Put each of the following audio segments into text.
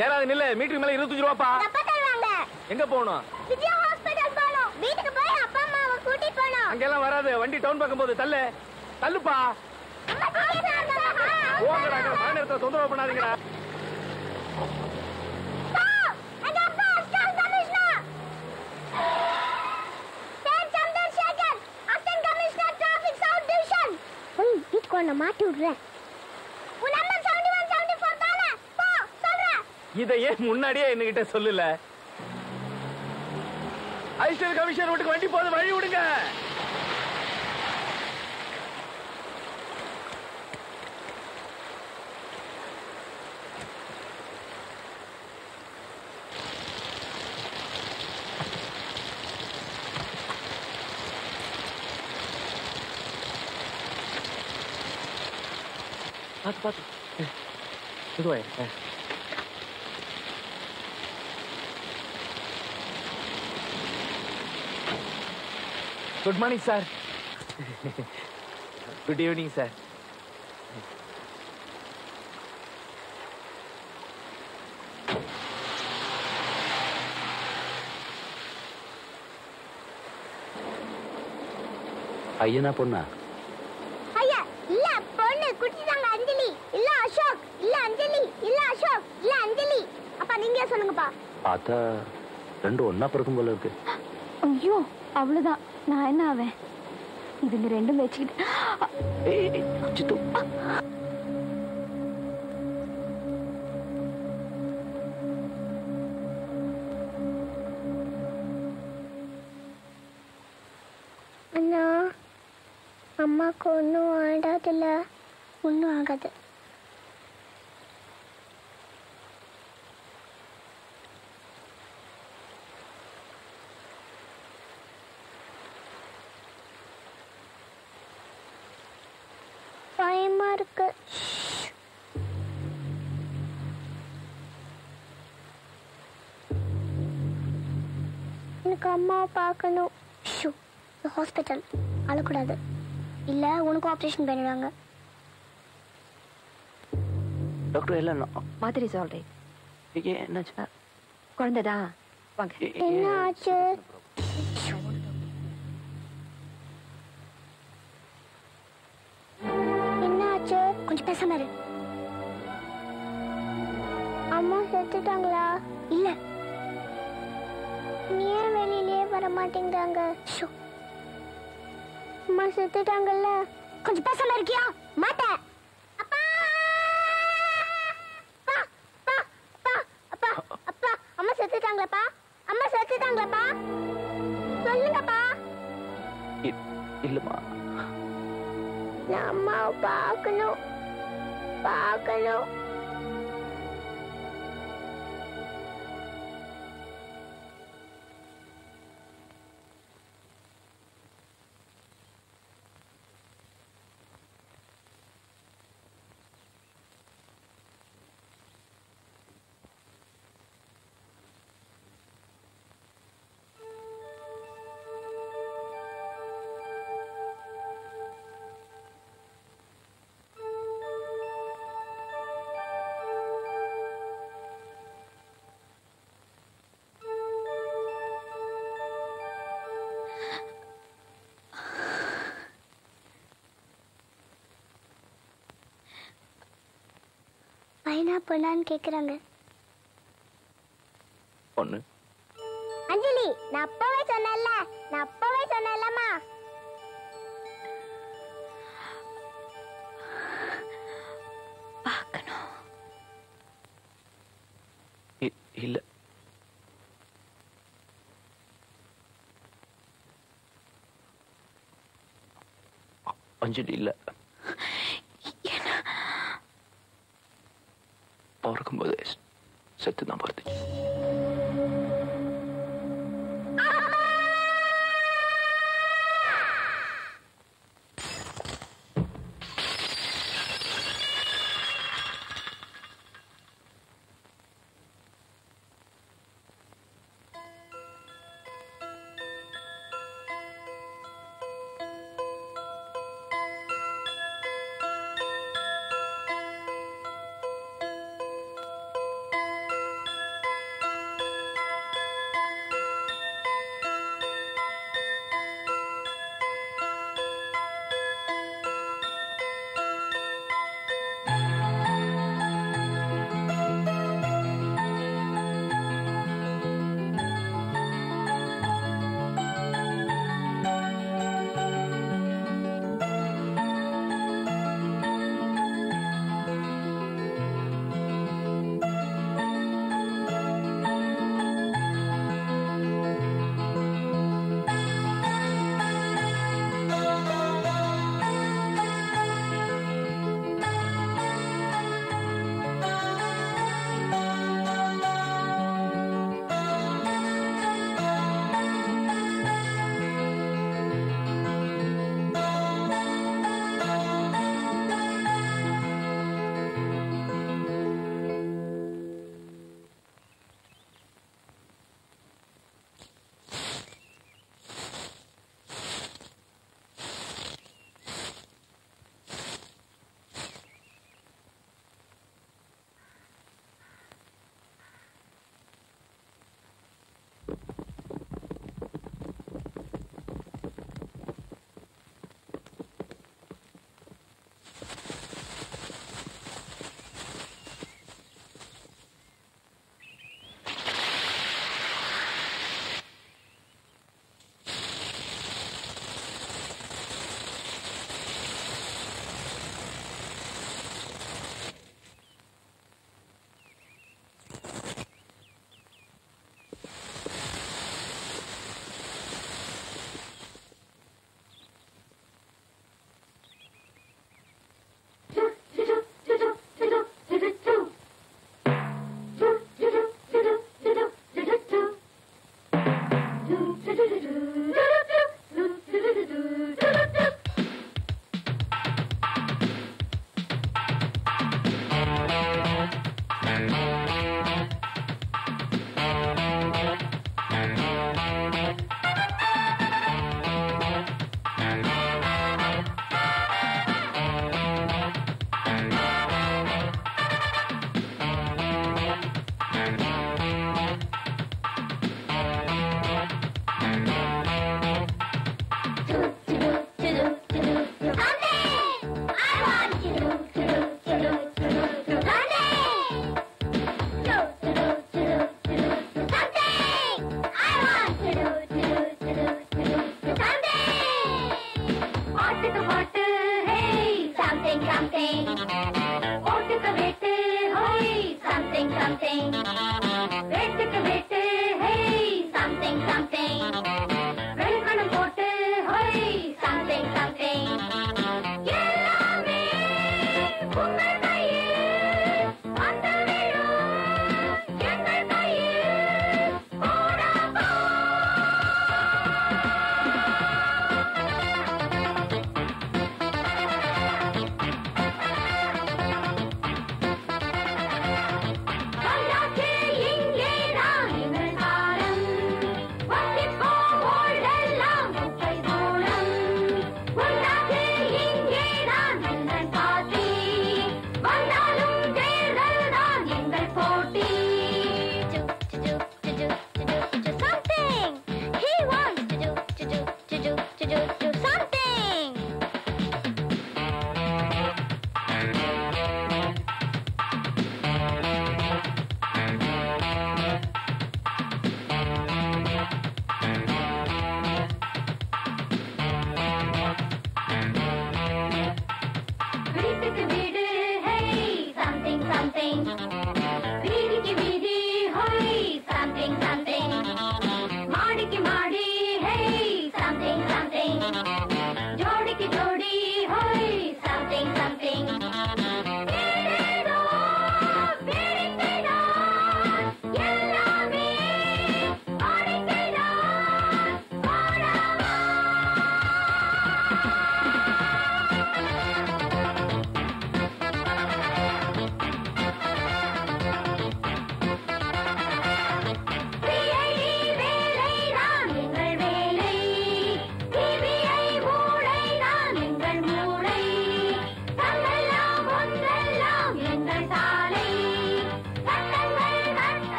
ஏறாது நில்லு மீட்டருக்கு மேல இருபத்தஞ்சு ரூபாப்பா அப்பா தருவாங்க எங்க போகணும் விஜயா ஹாஸ்பிடல் போகணும் வீட்டுக்கு போய் அப்பா அம்மாவை கூட்டிட்டு போகணும் அங்கெல்லாம் வராது வண்டி டவுன் பக்கம் போகுது தள்ளு தள்ளுப்பா போங்கடா அங்க மழை நேரத்துல தொந்தரவு பண்ணாதீங்கடா மாட்டி விடுறேன் உன் number seventy one seventy four தானே போ சொல்றேன் இதை ஏன் முன்னாடியே என்கிட்ட சொல்லல ஐஸ்டர் கமிஷன் வீட்டுக்கு வண்டி போகுது வழி விடுங்க பார்த்து பார்த்து இதுவாய் good morning sir good evening sir பையனா பொண்ணா ஐயா இல்ல பொண்ணு குடிச்சிட்டாங்க அஞ்சலி இல்ல அசோக் இல்ல அஞ்சலி இல்ல அசோக் இல்ல அஞ்சலி அப்பா நீங்க சொல்லுங்கப்பா பார்த்தா ரெண்டும் ஒன்னா பிறக்கும் போல இருக்கு ஐயோ அவ்வளவுதான் நான் என்ன ஆவேன் இதுங்க ரெண்டும் வச்சுக்கிட்டு ஏய், ஏய், சித்து அண்ணா அம்மாக்கு ஒன்றும் ஆடாதுல்ல ஒன்றும் ஆகாது பயமா இருக்கு எனக்கு அம்மாவை பார்க்கணும் ஷூ ஹாஸ்பிட்டல் அழக்கூடாது இல்லை உனக்கும் ஆப்ரேஷன் பண்ணிடுவாங்க டாக்டர் எல்லாம் நா- மாதிரி சொல்றேன் ஏய், என்னாச்சு குழந்தைதா வாங்க ஏய், ஏய், என்ன ஆச்சு என்ன ஆச்சு கொஞ்சம் பேசாம இரு அம்மா செத்துட்டாங்களா இல்ல நீ ஏன் வெளியிலேயே வர மாட்டேங்கிறாங்க ஷோ. அம்மா செத்துட்டாங்கல்ல கொஞ்சம் பேசாம இருக்கியா மாட்டேன் அப்பா அப்பா அப்பா அப்பா அப்பா அப்பா அம்மா செத்துட்டாங்களாப்பா அம்மா செத்துட்டாங்களாப்பா சொல்லுங்கப்பா இ- இல்லம்மா நான் அம்மாவை பார்க்கணும் பார்க்கணும் பையனா பொண்ணான்னு கேக்குறாங்க பொண்ணு அஞ்சலி நான் அப்பவே சொன்னேன்ல நான் அப்பவே சொன்னேன்லம்மா பார்க்கணும் இ- இல்ல அ- அஞ்சலி இல்ல பிறக்கும்போது செத்து தான் பிறந்துச்சு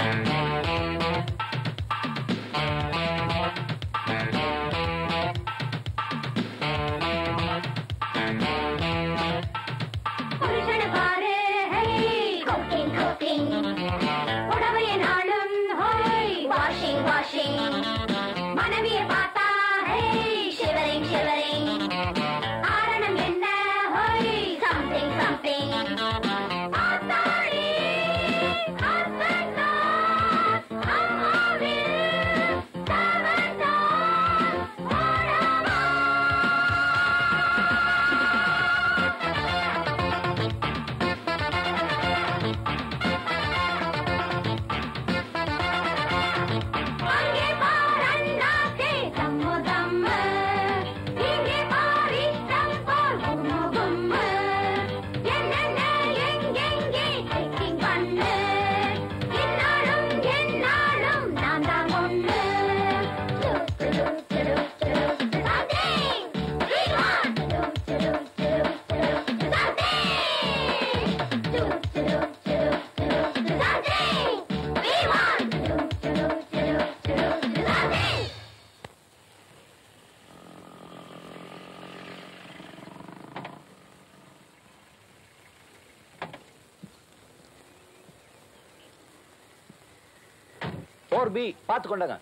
புருஷனை பாரு குக்கிங் குக்கிங் உணவு என்னாலும் வாஷிங் வாஷிங் மனைவிய பார்த்தா ஷிவரிங் ஷிவரிங் காரணம் என்ன சம்திங் சம்திங் ஆத்தாடி ஹஸ்பண்டா அம்மாவே சவண்டா ஓடவா அங்கே பார் அண்ணாத்தே தம்மு தம்மு இங்கே பார் இஷ்டம் போல் கும்மு கும்மு என்னென்ன எங்கெங்கே செக்கிங் பண்ணு இந்நாளும் எந்நாளும் நான் தான் ஒண்ணு துரு துரு துரு துரு something we want துரு துரு துரு துரு something துரு துரு துரு துரு something we want துரு துரு துரு துரு something ஃபோர் பி பார்த்து கொண்டாங்க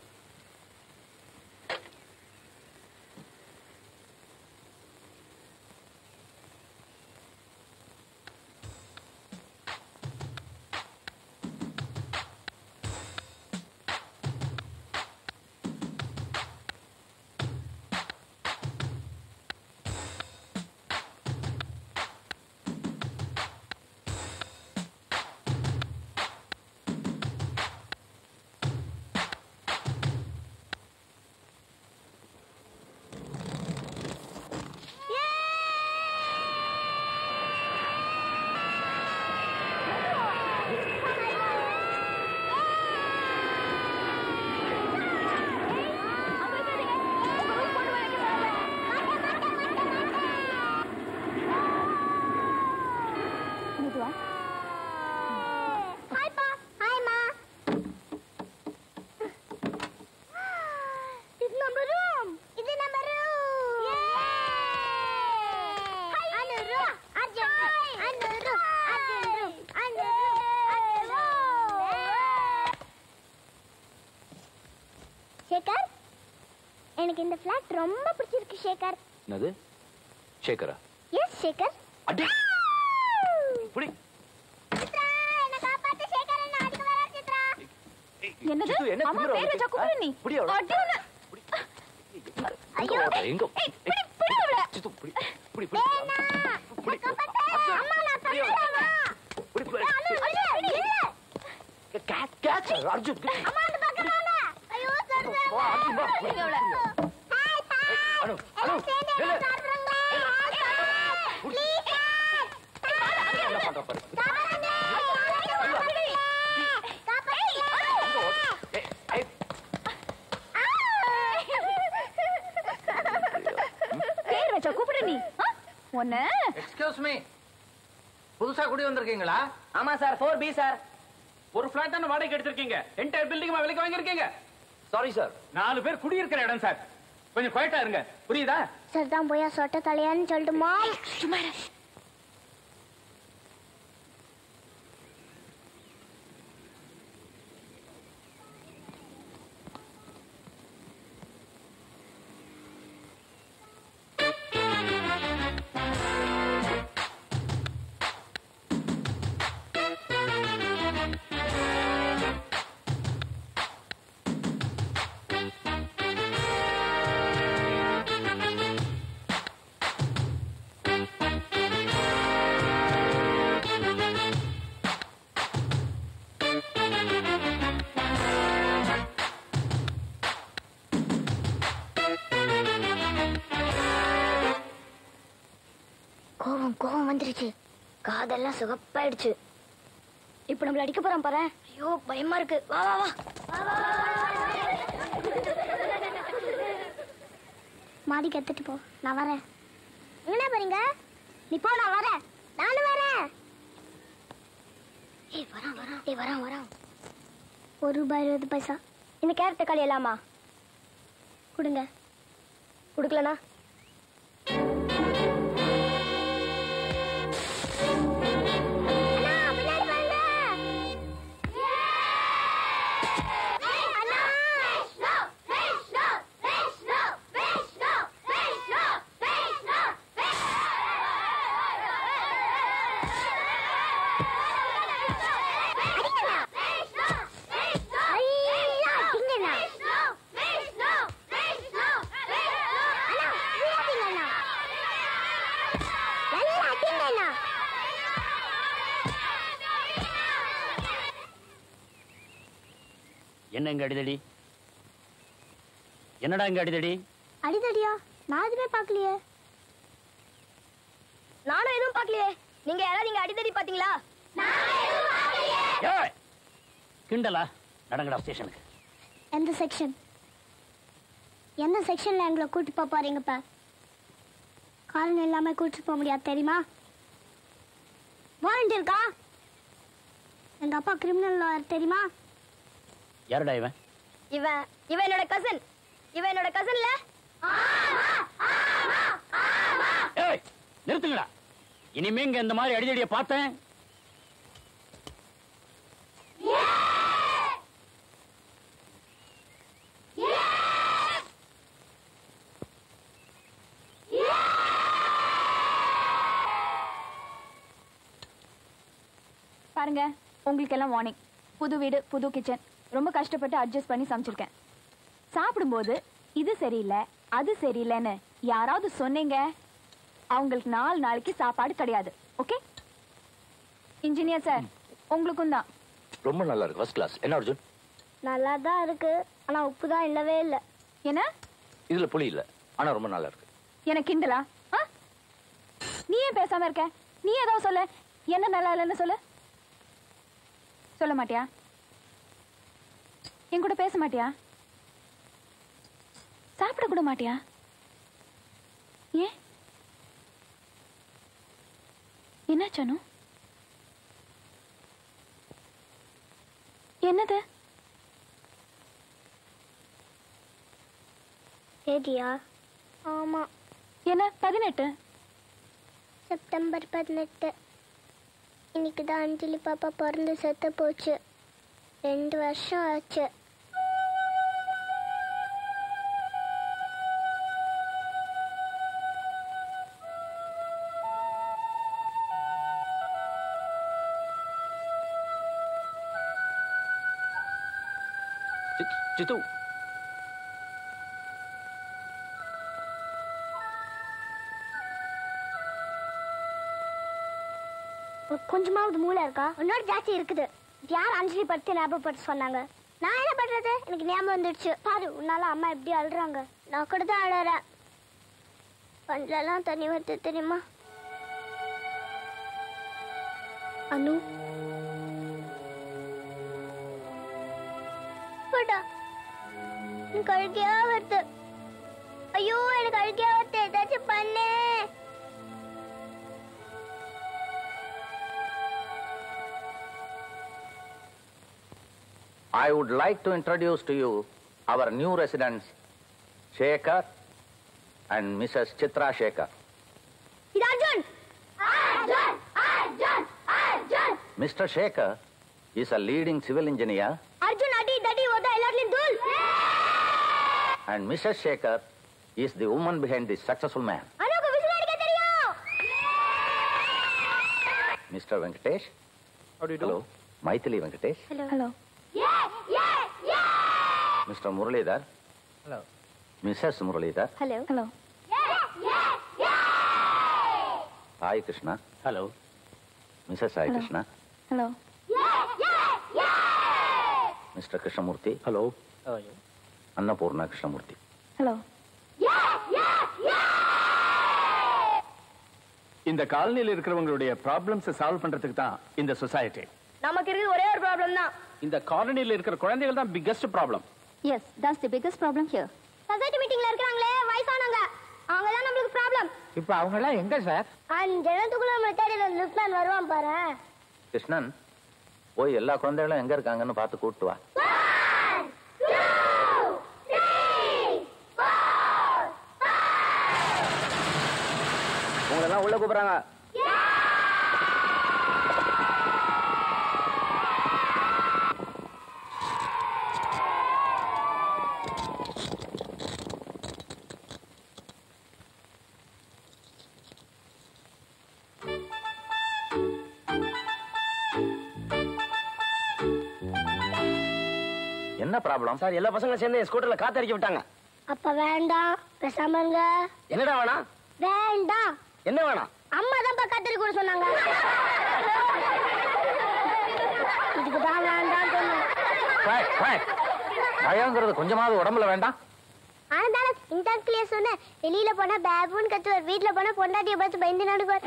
மெதுவா ஹாய் பா ஹாய் மா இது நம்ம ரூம் இது நம்ம ரூம் ஹாய் அனுரு அர்ஜுன் அனுரு அர்ஜுன் அனுரு சேகர் எனக்கு இந்த ஃபிளாட் ரொம்ப பிடிச்சிருக்கு சேகர் என்னது சேகரா எஸ் சேகர் அடி புடி சித்ரா என்ன காப்பாத்து சேகர் என்ன அடிக்க வர சித்ரா ஏய், என்னது சித்து, என்ன அம்மா திமிரு பேர் வச்சா உனக்கு? கூப்பிடு நீ புடி அவளை. அடி உன்னை. புடி. எங்க ஐயோ. ஓடுற? எங்க ஏய், புடி, புடி அவளை. சித்து, புடி புடி புடி வேணா புடி காப்பாத்து அம்மா நான் புடி அவளை. தந்துறேன் புடி புடி அண்ணா இல்ல இல்ல கேட்ச் கேட்ச் அர்ஜுன் அம்மா அந்த பக்கம் வாங்க ஐயோ சொல்றேன் வா, அர்ஜுன், வா, புடி. ஹாய் ஹாய் அனு, அனு, எல்லாம் சேர்ந்து நில்லு. என்ன சாப்பிடுறீங்களா ப்ளீஸ் என்ன பண்ற பாரு. எங்க ஓடுற? ஏய், ஏய், பேர் வச்சா கூப்பிடு நீ ஆ? உன்னை எக்ஸ்கியூஸ் மீ புதுசா குடி வந்திருக்கீங்களா ஆமா சார் ஃபோர் பி சார் ஒரு பிளாட் தானே வாடகைக்கு எடுத்திருக்கீங்க என்டையர் பில்டிங் விலைக்கு வாங்கியிருக்கீங்க சாரி சார் நாலு பேர் குடியிருக்கிற இடம் சார் கொஞ்சம் குவைட்டா இருங்க புரியுதா சரிதான் போயா சொட்ட தலையான்னு சொல்லட்டுமா கோவம் கோவம் வந்துருச்சு காதெல்லாம் சுகப்பாயிடுச்சு இப்ப நம்மள அடிக்க போறான் பாரு ஐயோ பயமா இருக்கு வா வா வா மாடி கத்துட்டு போ நான் வரேன் என்ன போறீங்க நீ போ நான் வரேன் நானும் வரேன் ஏய் வரான் வரான் ஏய் வரான் வரான் ஒரு ரூபாய் இருபது பைசா இந்த கேரட் தக்காளி எல்லாமா கொடுங்க கொடுக்கலனா என்ன இங்க அடிதடி என்னடா இங்க அடிதடி அடிதடியா நான் எதுவுமே பார்க்கலையே நானும் எதுவும் பார்க்கலையே நீங்க யாராவது இங்க அடிதடி பாத்தீங்களா ஏய் கிண்டலா நடங்கடா ஸ்டேஷனுக்கு எந்த செக்ஷன் எந்த செக்ஷன்ல எங்களை கூட்டு போக போறீங்கப்பா காரணம் இல்லாம கூட்டு போக முடியாது தெரியுமா வாரண்ட் இருக்கா எங்க அப்பா கிரிமினல் லாயர் தெரியுமா யாருடா இவன் இவன் இவன் என்னோட கசன் இவன் என்னோட கசன்ல ஏய் நிறுத்துங்கடா இனிமே இங்க இந்த மாதிரி அடிதடியை பார்த்தேன் பாருங்க உங்களுக்கு எல்லாம் வார்னிங் புது வீடு புது கிச்சன் ரொம்ப கஷ்டப்பட்டு அட்ஜஸ்ட் பண்ணி சமைச்சிருக்கேன் சாப்பிடும்போது இது சரியில்லை அது சரியில்லைன்னு யாராவது சொன்னீங்க அவங்களுக்கு நாலு நாளைக்கு சாப்பாடு கிடையாது ஓகே இன்ஜினியர் சார் உங்களுக்கும் தான் ரொம்ப நல்லா இருக்கு ஃபர்ஸ்ட் கிளாஸ் என்ன அர்ஜுன் நல்லா தான் இருக்கு ஆனா உப்பு தான் இல்லவே இல்லை என்ன இதுல புளி இல்ல ஆனா ரொம்ப நல்லா இருக்கு எனக்கு கிண்டலா ஆ? நீ ஏன் பேசாம இருக்க நீ ஏதோ சொல்லு என்ன நல்லா இல்லைன்னு சொல்லு சொல்ல மாட்டியா என் கூட பேச மாட்டியா சாப்பிட கூட மாட்டியா ஏன் என்ன சனு என்னது ஏடியா ஆமா என்ன பதினெட்டு செப்டம்பர் பதினெட்டு இன்னைக்கு தான் அஞ்சலி பாப்பா பிறந்து செத்து போச்சு ரெண்டு வருஷம் ஆச்சு சித்- சித்து உனக்கு கொஞ்சமாவது மூளை இருக்கா உன்னோட ஜாஸ்தி இருக்குது யார் அஞ்சலி படுத்து ஞாபகப்படுத்த சொன்னாங்க நான் என்ன பண்றது எனக்கு ஞாபகம் வந்துடுச்சு பாரு உன்னால அம்மா எப்படி அழுறாங்க நான் கூட தான் அழறேன் கண்ணிலலாம் தண்ணி வருது தெரியுமா அனு போடா எனக்கு அழுகையா வருது ஐயோ எனக்கு அழுகையா வருது ஏதாச்சும் பண்ணு I would like to introduce to you our new residents, Shekhar and Mrs. Chitra Shekhar. இது Arjun Arjun Arjun Arjun Mr. Shekhar is a leading civil engineer Arjun அடி தடி ஓத எல்லாத்துலயும் தூள் and Mrs. Shekhar is the woman behind this successful man. அனுக்கு whistle அடிக்க தெரியும் Mr. Venkatesh. How do you Hello. Maithili Venkatesh. Hello hello Mr. Muralidhar. Hello. Mrs. Muralidhar. Hello hello Sai Krishna. Hello Mrs. Sai Hello. Krishna. Hello Mr. Krishnamurthy. Hello Annapurna Krishnamurthy. Hello இந்த காலனியில் இருக்கிறவங்களுடைய problems solve பண்றதுக்கு தான் இந்த society நமக்கு இருக்குது ஒரே ஒரு problem தான் இந்த காலனியில் இருக்கிற குழந்தைகள் தான் biggest problem yes that's the biggest problem here society மீட்டிங்ல இருக்கிறாங்களே வயசானவங்க அவங்க தான் நம்மளுக்கு ப்ராப்ளம் இப்ப அவங்க எல்லாம் எங்க சார் அஞ்சு இடத்துக்குள்ள நம்ம தேடி லிஃப்ட் மேன் வருவான் பாரு Krishnan, போய் எல்லா குழந்தைகளும் எங்க இருக்காங்கன்னு பார்த்து கூப்பிட்டு வா உங்களை எல்லாம் உள்ள கூப்பிடுறாங்க என்ன ப்ராப்ளம் சார் எல்லா பசங்களும் சேர்ந்து ஸ்கூட்டர்ல காத்தடிக்க விட்டாங்க அப்ப வேண்டாம் பேசாம இருங்க என்னடா வேணாம் வேண்டாம் என்ன வேணாம் அம்மா தான் கத்திரி கூட சொன்னாங்க இதுக்கு தான் வேண்டாம் சொன்னேன் Quiet, quiet. பயங்கிறது கொஞ்சமாவது உடம்புல வேண்டாம் ஆனால இந்த கிளியர் சொன்ன வெளியில போனா பேபுன்னு கத்துவார் வீட்டுல போனா பொண்டாட்டிய பார்த்து பயந்து நடுவார்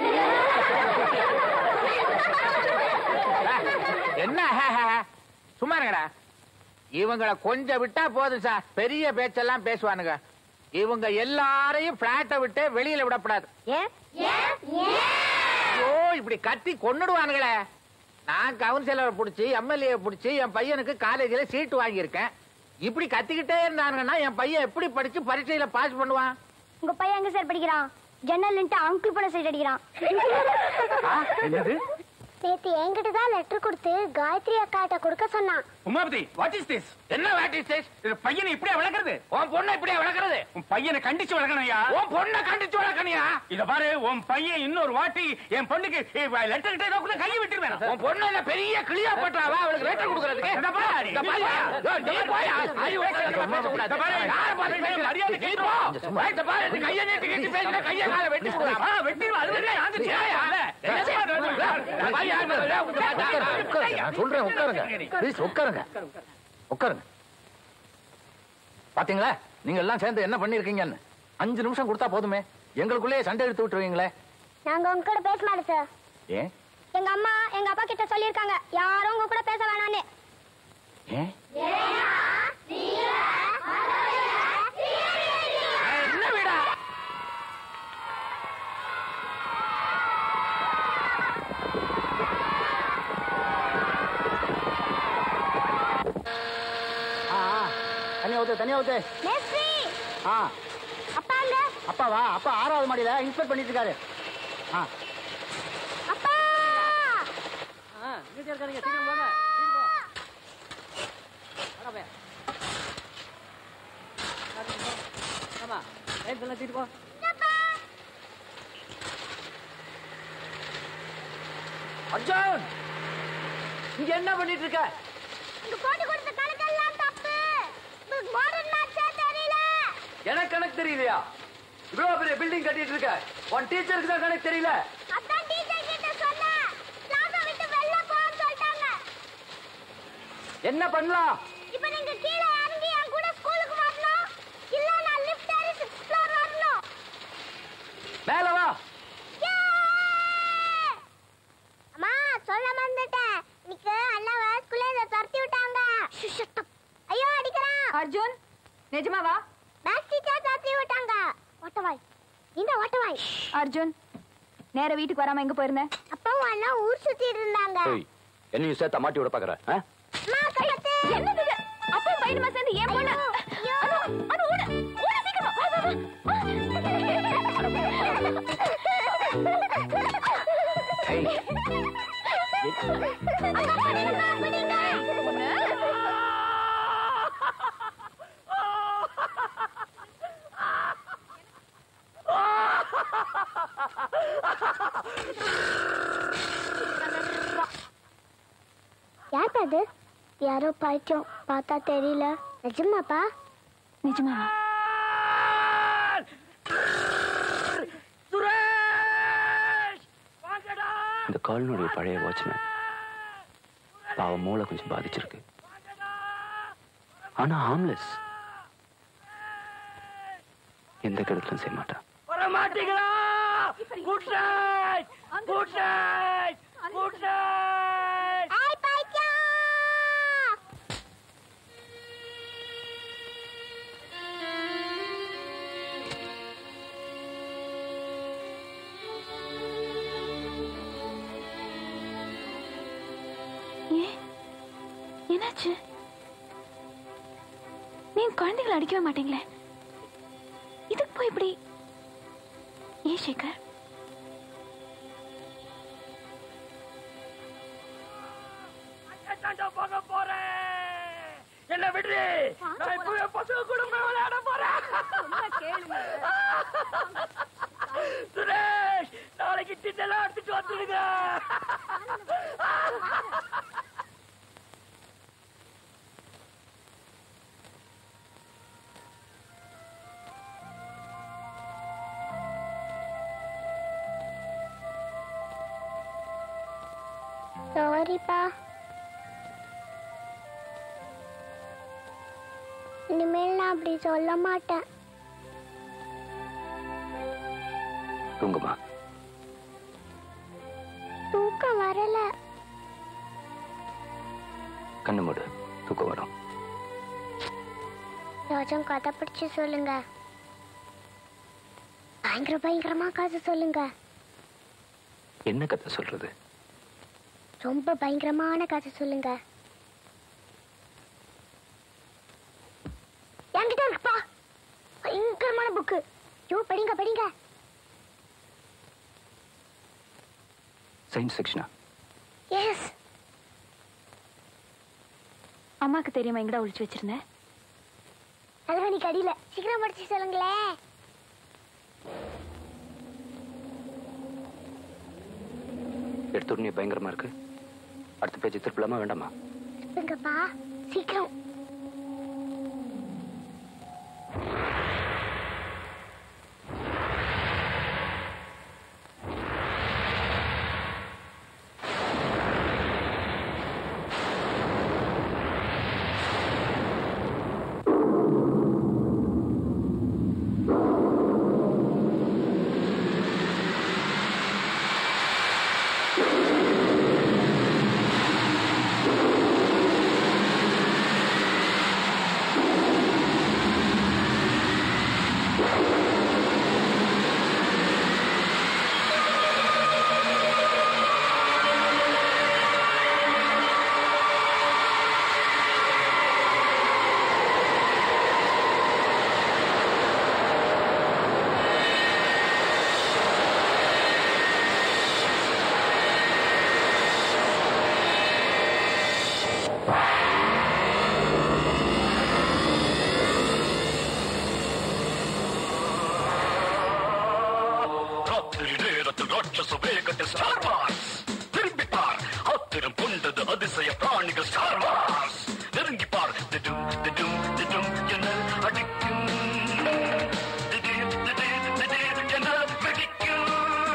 என்ன ஹே, ஹே, ஹே. சும்மா இருங்கடா இவங்கள கொஞ்சம் விட்டா போதும் சார் பெரிய பேச்செல்லாம் பேசுவானுங்க இவங்க எல்லாரையும் பிளாட்டை விட்டு வெளியில விடக்கூடாது ஏன் ஐயோ இப்படி கத்தி கொன்னுடுவானுங்களே நான் கவுன்சிலரை பிடிச்சி எம்எல்ஏ பிடிச்சி என் பையனுக்கு காலேஜில் சீட்டு வாங்கியிருக்கேன் இப்படி கத்திக்கிட்டே இருந்தானுங்கன்னா என் பையன் எப்படி படிச்சு பரீட்சையில பாஸ் பண்ணுவான் உங்க பையன் எங்க சார் படிக்கிறான் ஜன்னல் அங்கிள் பண்ண சைட் அடிக்கிறான் என்னது நேத்து என்கிட்ட தான் லெட்டர் கொடுத்து காயத்ரி அக்காட்ட கொடுக்க சொன்னான் உமாபதி வாட் இஸ் திஸ் என்ன வாட் இஸ் திஸ் இது பையனை இப்படியே வளர்க்கறது உன் பொண்ணை இப்படியே வளர்க்கறது உன் பையனை கண்டிச்சு வளர்க்கணும்யா உன் பொண்ணை கண்டிச்சு வளர்க்கணியா இத பாரு உன் பையன் இன்னொரு வாட்டி என் பொண்ணுக்கு லெட்டர் கிட்ட கூட கையை விட்டுருவேன் உன் பொண்ணு என்ன பெரிய கிளியா பட்டாவா அவளுக்கு லெட்டர் கொடுக்கறதுக்கு இந்த பாரு. இந்த பாரு. யோ, நீ போயா. அறிவு வயசுல பேசக்கூடாது. இந்த பாரு. யாரை பார்த்து பேசுற? மரியாதை நீ போ. சும்மா. இந்த பாரு, நீ கையை நீட்டி நீட்டி பேசினா கையை காலை வெட்டி போடுவான். ஆ, வெட்டிடுவா. அது வரைக்கும் நான் வந்து ஏயா? இந்த பாரு, யார் மேல விழா? உங்க உட்காருங்க, பாரு. உட்காருங்க. நான் சொல்றேன் உட்காருங்க ப்ளீஸ் உட்காருங்க உட்காருங்க பாத்தீங்களா நீங்க எல்லாம் சேர்ந்து என்ன பண்ணிருக்கீங்கன்னு அஞ்சு நிமிஷம் கொடுத்தா போதுமே எங்களுக்குள்ளேயே சண்டை எடுத்து விட்டுருவீங்களே நாங்க உங்க கூட பேச மாட்டோம் சார் ஏன் எங்க அம்மா எங்க அப்பா கிட்ட சொல்லிருக்காங்க யாரும் உங்க கூட பேச வேணான்னு ஏன் என்ன வீடா? தனியா ஊத்து தனியா ஊத்து மேஸ்திரி ஆ அப்பா அங்க அப்பாவா அப்பா ஆறாவது மாடியில இன்ஸ்பெக்ட் பண்ணிட்டு இருக்காரு ஆ அப்பா வீட்டுல இருக்காருங்க சீக்கிரம் வாங்க சீக்கிரம் போ. வாடா பையா. ஆமா லைன் எல்லாம் தூக்கிட்டு போ அர்ஜுன் இங்க என்ன பண்ணிட்டு இருக்க இங்க போட்டு கொடுத்த கணக்கெல்லாம் தப்பு மாடர்ன் மேட்சா தெரியல எனக்கு கணக்கு தெரியலையா இவ்வளவு பெரிய பில்டிங் கட்டிட்டு இருக்க உன் டீச்சருக்கு தான் கணக்கு தெரியல அதான் டீச்சர் கிட்ட சொன்னேன் கிளாஸ விட்டு வெளில போன்னு சொல்லிட்டாங்க என்ன பண்ணலாம் இப்போ நீங்க கீழே இறங்கி என் கூட ஸ்கூலுக்கு வரணும் இல்ல நான் லிஃப்ட் ஏறி சிக்ஸ் ஃப்ளோர் வரணும் மேல வா அம்மா சொல்ல மறந்துட்டேன் இன்னைக்கு அண்ணாவை ஸ்கூல்ல இருந்து துரத்தி விட்டாங்க ஐயோ அடிக்கிறான் அர்ஜுன் நிஜமாவா மேக்ஸ் டீச்சர் துரத்தி விட்டாங்க ஓட்டவாய் இந்த ஓட்டவாய் அர்ஜுன் நேர வீட்டுக்கு வராம எங்க போயிருந்த அப்பாவும் அண்ணா ஊர் சுத்திட்டு இருந்தாங்க என்ன யூஸ் தமாட்டி விட பாக்குற அம்மா கப்பத்து என்னது இது? அப்பவும் பையனுமா சேர்ந்து ஏன் பொண்ணு ஐயோ. அனு, அனு, ஓடு. ஓடு சீக்கிரமா. வா, வா, வா. ஏய், பொண்ணு. யார் அது யாரோ பைத்தியம் பார்த்தா தெரியல நிஜமாப்பா நிஜமாவா இந்த காலனுடைய பழைய வாட்ச்மேன் பாவம் மூளை கொஞ்சம் பாதிச்சிருக்கு ஆனா ஹார்ம்லெஸ் எந்த கெடுதலும் செய்ய மாட்டான் ஏய் பைத்தியம் ஏன் என்னாச்சு நீங்க குழந்தைகளை அடிக்கவே மாட்டீங்களே இதுக்கு போய் இப்படி ஏன் சேகர் போக போறேன் என்ன விடு நான் இப்பவே பசங்க கூட போய் விளையாட போறேன் சுரேஷ் நாளைக்கு டின்னெல்லாம் எடுத்துட்டு வந்துடுங்க சாரிப்பா இனிமேல் நான் அப்படி சொல்ல மாட்டேன் தூங்குமா தூக்கம் வரல கண்ணு மூடு தூக்கம் வரும் ஏதாச்சும் கதை பிடிச்சு சொல்லுங்க பயங்கர பயங்கரமா கதை சொல்லுங்க என்ன கதை சொல்றது ரொம்ப பயங்கரமான கதை சொல்லுங்க என்கிட்ட இருக்குப்பா பயங்கரமான புக்கு ஐயோ படிங்க படிங்க சயின்ஸ் செக்ஷனா எஸ் அம்மாக்கு தெரியுமா எங்கடா ஒளிச்சு வச்சிருந்தேன் தலைவனிக்கு அடியில சீக்கிரம் படிச்சு சொல்லுங்களேன் எடுத்த உடனே பயங்கரமா இருக்கு அடுத்த பேஜ் திருப்பலாமா வேண்டாமா இருங்கப்பா சீக்கிரம் ராத்திரி நேரத்தில் ராட்சச வேகத்தில் ஸ்டார் வார்ஸ் திரும்பி பார் ஆத்திரம் கொண்டது அதிசய பிராணிகள் ஸ்டார் வார்ஸ் நெருங்கி பார் திடும் திடும் திடும் என அடிக்கும் திடீர் திடீர் திடீர் என வெடிக்கும்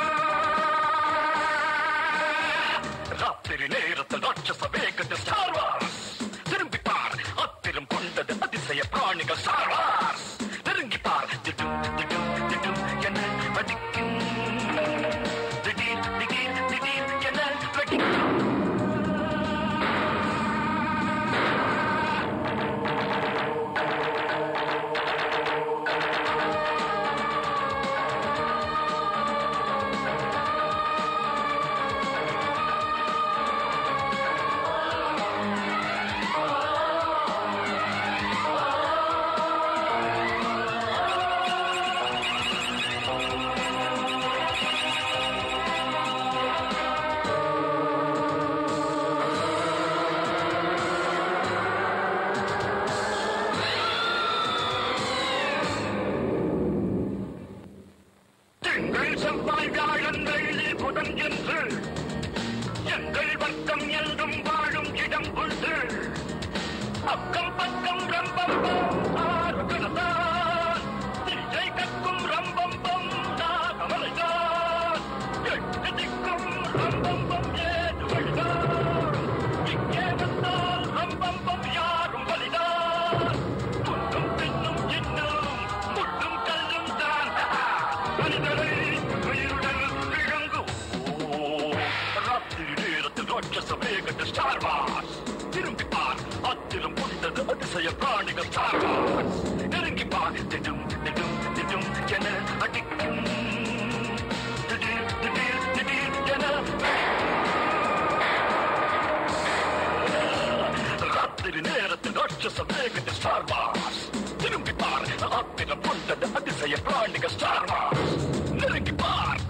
ராத்திரி நேரத்தில் ராட்சச வேகத்தில் ஸ்டார் வார்ஸ் திரும்பி பார் ஆத்திரம் கொண்டது அதிசய பிராணிகள் ஸ்டார் வார்ஸ் நெருங்கி பார் திடும் திடும் திடும் என அடிக்கும் திடீர் திடீர் திடீர் என வெடிக்கும் திங்கள் செவ்வாய் வியாழன் வெள்ளி புதன் என்று எங்கள் வர்க்கம் என்றும் வாழும் இடம் உண்டு அக்கம் பக்கம் ரம்பம் ஆறுகிறதான் திசை கக்கும் ரம்பம் பம் நாகமலைதான் எட்டு திக்கும் ரம்பம் பம் ஏது வழிதான் இங்கே வந்தால் ரம்பம் பம் யாரும் வலிதான் முன்னும் பின்னும் இன்னும் முள்ளும் கல்லும் தான் மனிதரை உயிருடன் விழுங்கும் ராத்திரி நேரத்தில் ராட்சச வேகத்தில் ஸ்டார் வார்ஸ் திரும்பி பார் அத்திரம் கொண்டது அதிசய பிராணிகள் ஸ்டார் வார்ஸ் நெருங்கி பார் திடும் திடும் திடும் என அடிக்கும் திடீர் திடீர் திடீர் என ராத்திரி ராட்சச வேகத்தில் ஸ்டார் வார்ஸ் திரும்பி பார் ஆத்திரம் கொண்டது அதிசய பிராணிக ஸ்டார் வார்ஸ் நெருங்கி பார்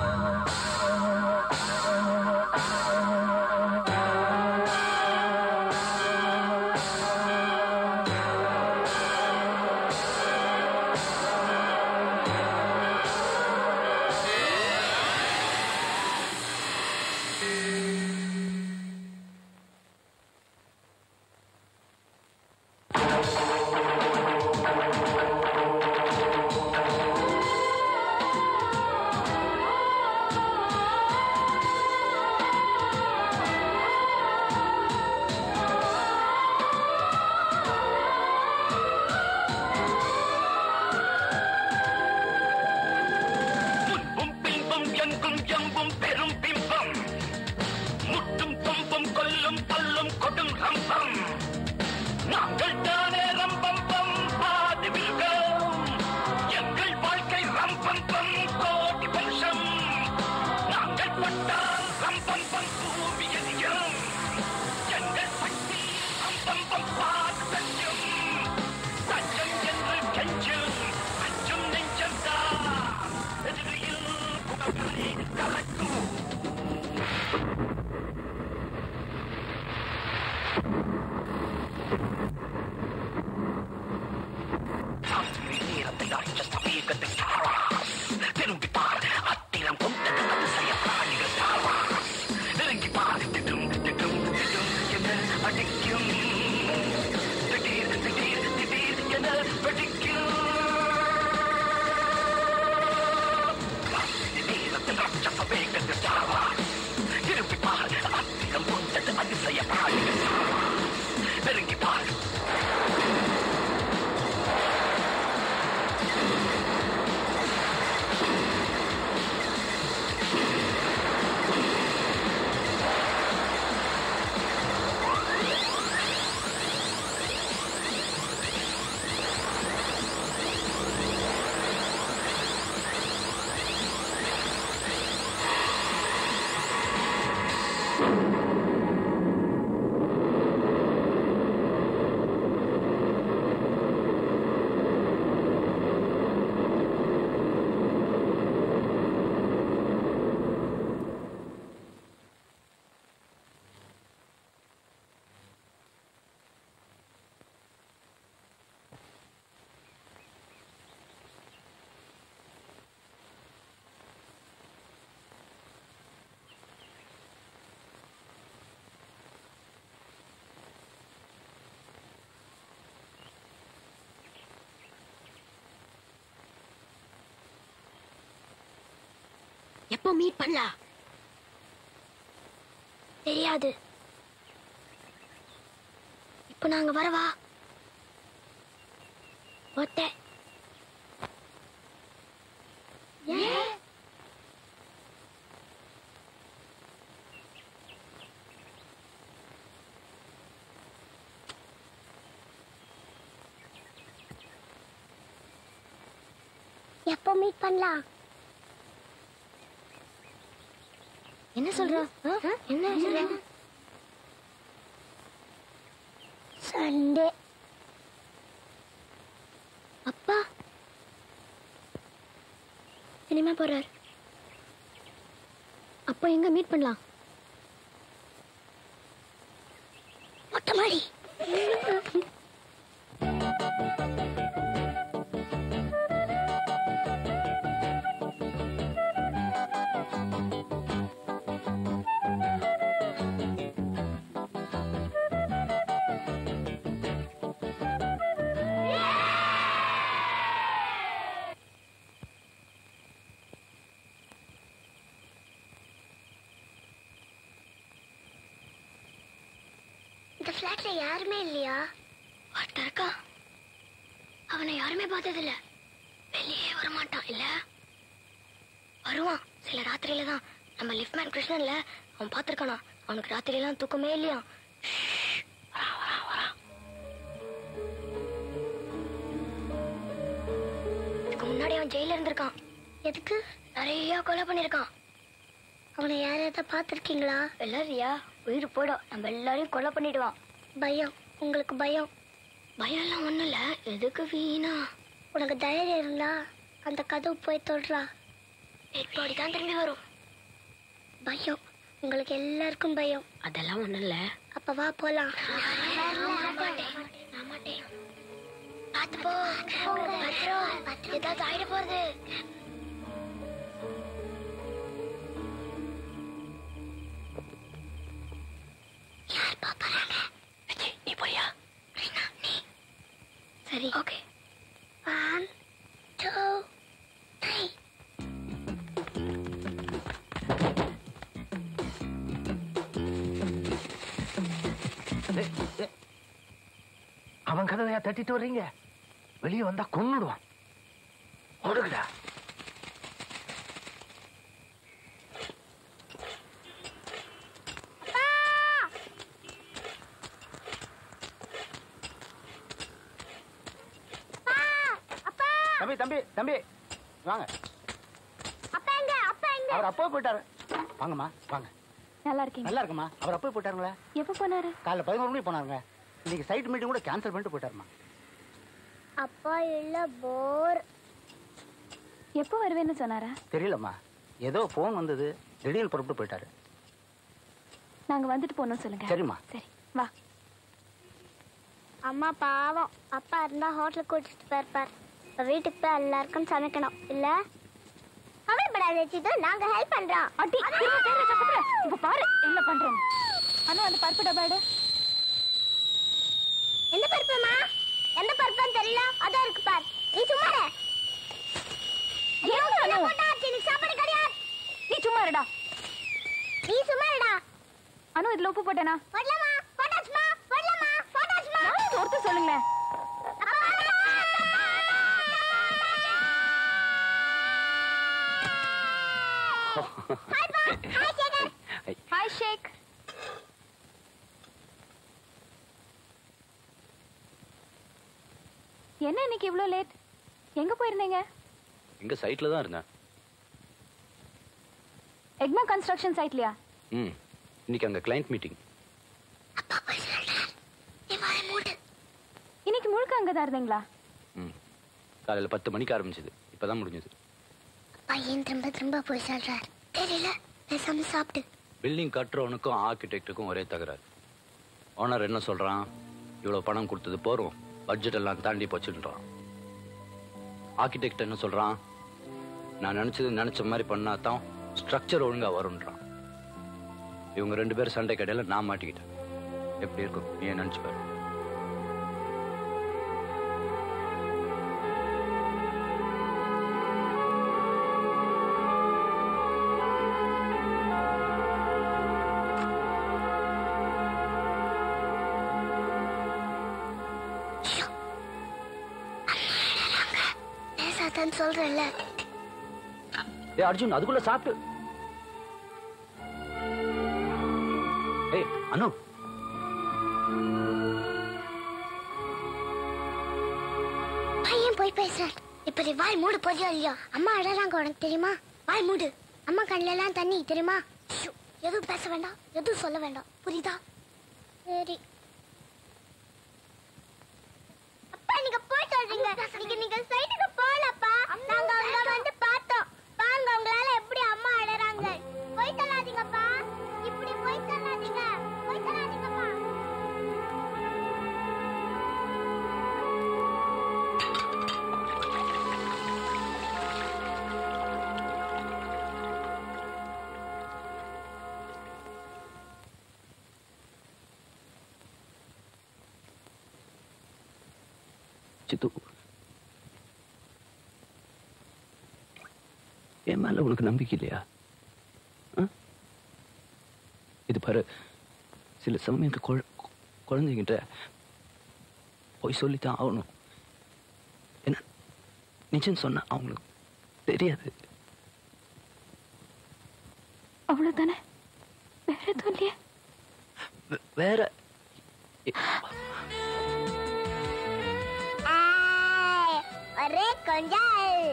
முன்பும் பின்பும் எங்கும் எம்பும் பெரும் பிம்பம் முட்டும் தும்பும் கொல்லும் பல்லும் கொடும் ரம்பம் நாங்கள் தானே ரம்பம் பம் பாதி மிருகம் எங்கள் வாழ்க்கை ரம்பம் பம் கோடி வருஷம் நாங்கள் பட்டால் ரம்பம் பம் பூமி எரியும் எங்கள் சக்தி ரம்பம் பம் பாது சஞ்சம் சஞ்சம் என்று கெஞ்சும் அஞ்சும் நெஞ்சம் தான் எதிரியில் புகழை கலக்கும் நேரத்தில் ராட்சச வேகத்தில் Star Wars. திரும்பி பார் அத்திரம் கொண்டது அதிசய பிராணிகள் Star Wars. நெருங்கி பார் திடும் திடும் திடும் என அடிக்கும் திடீர் திடீர் திடீர் என வெடிக்கும் நேரத்தில் ராட்சச வேகத்தில் Star Wars. திரும்பி பார் அத்திரம் கொண்டது அதிசய பிராணிகள் Star Wars. நெருங்கி பார் எப்போ மீட் பண்ணலாம் தெரியாது இப்போ நாங்க வரவா ஒத்த எப்போ மீட் பண்ணலாம் என்ன சொல்ற ஆ? என்ன சொல்ற சண்டே அப்பா சினிமா போறார் அப்போ எங்க மீட் பண்ணலாம் மொட்டை மாடி இந்த ஃபிளாட்ல யாருமே இல்லையா ஒருத்தன் இருக்கா அவனை யாருமே பார்த்ததில்ல வெளியே வரமாட்டான் இல்ல வருவான் சில ராத்திரியில தான் நம்ம லிஃப்ட் மேன் கிருஷ்ணன்ல அவன் பார்த்திருக்கானா அவனுக்கு ராத்திரில எல்லாம் தூக்கமே இல்லையா இதுக்கு முன்னாடி அவன் ஜெயில இருந்திருக்கான் எதுக்கு நிறைய கொலை பண்ணிருக்கான் அவனை யாரையாவது பார்த்துருக்கீங்களா எல்லாரியா உயிர் போயிடும் நம்ம எல்லாரையும் கொலை பண்ணிடுவான் பயம் உங்களுக்கு பயம் பயம்லாம் ஒண்ணும் இல்ல எதுக்கு வீணா உனக்கு தைரியம் இருந்தா அந்த கதவு போய் தொடுறா எப்படி தான் திரும்பி வரும் பயம் உங்களுக்கு எல்லாருக்கும் பயம் அதெல்லாம் ஒண்ணும் இல்ல அப்ப வா போலாம் பாத்து போ பத்திரம் ஏதாவது ஆயிட போறது யார் பாப்பாங்க நீ போறியா நீ சரி ஓகே ஒன் டூ த்ரீ அவன் கதவையா தட்டிட்டு வர்றீங்க வெளியே வந்தா கொன்னுடுவான் ஓடுங்கடா தம்பி தம்பி தம்பி வாங்க அப்பா எங்க அப்பா எங்க அவர் அப்போ போயிட்டாரு வாங்கம்மா வாங்க நல்லா இருக்கீங்க நல்லா இருக்குமா அவர் அப்போ போயிட்டாருங்களே எப்போ போனாரு காலைல பதினோரு மணிக்கு போனாருங்க இன்னைக்கு சைட் மீட்டிங் கூட கேன்சல் பண்ணிட்டு போயிட்டாருமா அப்பா இல்ல போர் எப்போ வருவேன்னு சொன்னாரா தெரியலம்மா ஏதோ ஃபோன் வந்தது திடீர்னு புறப்பட்டு போயிட்டாரு நாங்க வந்துட்டு போனோம் சொல்லுங்க சரிம்மா சரி வா அம்மா பாவம் அப்பா இருந்தா ஹோட்டலுக்கு கூட்டிட்டு போயிருப்பார் இப்ப வீட்டுக்கு போய் எல்லாருக்கும் சமைக்கணும் இல்ல கவலைப்படாத சித்து நாங்க ஹெல்ப் பண்றோம் அடி திரும்ப பேர கத்துற இப்ப பாரு என்ன பண்றேன்னு அனு அந்த பருப்பு டப்பா எடு எந்த பருப்புமா எந்த பருப்புன்னு தெரியல அதான் இருக்கு பார் நீ சும்மா இரு. எங்க அனு? போட்டாச்சு, நீ சாப்பாடு கிடையாது நீ சும்மா இருடா நீ சும்மா இருடா அனு இதுல உப்பு போட்டேனா போடலாமா போட்டாச்சுமா போடலாமா போட்டாச்சுமா யாராவது ஒருத்தர் சொல்லுங்களேன் ஹாய் ஷேக் என்ன இன்னைக்கு இவ்ளோ லேட் எங்க போயிருந்தீங்க எங்க சைட்ல தான் இருந்தேன் எக்மா கன்ஸ்ட்ரக்ஷன் சைட்லயா ம் இன்னைக்கு அங்க கிளைண்ட் மீட்டிங் நீ வாய மூடு இன்னைக்கு முழுக்க அங்கதான் இருந்தீங்களா ம் காலையில பத்து மணிக்கு ஆரம்பிச்சது இப்பதான் முடிஞ்சது பையன் திரும்ப திரும்ப போய் சொல்றார் தெரியல பேசாம சாப்பிட்டு பில்டிங் கட்டுறவனுக்கும் ஆர்கிடெக்டுக்கும் ஒரே தகராறு ஓனர் என்ன சொல்றான் இவ்வளவு பணம் கொடுத்தது போறோம் பட்ஜெட் எல்லாம் தாண்டி போச்சுன்றான் ஆர்கிடெக்ட் என்ன சொல்றான் நான் நினைச்சது நினைச்ச மாதிரி பண்ணாதான் ஸ்ட்ரக்சர் ஒழுங்கா வரும்ன்றான் இவங்க ரெண்டு பேரும் சண்டை கடையில நான் மாட்டிக்கிட்டேன் எப்படி இருக்கும் நீ நினைச்சு பாரு பேசாதன்னு சொல்றேன்ல ஏய் அர்ஜுன் அதுக்குள்ள சாப்பிட்டு ஏய் அனு பையன் போய் பேசுறார் இப்ப நீ வாய் மூடு போதியோ இல்லையோ அம்மா அழறாங்க உனக்கு தெரியுமா வாய் மூடு அம்மா கண்ணுல எல்லாம் தண்ணி தெரியுமா ஷு, எதுவும் பேச வேண்டாம் எதுவும் சொல்ல வேண்டாம் புரியுதா சரி அப்பா நீங்க போய் சொல்றீங்க நீங்க நீங்க சைடுக்கு போலப்பா நாங்க அங்க வந்து பார்த்தோம் பாருங்க உங்களால எப்படி அம்மா அழறாங்க போய் சொல்லாதீங்கப்பா இப்படி போய் சொல்லாதீங்க போய் சொல்லாதீங்கப்பா சித்து என் மேல உனக்கு நம்பிக்கை இல்லையா ஆ? இது பாரு சில சமயம் குழ- குழந்தைங்கிட்ட போய் சொல்லித்தான் ஆகணும் என்ன நிஜம் சொன்னா அவங்களுக்கு தெரியாது அவ்வளவுதானே வேற எதுவும் இல்லையா வே- வேற ஆய், ஒரே கொஞ்சல்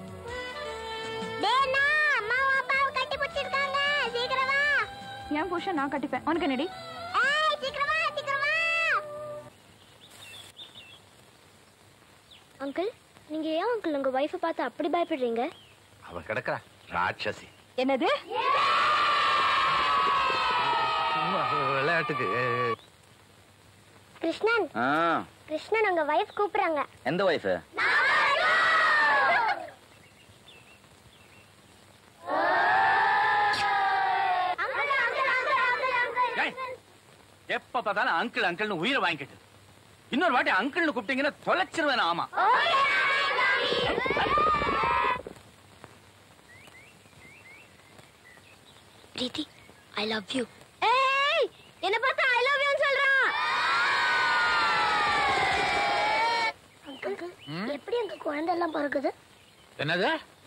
டேனா அம்மாவும் அப்பாவும் கட்டி பிடிச்சிருக்காங்க சீக்கிரம் வா என் புருஷன் நான் கட்டிப்பேன் உனக்கு என்னடி ஏய் சீக்கிரம் வா சீக்கிரம் வா அங்கிள் நீங்க ஏன் அங்கிள் உங்க ஒய்ஃபை பார்த்து அப்படி பயப்படுறீங்க அவ கிடக்குறா ராட்சசி என்னது சும்மா விளையாட்டுக்கு கிருஷ்ணன் ஆ, கிருஷ்ணன் உங்க ஒய்ஃப் கூப்பிடுறாங்க எந்த ஒய்ஃப் எப்ப பார்த்தாலும் அங்கிள் அங்கிள்னு உயிரை வாங்கிக்கிட்டு இன்னொரு வாட்டி அங்கிள்னு கூப்பிட்டீங்கன்னா தொலைச்சிருவேன் ஆமா பிரீத்தி ஐ லவ் யூ ஏய் என்ன பார்த்தா ஐ லவ் யூன்னு சொல்றான் அங்கிள் எப்படி எங்க குழந்தை எல்லாம் பிறகுது என்னது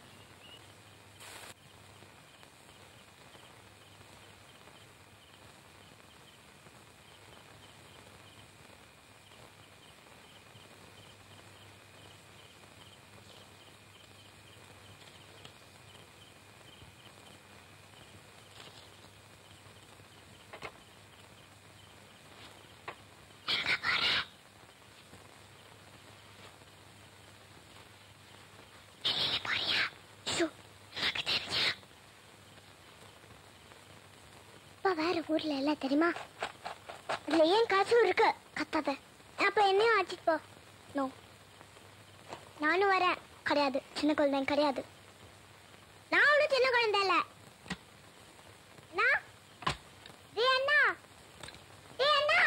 அப்பா வேற ஊர்ல இல்ல தெரியுமா இதுல ஏன் காசும் இருக்கு கத்தாத அப்ப என்னையும் அழைச்சிட்டு போ நோ நானும் வரேன் கிடையாது சின்ன குழந்தை கிடையாது நான் ஒன்றும் சின்ன குழந்தை இல்ல நான் டேய் அண்ணா டேய் அண்ணா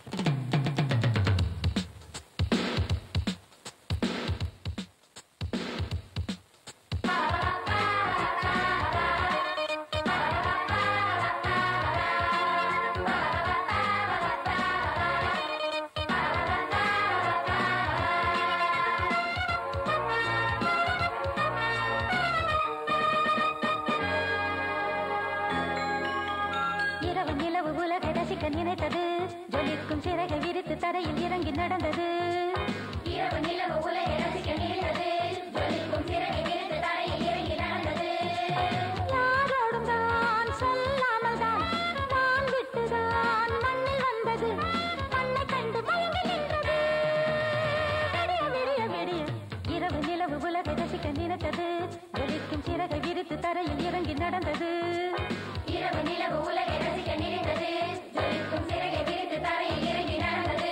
இரவு நிலவு உலகை ரசிக்க நினைத்தது ஜொலிக்கும் சிறகை விரித்து தரையில் இறங்கி நடந்தது இரவு நிலவு உலகை ரசிக்க நினைத்தது ஜொலிக்கும் சிறகை விரித்து தரையில் இறங்கி நடந்தது யாரோடும் தான் சொல்லாமல் தான் நான் விட்டுதான் மண்ணில் வந்தது மண்ணை கண்டு மயங்கி நின்றது விடிய விடிய விடிய இரவு நிலவு உலகை ரசிக்க நினைத்தது ஜொலிக்கும் சிறகை விரித்து தரையில் இறங்கி நடந்தது இரவு நிலவு உலகை ரசிக்க நினைத்தது ஜொலிக்கும் சிறகை விரித்து தரையில் இறங்கி நடந்தது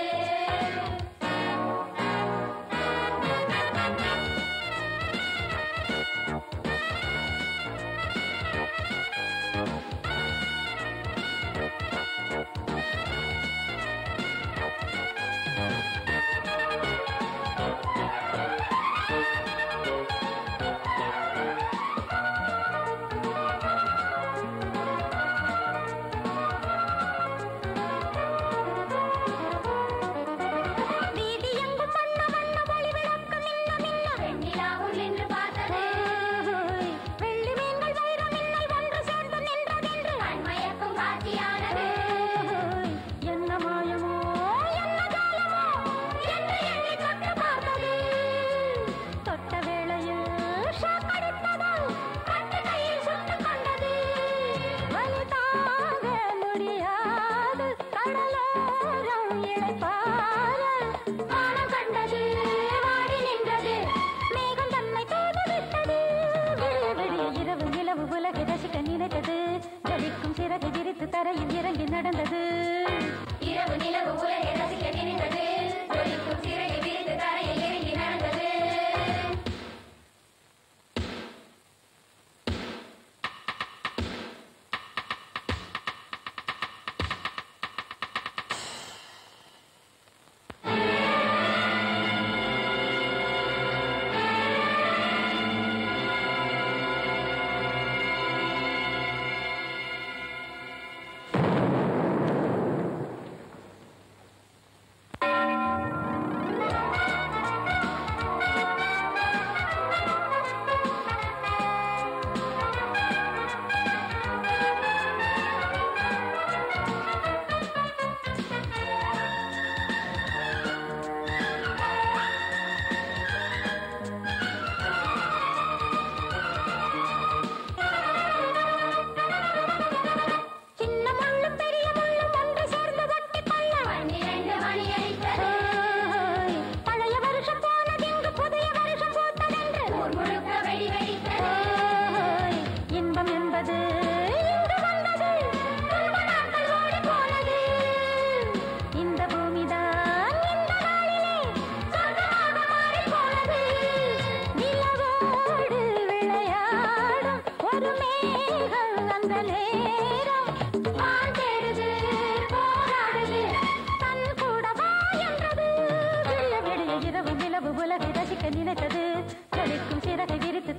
வீதி எங்கும் வண்ண வண்ண ஒளி விளக்கம் மின்ன மின்ன வெண்ணிலாவும் நின்று பார்த்தது வெள்ளி மீன்கள் வைர மின்னல் ஒன்று சேர்ந்து நின்றதென்று கண்மயக்கும் காட்சியானது என்ன மாயமோ என்ன ஜாலமோ என்று எண்ணி தொட்டு பார்த்தது தொட்ட வேளையில் ஷாக் அடித்தது கட்டு கையில் சுட்டுக் கொண்டது வலி தாங்க முடியாது கடலோரம் இளைப்பாற வானம் கண்டது வாடி நின்றது மேகம் தன்னை தூது விட்டது விடிய விடிய இரவு நிலவு உலகை ரசிக்க நினைத்தது ஜலிக்கும் சிறகை விரித்து தரையில் இறங்கி நடந்தது இரவு நிலவு உலகை ரசிக்க நினைத்தது ஜலிக்கும் சிறகை விரித்து தரையில் இறங்கி நடந்தது ஆ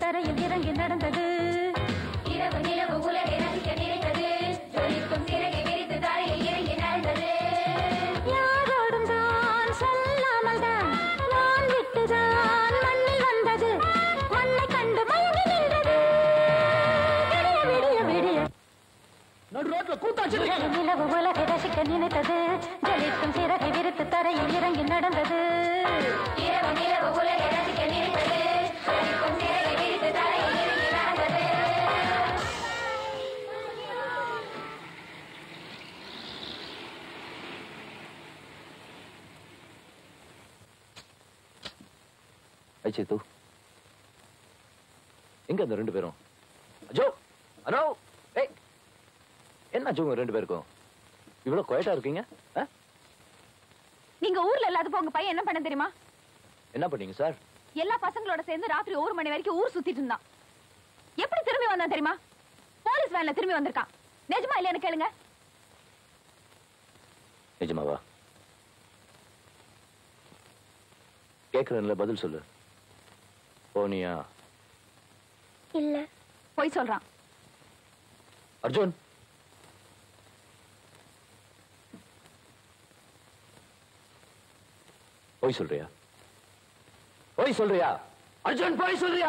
தரையில் இறங்கி நடந்தது இரவு நிலவு உலகை ரசிக்க நினைத்தது ஜொலிக்கும் சிறகை விரித்து தரையில் இறங்கி நடந்தது யாரோடும் தான் சொல்லாமல் தான் நான் விட்டுதான் மண்ணில் வந்தது மண்ணை கண்டு மயங்கி நின்றது விடிய விடிய விடிய நடு ரோட்ல கூத்தாச்சு நிலவு உலகை ரசிக்க நினைத்தது ஜலிக்கும் சிறகை விரித்து தரையில் இறங்கி நடந்தது இரவு நிலவு உலகை ரசிக்க நினைத்தது ஜலிக்கும் சிறகை விரித்து தரையில் இறங்கி நடந்தது ஐச்சித்து எங்க அந்த ரெண்டு பேரும் அஜோ அனோ ஏய் என்னாச்சு உங்க ரெண்டு பேருக்கும் இவ்வளவு குவைட்டா இருக்கீங்க ஆ? நீங்க ஊர்ல இல்லாதப்போ உங்க பையன் என்ன பண்ண தெரியுமா என்ன பண்ணீங்க சார் எல்லா பசங்களோட சேர்ந்து ராத்திரி ஒரு மணி வரைக்கும் ஊர் சுத்திட்டு இருந்தான் எப்படி திரும்பி வந்தான் தெரியுமா போலீஸ் வேன்ல திரும்பி வந்திருக்கான் நிஜமா இல்லையான்னு கேளுங்க நிஜமாவா கேக்குறேன்ல பதில் சொல்லு போனியா இல்ல போய் சொல்றான் அர்ஜுன் போய் சொல்றியா போய் சொல்றியா அர்ஜுன் போய் சொல்றியா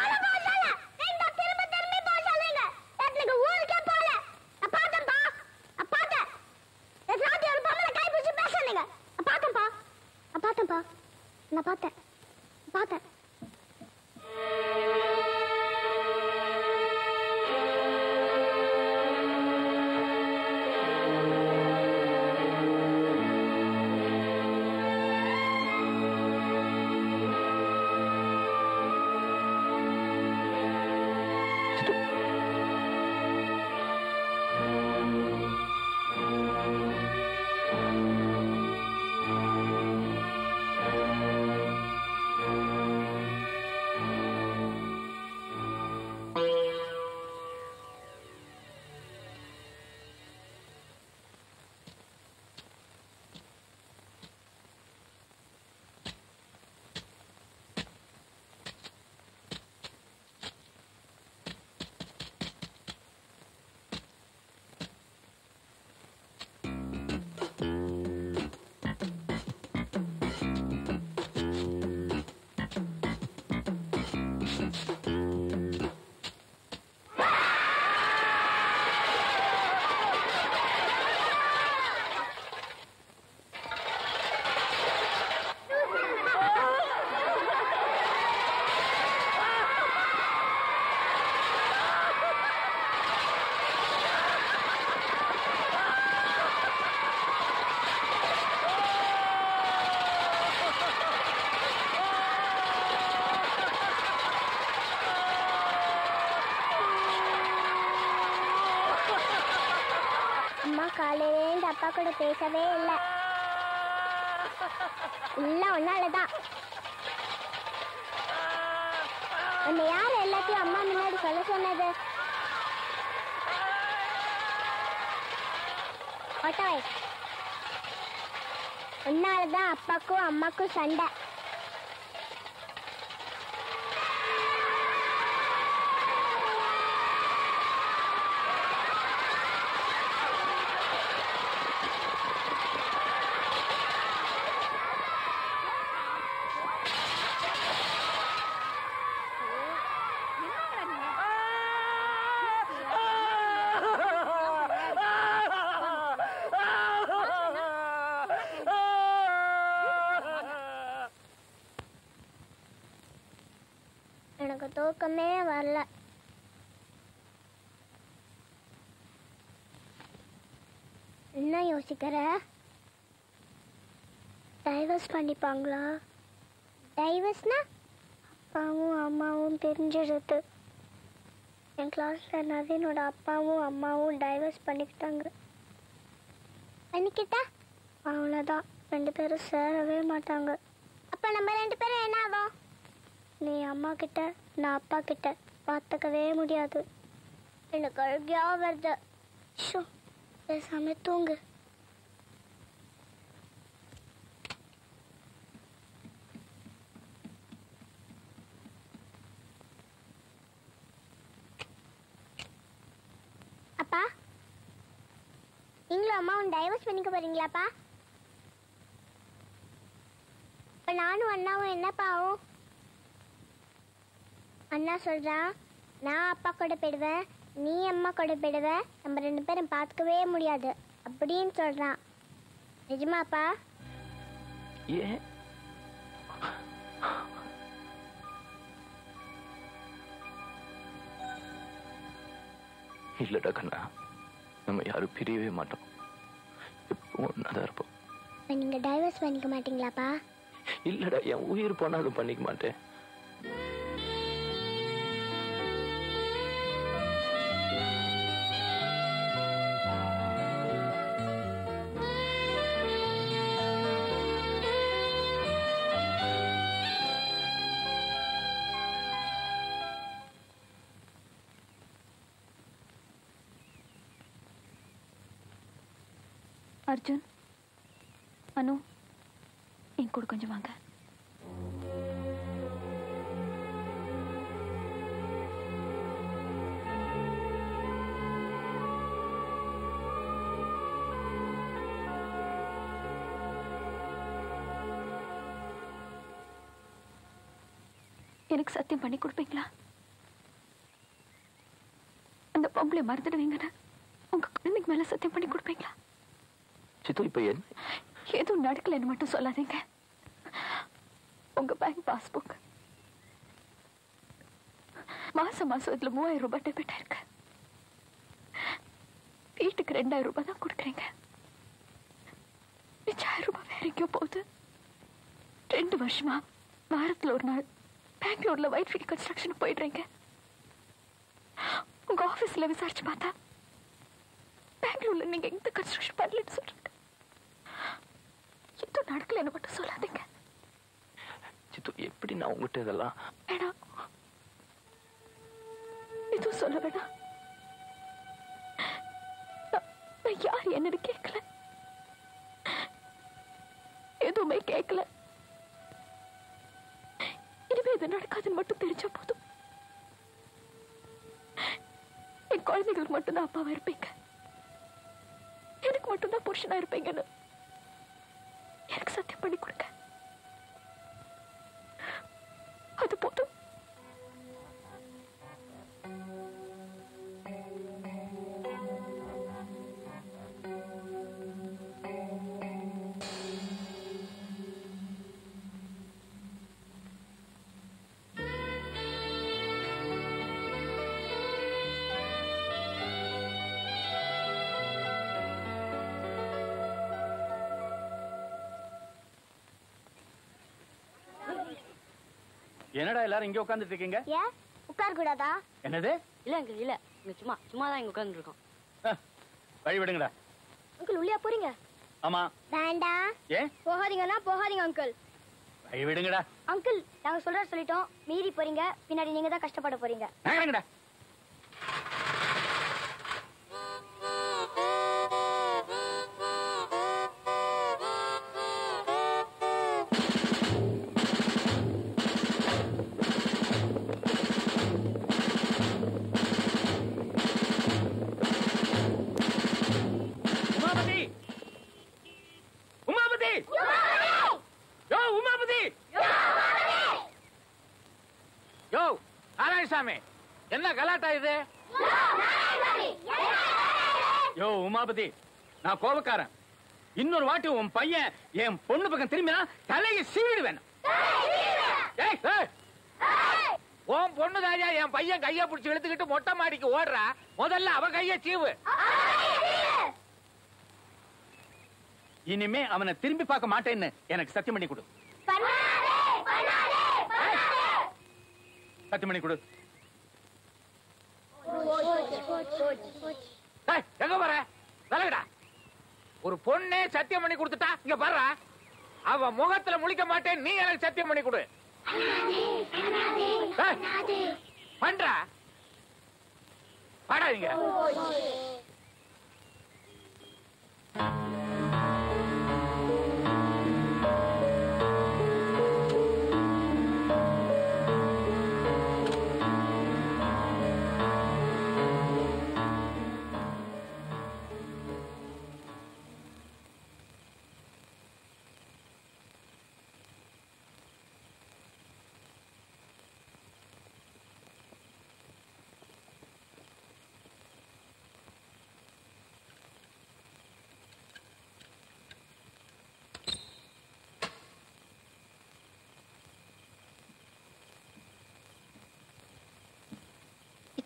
நான் பார்த்தேன் பார்த்தேன் அம்மா காலையிலேருந்து அப்பா கூட பேசவே இல்லை இல்லை ஒன்னாலதான் உன்னை யார் எல்லாத்தையும் அம்மா முன்னாடி சொல்ல சொன்னது ஒட்டவை உன்னாலதான் அப்பாக்கும் அம்மாக்கும் சண்டை எனக்கு தூக்கமே வரல என்ன யோசிக்கிற டைவர்ஸ் பண்ணிப்பாங்களா டைவர்ஸ்னா அப்பாவும் அம்மாவும் பிரிஞ்சிடுது என் கிளாஸ்ல நவீனோட அப்பாவும் அம்மாவும் டைவர்ஸ் பண்ணிக்கிட்டாங்க பண்ணிக்கிட்டா அவ்வளோதான் ரெண்டு பேரும் சேரவே மாட்டாங்க அப்போ நம்ம ரெண்டு பேரும் என்ன ஆகும் நீ அம்மா கிட்ட நான் அப்பா கிட்ட பார்த்துக்கவே முடியாது எனக்கு அழுகியா வருது ஷோ பேசாம தூங்கு அப்பா நீங்களும் அம்மாவும் டைவர்ஸ் பண்ணிக்க போறீங்களாப்பா இப்ப நானும் அண்ணாவும் என்னப்பா ஆகும் அண்ணா சொல்றான் நான் அப்பா கூட போயிடுவேன் நீ அம்மா கூட போயிடுவ நம்ம ரெண்டு பேரும் பார்த்துக்கவே முடியாது அப்படின்னு சொல்றான் நிஜமாப்பா ஏன் இல்லடா கண்ணா நம்ம யாரும் பிரியவே மாட்டோம் எப்பவும் ஒன்னாதான் இருப்போம் இப்ப நீங்க டைவர்ஸ் பண்ணிக்க மாட்டீங்களாப்பா இல்லடா என் உயிர் போனாலும் பண்ணிக்க மாட்டேன் அர்ஜுன் அனு என் கூட கொஞ்சம் வாங்க எனக்கு சத்தியம் பண்ணி கொடுப்பீங்களா அந்த பொம்பளை மறந்துடுவீங்கன்னு உங்க குழந்தைக்கு மேல சத்தியம் பண்ணி கொடுப்பீங்களா சித்து இப்ப என்ன எதுவும் நடக்கலைன்னு மட்டும் சொல்லாதீங்க உங்க பேங்க் பாஸ்புக் மாசம் மாசம் இதுல மூவாயிரம் ரூபாய் டெபிட் இருக்கு வீட்டுக்கு ரெண்டாயிரம் ரூபாய் தான் கொடுக்குறீங்க மிச்சாயிரம் ரூபாய் வேற எங்கேயோ போகுது ரெண்டு வருஷமா வாரத்துல ஒரு நாள் பெங்களூர்ல ஒயிட் ஃபீல்ட் கன்ஸ்ட்ரக்ஷன் போயிடுறீங்க உங்க ஆபீஸ்ல விசாரிச்சு பார்த்தா பெங்களூர்ல நீங்க எந்த கன்ஸ்ட்ரக்ஷன் பண்ணலன்னு சொல்றீங்க எதுவும் நடக்கலைன்னு மட்டும் சொல்லாதீங்க சித்து எப்படி நான் உங்ககிட்ட இதெல்லாம் வேணாம் எதுவும் சொல்ல வேணாம் நான் நான் யார் என்னன்னு கேட்கல எதுவுமே கேட்கல இனிமே இது நடக்காதுன்னு மட்டும் தெரிஞ்சா போதும் என் குழந்தைகளுக்கு மட்டும்தான் அப்பாவா இருப்பீங்க எனக்கு மட்டும்தான் புருஷனா இருப்பீங்கன்னு எனக்கு சத்தியம் பண்ணி கொடுங்க அது போதும் என்னடா எல்லாரும் இங்க உட்கார்ந்துட்டு இருக்கீங்க ஏன் உட்கார கூடாதா என்னது இல்ல அங்கிள் இல்ல இங்க சும்மா சும்மா தான் இங்க உட்கார்ந்து இருக்கோம் வழி விடுங்கடா அங்கிள் உள்ளியா போறீங்க ஆமா வேண்டாம் ஏன் போகாதீங்கன்னா போகாதீங்க அங்கிள் வழி விடுங்கடா அங்கிள் நாங்க சொல்ற சொல்லிட்டோம் மீறி போறீங்க பின்னாடி நீங்க தான் கஷ்டப்பட போறீங்க நகருங்கடா உமாபதி உமாபதி யோ உமாபதி யோ நாராயணசாமி என்ன கலாட்டா இது யோ உமாபதி நான் கோபக்காரன் இன்னொரு வாட்டி உன் பையன் என் பொண்ணு பக்கம் திரும்பினா தலையை சீவிடுவேன் ஏய், ஏய். உன் பொண்ணு தாயா என் பையன் கைய பிடிச்சு இழுத்துக்கிட்டு மொட்டை மாடிக்கு ஓடுறா முதல்ல அவ கைய சீவு இனிமே அவனை திரும்பி பார்க்க மாட்டேன்னு எனக்கு சத்தியம் பண்ணி கொடு சத்தியம் பண்ணி கொடு ஏய், எங்க போற விலகுடா ஒரு பொண்ணே சத்தியம் பண்ணி கொடுத்துட்டா இங்க பாரு அவ முகத்துல முழிக்க மாட்டேன் நீ எனக்கு சத்தியம் பண்ணி கொடு ஏய், பண்றா வாடா இங்க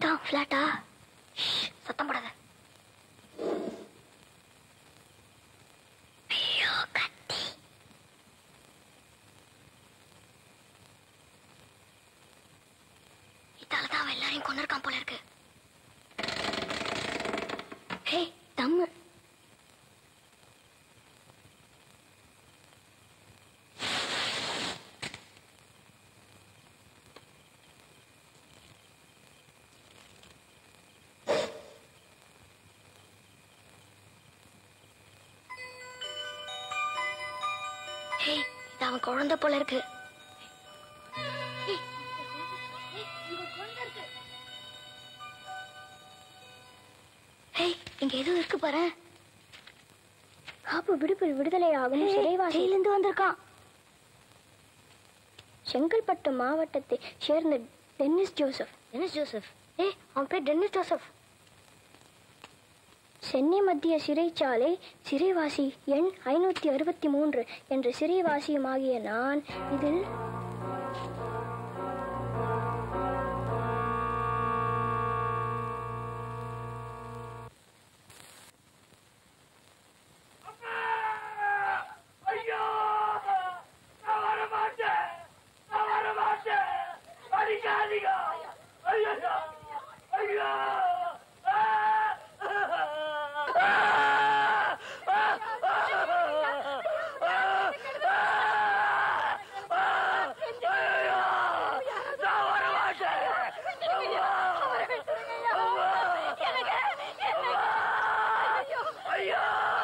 இதான் ஃப்ளாட்டா சத்தம் போடாத ஐயோ கத்தி இதால தான் அவன் எல்லாரையும் கொண்டிருக்கான் போல இருக்கு ஹே தம்மு ஹே இது அவன் குழந்தை போல இருக்கு ஹே இங்க ஏதோ இருக்கு பாரு காப்பு விடுப்பில் விடுதலை ஆகும் சிறைவாசியிலிருந்து வந்திருக்கான் செங்கல்பட்டு மாவட்டத்தை சேர்ந்த டென்னிஸ் ஜோசப் டென்னிஸ் ஜோசப் ஏ அவன் பேர் டென்னிஸ் ஜோசப் சென்னை மத்திய சிறைச்சாலை சிறைவாசி எண் ஐநூத்தி அறுபத்தி மூன்று என்ற சிறைவாசியுமாகிய நான் இதில் ஐயோ நான் வர மாட்டேன் நான் வர மாட்டேன் அடிக்காதீங்க ஐயோ ஐயோ நான் வர மாட்டேன் ஐயோ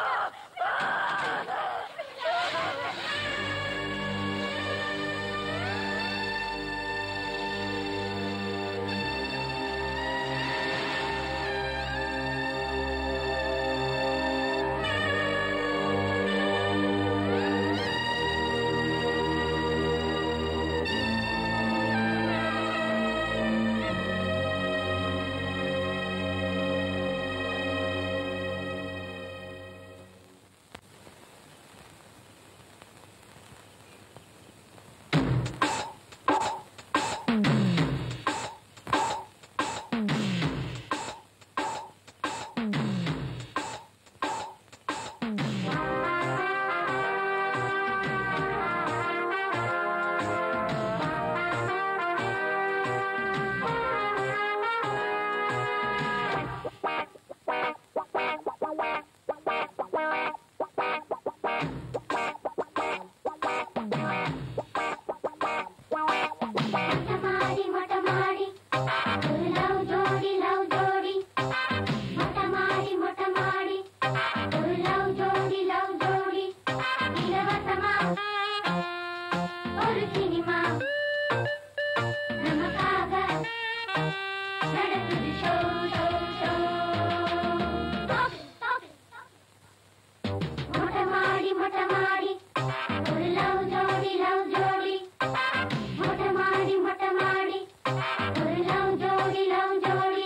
மொட்டமாடி மொட்டமாடி ஒரு லவ் ஜோடி லவ் ஜோடி மொட்டமாடி மொட்டமாடி ஒரு லவ் ஜோடி லவ் ஜோடி இலவசமா ஒரு சினிமா நமக்காக நடக்குது ஷோ ஷோ ஷோ மொட்டமாடி மொட்டமாடி ஒரு லவ் ஜோடி லவ் ஜோடி மொட்டமாடி மொட்டமாடி ஒரு லவ் ஜோடி லவ் ஜோடி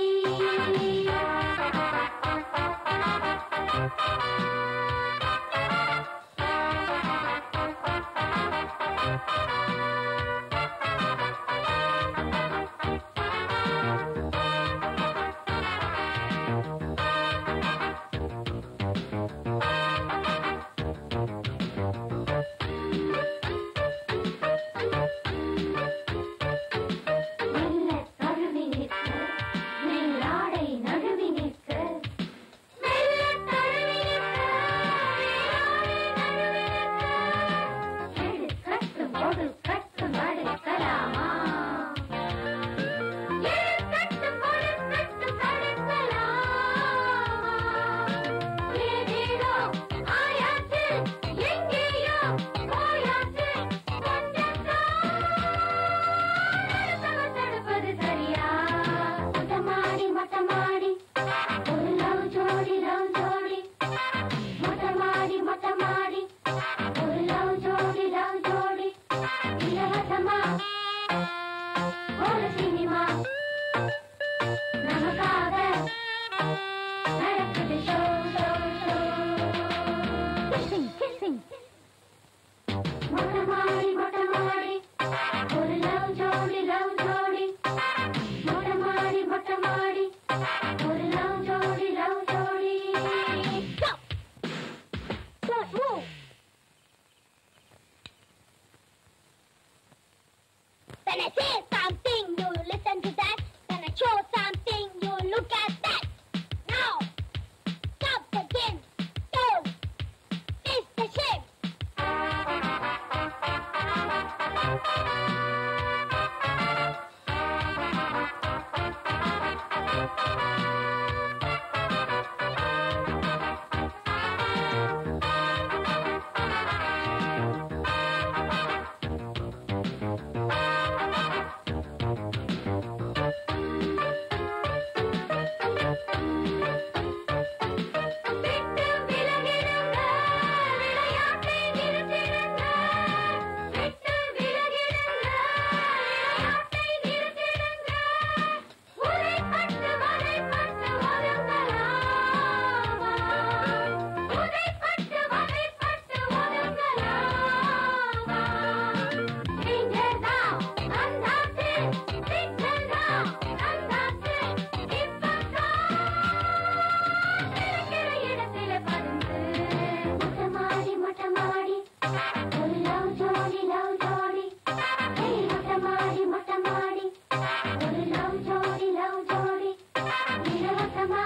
மொட்டமாடி மொட்டமாடி ஒரு லவ் ஜோடி லவ் ஜோடி ஏய் மொட்டமாடி மொட்டமாடி ஒரு லவ் ஜோடி லவ் ஜோடி இலவசமா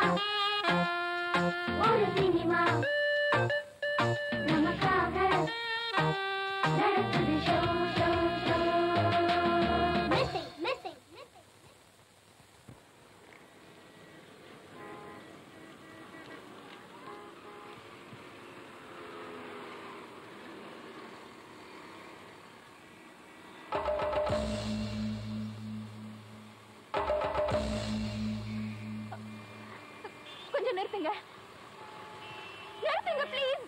ஒரு சினிமா நமக்காக நடக்குது show show show missing missing கொஞ்சம் நிறுத்துங்க நிறுத்துங்க ப்ளீஸ்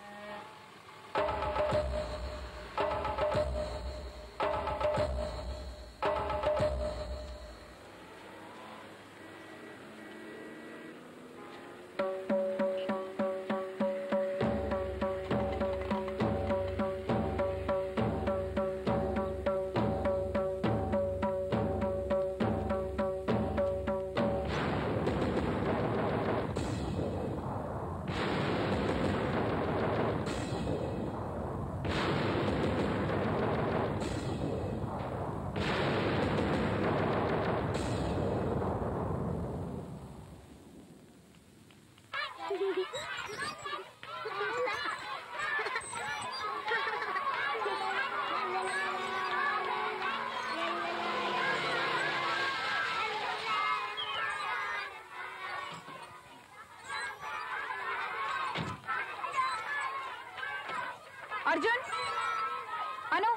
அர்ஜுன் அனு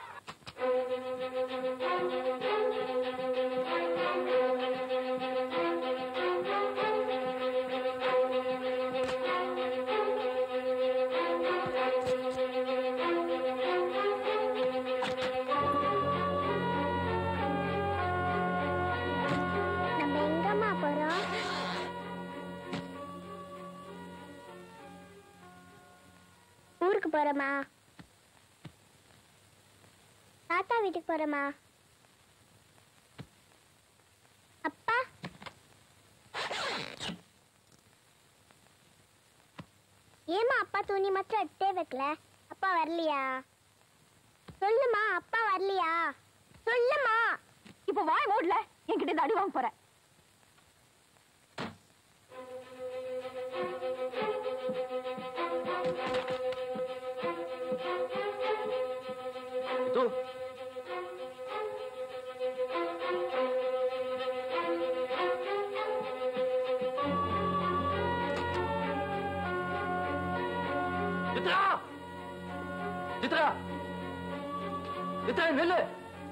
நம்ம எங்கம்மா போறோம் ஊருக்கு போறோமா தாத்தா வீட்டுக்கு போறோமா அப்பா ஏமா அப்பா துணி மாத்திரம் எடுத்தே வைக்கல அப்பா வரலையா சொல்லுமா அப்பா வரலையா சொல்லுமா இப்போ வாய் மூடல என்கிட்ட இருந்து அடி வாங்க போற தூ சித்ரா சித்ரா சித்ரா நில்லு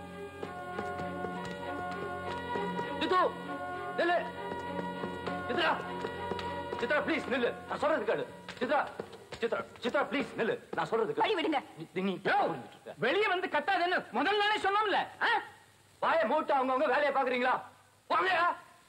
சித்து நில்லு சித்ரா சித்ரா ப்ளீஸ் நில்லு நான் சொல்றது கேளு சித்ரா சித்ரா சித்ரா ப்ளீஸ் நில்லு நான் சொல்றது கேளு. வழி விடுங்க நீ- நீ புரிஞ்சுட்டு இருக்க. வெளியே வந்து கத்தாதேன்னு முதல் நாளே சொன்னோம்ல ஆ? வாயை மூட்டு அவங்கவங்க வேலையை பாக்குறீங்களா வாங்கயா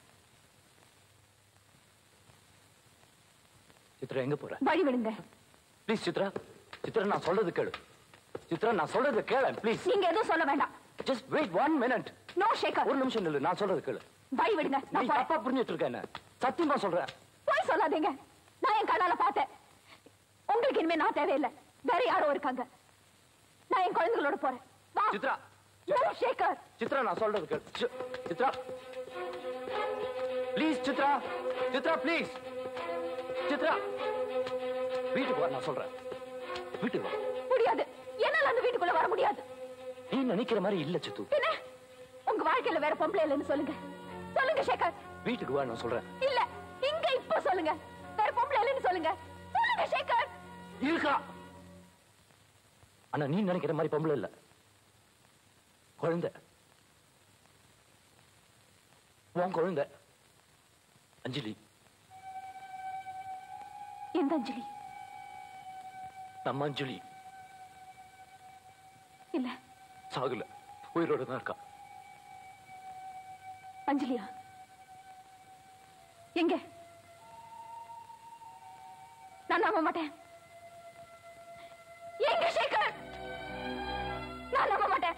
சித்ரா எங்க போற வழி விடுங்க ப்ளீஸ் சித்ரா சித்ரா நான் சொல்றது கேளு சித்ரா நான் சொல்றது கேளு ப்ளீஸ் நீங்க எதுவும் சொல்ல வேண்டாம் just wait one minute no Shekar ஒரு நிமிஷம் நில்லு நான் சொல்றது கேளு வழி விடுங்க நீ நான் போறேன் தப்பா புரிஞ்சுட்டு இருக்க என்ன சத்தியமா சொல்றேன் போய் சொல்லாதீங்க நான் என் கண்ணால பார்த்தேன் உங்களுக்கு இனிமே நான் தேவையில்லை வேற யாரோ இருக்காங்க நான் என் குழந்தைகளோட போறேன் வா சித்ரா நோ ஷேகர் சித்ரா நான் சொல்றது கேளு சி- சித்ரா ப்ளீஸ் சித்ரா சித்ரா ப்ளீஸ் சித்ரா வீட்டுக்கு வா நான் சொல்றேன் வீட்டுக்கு வா முடியாது என்னால அந்த வீட்டுக்குள்ள வர முடியாது நீ நினைக்கிற மாதிரி இல்ல சித்து என்ன உங்க வாழ்க்கையில வேற பொம்பளை இல்லைன்னு சொல்லுங்க சொல்லுங்க சேகர் வீட்டுக்கு வா நான் சொல்றேன் இல்ல இங்க இப்போ சொல்லுங்க வேற பொம்பளை இல்லைன்னு சொல்லுங்க சொல்லுங்க சேகர் இருக்கா ஆனா நீ நினைக்கிற மாதிரி பொம்பளை இல்ல குழந்தை உன் குழந்தை அஞ்சலி எந்த அஞ்சலி நம்ம அஞ்சலி இல்ல சாகல உயிரோட தான் இருக்கா அஞ்சலியா எங்க நான் நம்ப மாட்டேன் எங்க சேகர் நான் நம்ப மாட்டேன்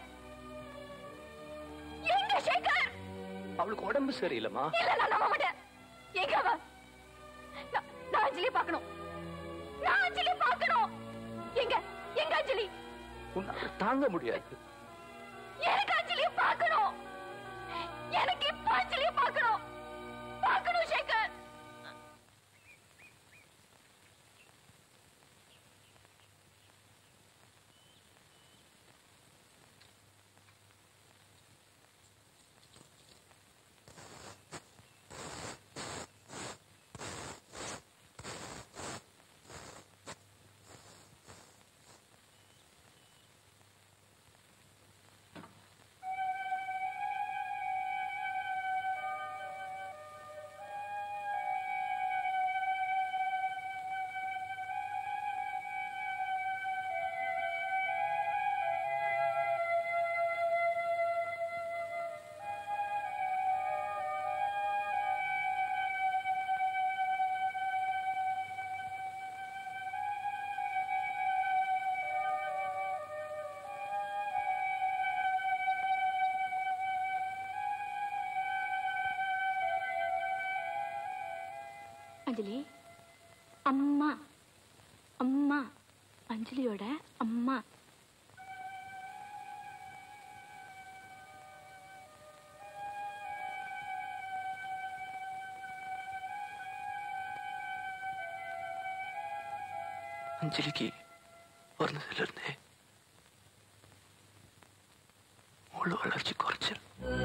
எங்க சேகர் அவளுக்கு உடம்பு சரியில்லைம்மா இல்ல நான் நம்ப மாட்டேன் எங்க அவ நான் நான் அஞ்சலி பார்க்கணும் நான் அஞ்சலி பார்க்கணும் எங்க எங்க அஞ்சலி உன்னால தாங்க முடியாது எனக்கு அஞ்சலிய பார்க்கணும் எனக்கு இப்ப அஞ்சலிய பார்க்கணும் பார்க்கணும் சேகர் அஞ்சலி அம்மா அம்மா அஞ்சலியோட அம்மா அஞ்சலிக்கு பிறந்ததுல இருந்தே முழு வளர்ச்சி குறைச்சல்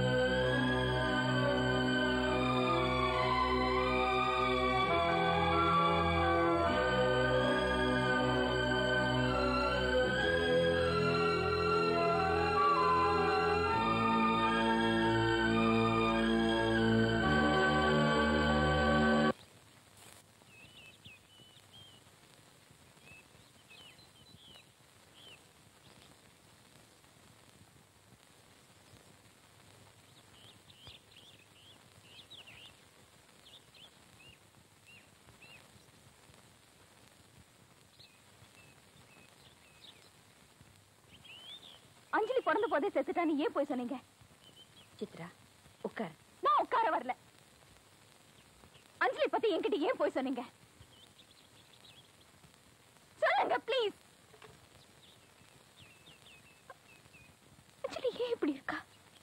அஞ்சலி பிறந்த போதே செத்துட்டான்னு ஏன் போய் சொன்னீங்க சித்ரா உட்கார் நான் உட்கார வரல அஞ்சலி பத்தி என்கிட்ட ஏன் போய் சொன்னீங்க சொல்லுங்க ப்ளீஸ் அஞ்சலி ஏன் இப்படி இருக்கா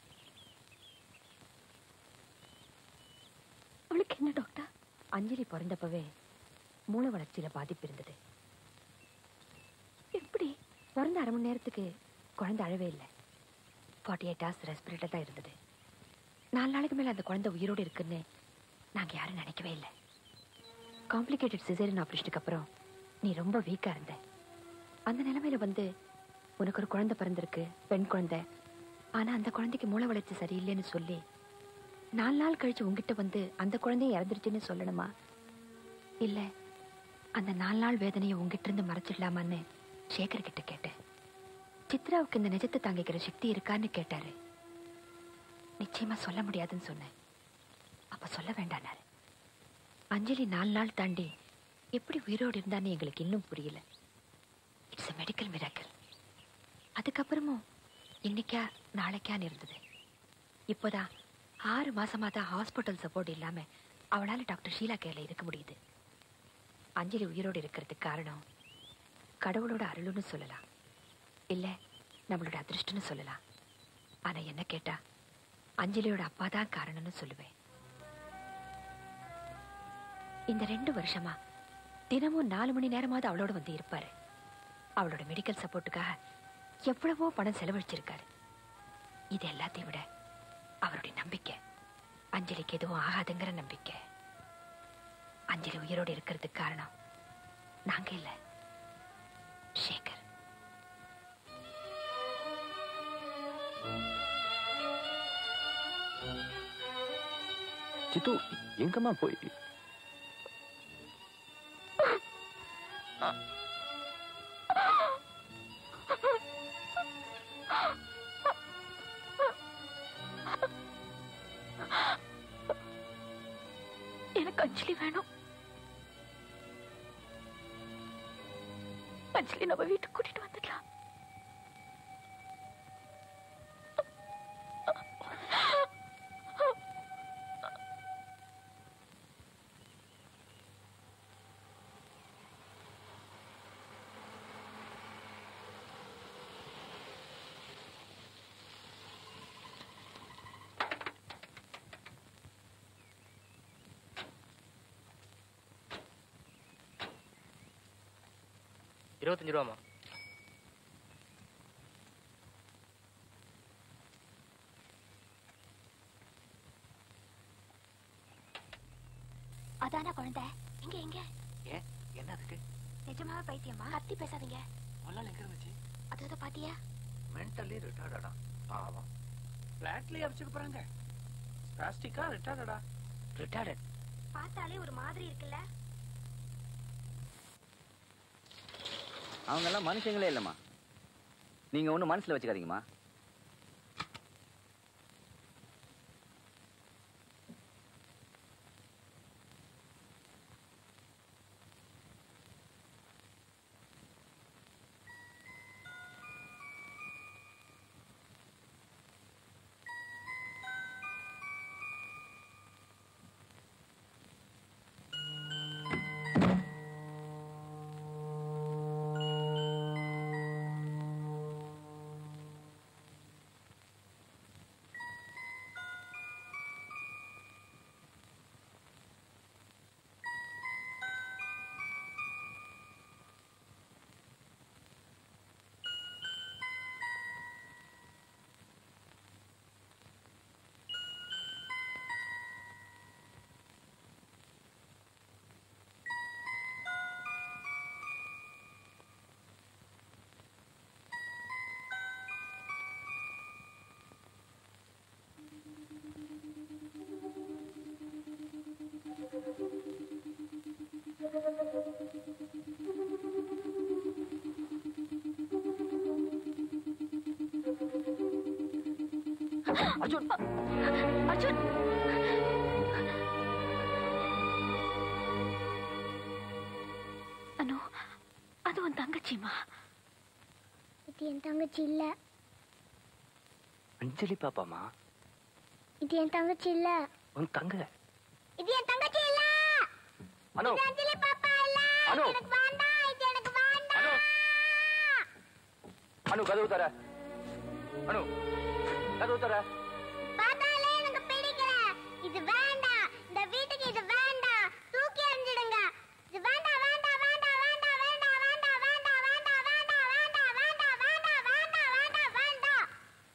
அவளுக்கு என்ன டாக்டர் அஞ்சலி பிறந்தப்பவே மூளை வளர்ச்சியில பாதிப்பு இருந்தது எப்படி பிறந்த அரை மணி நேரத்துக்கு குழந்தை அழவே இல்லை ஃபார்ட்டி எயிட் ஹவர்ஸ் ரெஸ்பிரேட்டர் தான் இருந்தது நாலு நாளைக்கு மேல அந்த குழந்தை உயிரோடு இருக்குன்னு நாங்க யாரும் நினைக்கவே இல்லை காம்ப்ளிகேட்டட் சிசேரியன் ஆப்ரேஷனுக்கு அப்புறம் நீ ரொம்ப வீக்கா இருந்த அந்த நிலைமையில வந்து உனக்கு ஒரு குழந்தை பிறந்திருக்கு பெண் குழந்தை ஆனா அந்த குழந்தைக்கு மூளை வளர்ச்சி சரியில்லைன்னு சொல்லி நாலு நாள் கழிச்சு உங்ககிட்ட வந்து அந்த குழந்தையும் இறந்துருச்சுன்னு சொல்லணுமா இல்ல அந்த நாலு நாள் வேதனையை உங்ககிட்ட இருந்து மறைச்சிடலாமான்னு சேகர் கிட்ட கேட்டேன் சித்ராவுக்கு இந்த நிஜத்தை தாங்கிக்கிற சக்தி இருக்கான்னு கேட்டாரு நிச்சயமா சொல்ல முடியாதுன்னு சொன்னேன் அப்ப சொல்ல வேண்டானாரு அஞ்சலி நாலு நாள் தாண்டி எப்படி உயிரோடு இருந்தான்னு எங்களுக்கு இன்னும் புரியல இட்ஸ் a மெடிக்கல் மிராக்கல் அதுக்கப்புறமும் இன்னைக்கா நாளைக்கான்னு இருந்தது இப்போதான் ஆறு மாசமா தான் ஹாஸ்பிட்டல் சப்போர்ட் இல்லாம அவளால டாக்டர் ஷீலா கேர்ல இருக்க முடியுது அஞ்சலி உயிரோடு இருக்கிறதுக்கு காரணம் கடவுளோட அருளுன்னு சொல்லலாம் இல்ல நம்மளோட அதிர்ஷ்டம்னு சொல்லலாம் ஆனா என்ன கேட்டா அஞ்சலியோட அப்பா தான் காரணம்னு சொல்லுவேன் இந்த ரெண்டு வருஷமா தினமும் நாலு மணி நேரமாவது அவளோட வந்து இருப்பாரு அவளோட மெடிக்கல் சப்போர்ட்டுக்காக எவ்வளவோ பணம் செலவழிச்சிருக்காரு இது எல்லாத்தையும் விட அவருடைய நம்பிக்கை அஞ்சலிக்கு எதுவும் ஆகாதுங்கிற நம்பிக்கை அஞ்சலி உயிரோடு இருக்கிறதுக்கு காரணம் நாங்க இல்ல சேகர் சித்து எங்கம்மா போய் எனக்கு அஞ்சலி வேணும் அஞ்சலி நம்ம வீட்டுக்கு கூட்டிட்டு வந்துடலாம் இருபத்தஞ்சு ரூபாமா அதானா குழந்தை இங்க இங்க ஏன் என்ன அதுக்கு நிஜமாவே பைத்தியமா கத்தி பேசாதீங்க முதல்ல எங்க இருந்துச்சு அது எதோ பாத்தியா மென்டலி ரிட்டார்டா பாவம் பிளாட்லயே அடிச்சுக்க போறாங்க பிளாஸ்டிக்கா ரிட்டார்டா ரிட்டார்டட் பார்த்தாலே ஒரு மாதிரி இருக்குல்ல அவங்க எல்லாம் மனுஷங்களே இல்லம்மா நீங்க ஒண்ணும் மனசுல வச்சுக்காதீங்கம்மா அர்ஜுன் அர்ஜுன் அனு அது உன் தங்கச்சிமா இது என் தங்கச்சி இல்ல அஞ்சலி பாப்பாமா இது என் தங்கச்சி இல்ல உன் தங்க இது என் தங்கச்சி இல்ல அனு இது அஞ்சலி பாப்பா இல்ல அனு. எனக்கு வேண்டாம் இது எனக்கு வேண்டாம் அனு கதவு தர அனு கதவு தர பார்த்தாலே எனக்கு பிடிக்கல இது வேண்டாம் இந்த வீட்டுக்கு இது வேண்டாம் தூக்கி எறிஞ்சிடுங்க இது வேண்டாம் வேண்டாம் வேண்டாம் வேண்டாம் வேண்டாம் வேண்டாம் வேண்டாம் வேண்டாம் வேண்டாம் வேண்டாம் வேண்டாம் வேண்டாம் வேண்டாம் வேண்டாம் வேண்டாம்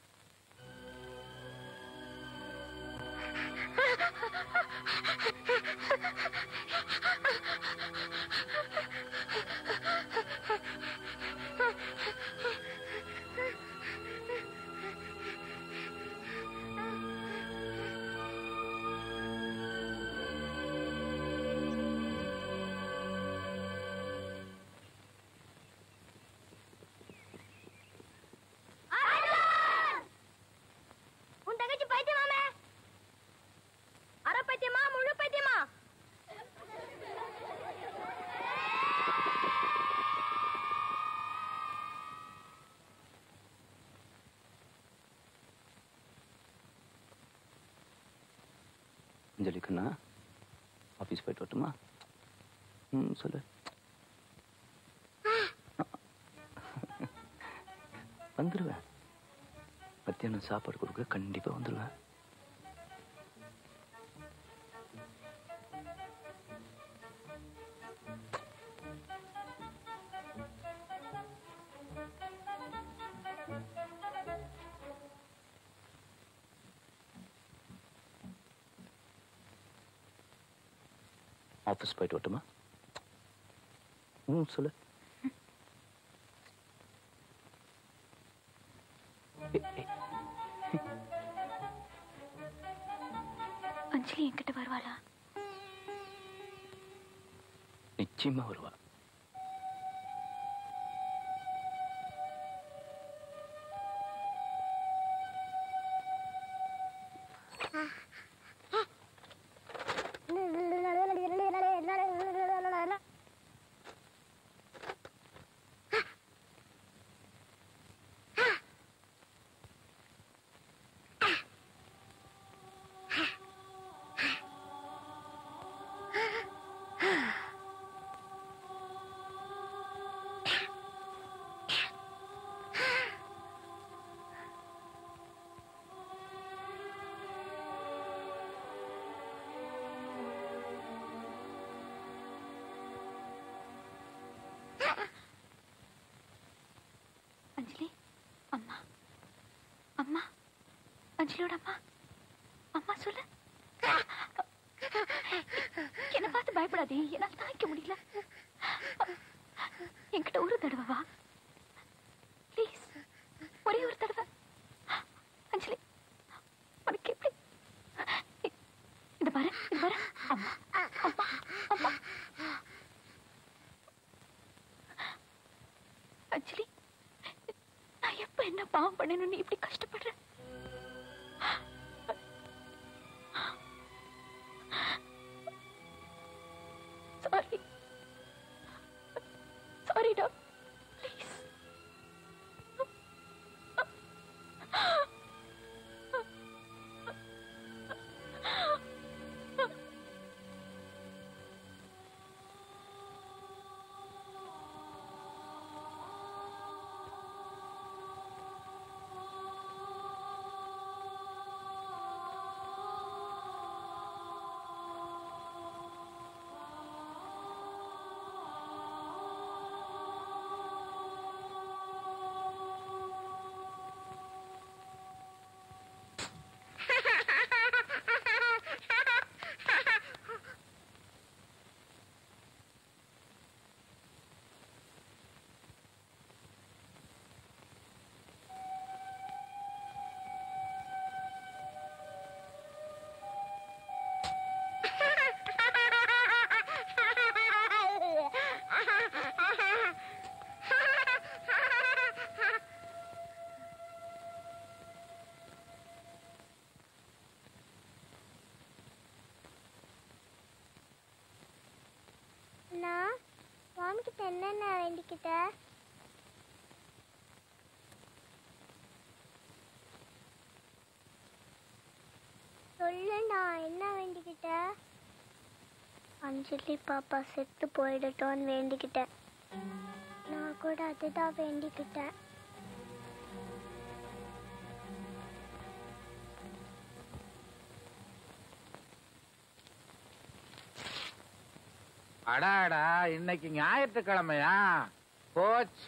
உன் தங்கச்சி பைத்தியமாமே அரை பைத்தியமா முழு பைத்தியமா அஞ்சலி கண்ணா ஆஃபீஸ் போயிட்டு வரட்டுமா ம் சொல்லு வந்துடுவேன் மத்தியானம் சாப்பாடு கொடுக்க கண்டிப்பா வந்துடுவேன் ஆஃபீஸ் போயிட்டு வரட்டுமா ம் சொல்லு அஞ்சலி என்கிட்ட வருவாளா நிச்சயமா வருவா அஞ்சலி அம்மா அம்மா அஞ்சலியோட அம்மா அம்மா சொல்லு என்ன பார்த்து பயப்படாதே என்னால் தாங்கிக்க முடியல என்கிட்ட ஒரு தடவை வா ப்ளீஸ் ஒரே ஒரு தடவை அஞ்சலி உனக்கு எப்படி இ- இந்த பாரு இந்த பாரு அம்மா அம்மா அம்மா அஞ்சலி நான் எப்ப என்ன பாவம் பண்ணணும் நீ இப்படி கஷ்டப்படுற சாரி சாரிடா ப்ளீஸ் நான் சுவாமிக்கிட்ட என்னென்ன வேண்டிக்கிட்ட சொல்லு நான் என்ன வேண்டிக்கிட்ட அஞ்சலி பாப்பா செத்து போயிடட்டோன்னு வேண்டிக்கிட்டேன் நான் கூட அதுதான் வேண்டிக்கிட்டேன் அடாடா இன்னைக்கு ஞாயிற்றுக்கிழமையா போச்சு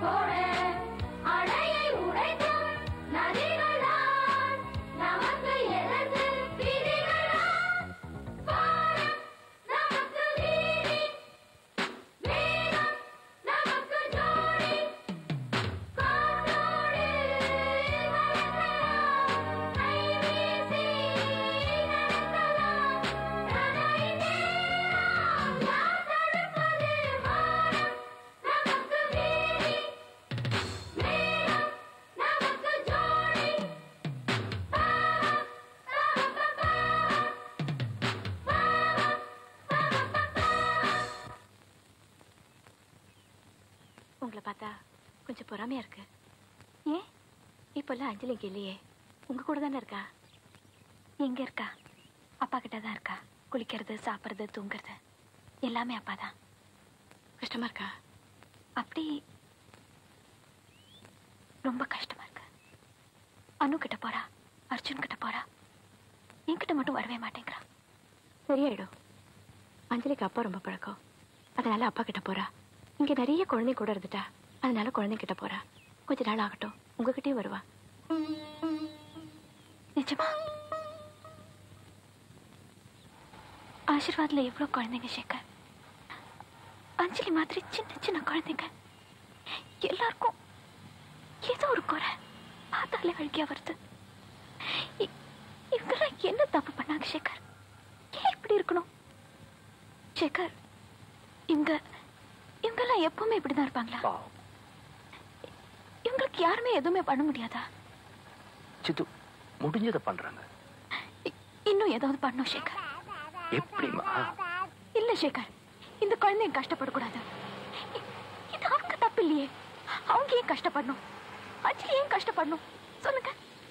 போட அணையை உடைக்கும் நதிகளால் நமக்கு எதற்கு விதிகளா வானம் நமக்கு வீதி மேகம் நமக்கு ஜோடி காற்றோடு கலக்கலாம் கை வீசி நடக்கலாம் தனை நேரம் யார் தடுப்பது வானம் நமக்கு வீதி மேகம் நமக்கு ஜோடி உங்களை பார்த்தா கொஞ்சம் பொறாமையா இருக்கு ஏன் இப்பெல்லாம் அஞ்சலி இங்க இல்லையே உங்க கூட தானே இருக்கா எங்க இருக்கா அப்பா கிட்ட தான் இருக்கா குளிக்கிறது சாப்பிட்றது தூங்குறது எல்லாமே அப்பா தான் கஷ்டமா இருக்கா அப்படி ரொம்ப கஷ்டமா இருக்கு அனு கிட்ட போறா அர்ஜுன் கிட்ட போறா என்கிட்ட மட்டும் வரவே மாட்டேங்கிறா சரியாயிடும் அஞ்சலிக்கு அப்பா ரொம்ப பழக்கம் அதனால அப்பா கிட்ட போறா இங்க நிறைய குழந்தை கூட இருந்துட்டா அதனால குழந்தை கிட்ட போறா கொஞ்ச நாள் ஆகட்டும் உங்ககிட்டயும் வருவா நிஜமா ஆசீர்வாத்ல எவ்வளவு குழந்தைங்க சேகர் அஞ்சலி மாதிரி சின்ன சின்ன குழந்தைங்க எல்லாருக்கும் ஏதோ ஒரு குறை பார்த்தாலே அழுகியா வருது இ- இவங்கெல்லாம் என்ன தப்பு பண்ணாங்க சேகர் ஏன் இப்படி இருக்கணும் சேகர் இவங்க இவங்கெல்லாம் எப்பவுமே இப்படிதான் இருப்பாங்களா இவங்களுக்கு யாருமே எதுவுமே பண்ண முடியாதா சித்து முடிஞ்சதை பண்றாங்க இன்னும் ஏதாவது பண்ணும் சேகர் எப்படிமா இல்ல சேகர் இந்த குழந்தைங்க கஷ்டப்படக்கூடாது இ- இது அவங்க தப்பு இல்லையே அவங்க ஏன் கஷ்டப்படணும் அஞ்சலி ஏன் கஷ்டப்படணும் சொல்லுங்க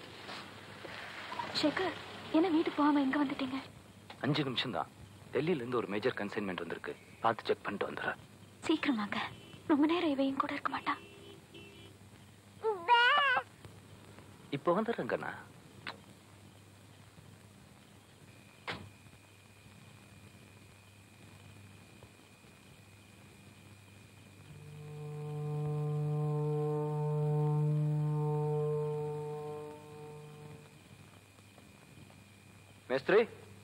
சேகர் என்ன வீட்டுக்கு போகாம எங்க வந்துட்டீங்க அஞ்சு நிமிஷம் தான் டெல்லியில இருந்து ஒரு மேஜர் கன்சைன்மெண்ட் வந்திருக்கு பார்த்து செக் பண்ணிட்டு வந்துடுறேன் சீக்கிரம் வாங்க ரொம்ப நேரம் இவையும் கூட இருக்க மாட்டா இப்போ வந்துடுறேன் கண்ணா மேஸ்திரி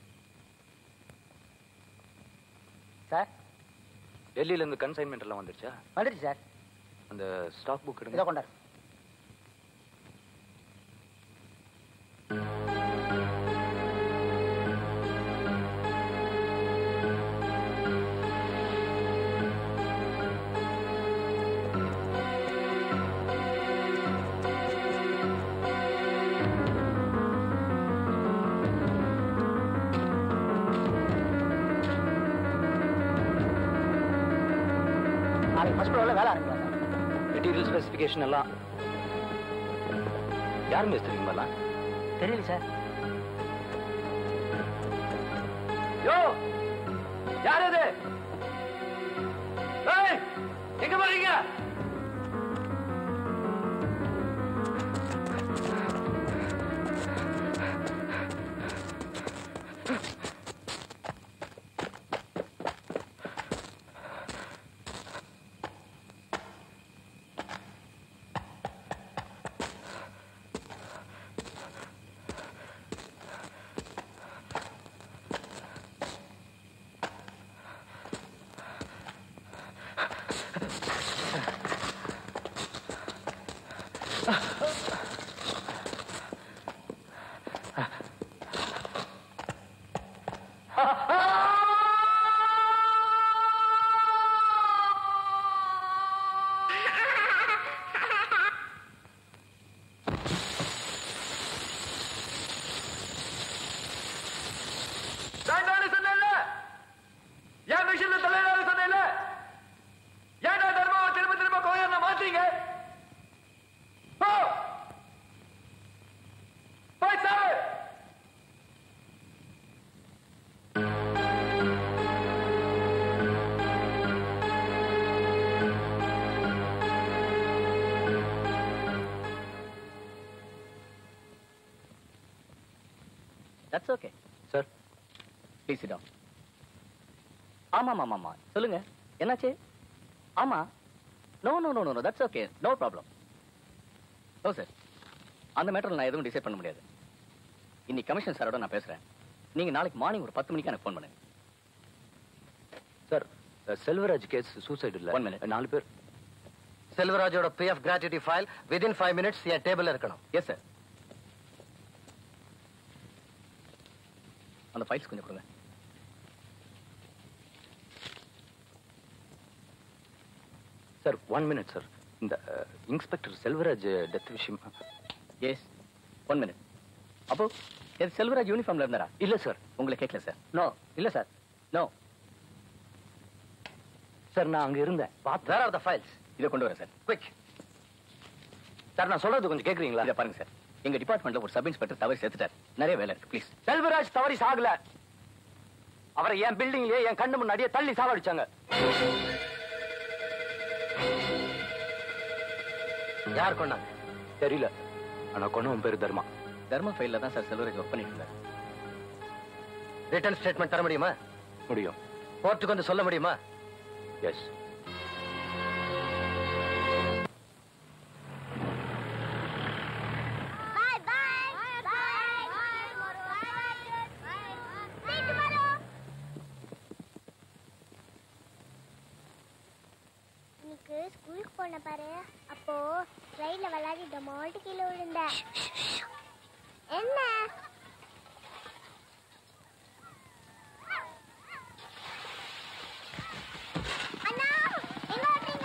சார் டெல்லியில இருந்து கன்சைன்மெண்ட் எல்லாம் வந்துருச்சா வந்துடுச்சு சார் அந்த ஸ்டாக் புக் இதோ எடுங்க கொண்டாரு நாளைக்கு ஃபர்ஸ்ட் ஃப்ளோரில் வேலை ஆரம்பிக்கலாம் சார் மெட்டீரியல் ஸ்பெசிஃபிகேஷன் எல்லாம் யார் மேஸ்திரி இவங்கெல்லாம் தெரியல சார் யோ யார் இது ஏய் எங்க போறீங்க வேண்டாம்னு சொன்னேன்ல என் மிஷின்ல தலையிடாத சொன்னேன்ல ஏன்டா தர்மாவை திரும்ப திரும்ப கோயர்ன மாத்தீங்க போ போய் சாவு தட்ஸ் ஓகே சார் ப்ளீஸ் இடம் ஆமாம் ஆமாம் ஆமாம் சொல்லுங்க என்னாச்சு ஆமா no no no no that's okay no problem no sir அந்த மேட்டரில் நான் எதுவும் டிசைட் பண்ண முடியாது இன்னைக்கு கமிஷன் சாரோட நான் பேசுறேன் நீங்க நாளைக்கு மார்னிங் ஒரு பத்து மணிக்கு எனக்கு ஃபோன் பண்ணுங்க சார் செல்வராஜ் கேஸ் சூசைட் இல்ல One minute. நாலு பேர் செல்வராஜோட pay of gratuity file within five minutes என் டேபிள்ல இருக்கணும் எஸ் சார் அந்த ஃபைல்ஸ் கொஞ்சம் கொடுங்க சார் ஒன் மினிட் சார் இந்த இன்ஸ்பெக்டர் செல்வராஜ் டெத் விஷயம் எஸ் ஒன் மினிட் அப்போ எது செல்வராஜ் யூனிஃபார்ம்ல இருந்தாரா இல்ல சார் உங்களை கேட்கல சார் நோ இல்ல சார் நோ சார் நான் அங்க இருந்தேன் what where are the files இதை கொண்டு வரேன் சார் குவிக் சார் நான் சொல்றது கொஞ்சம் கேக்குறீங்களா இதை பாருங்க சார் எங்க டிபார்ட்மெண்ட்ல ஒரு சப் இன்ஸ்பெக்டர் தவறி சேர்த்துட்டார் நிறைய வேலை இருக்கு ப்ளீஸ் செல்வராஜ் தவறி சாகல அவரை என் பில்டிங்லயே என் கண்ணு முன்னாடியே தள்ளி சாவடிச்சாங்க யார் கொண்டாங்க தெரியல ஆனா கொண்டவன் பேரு தர்மா தர்ம ஃபைல்ல தான் சார் செல்வராஜ் ஒர்க் பண்ணிட்டு இருந்தார் ரிட்டர்ன் ஸ்டேட்மெண்ட் தர முடியுமா முடியும் கோர்ட்டுக்கு வந்து சொல்ல முடியுமா yes Bye bye. Bye bye. See you tomorrow. இன்னைக்கு ஸ்கூலுக்கு போன பாரு அப்போ ட்ரெயின்ல விளையாடி டமால்ட்டு கீழே விழுந்த என்ன அண்ணா எங்க ஓட்டீங்க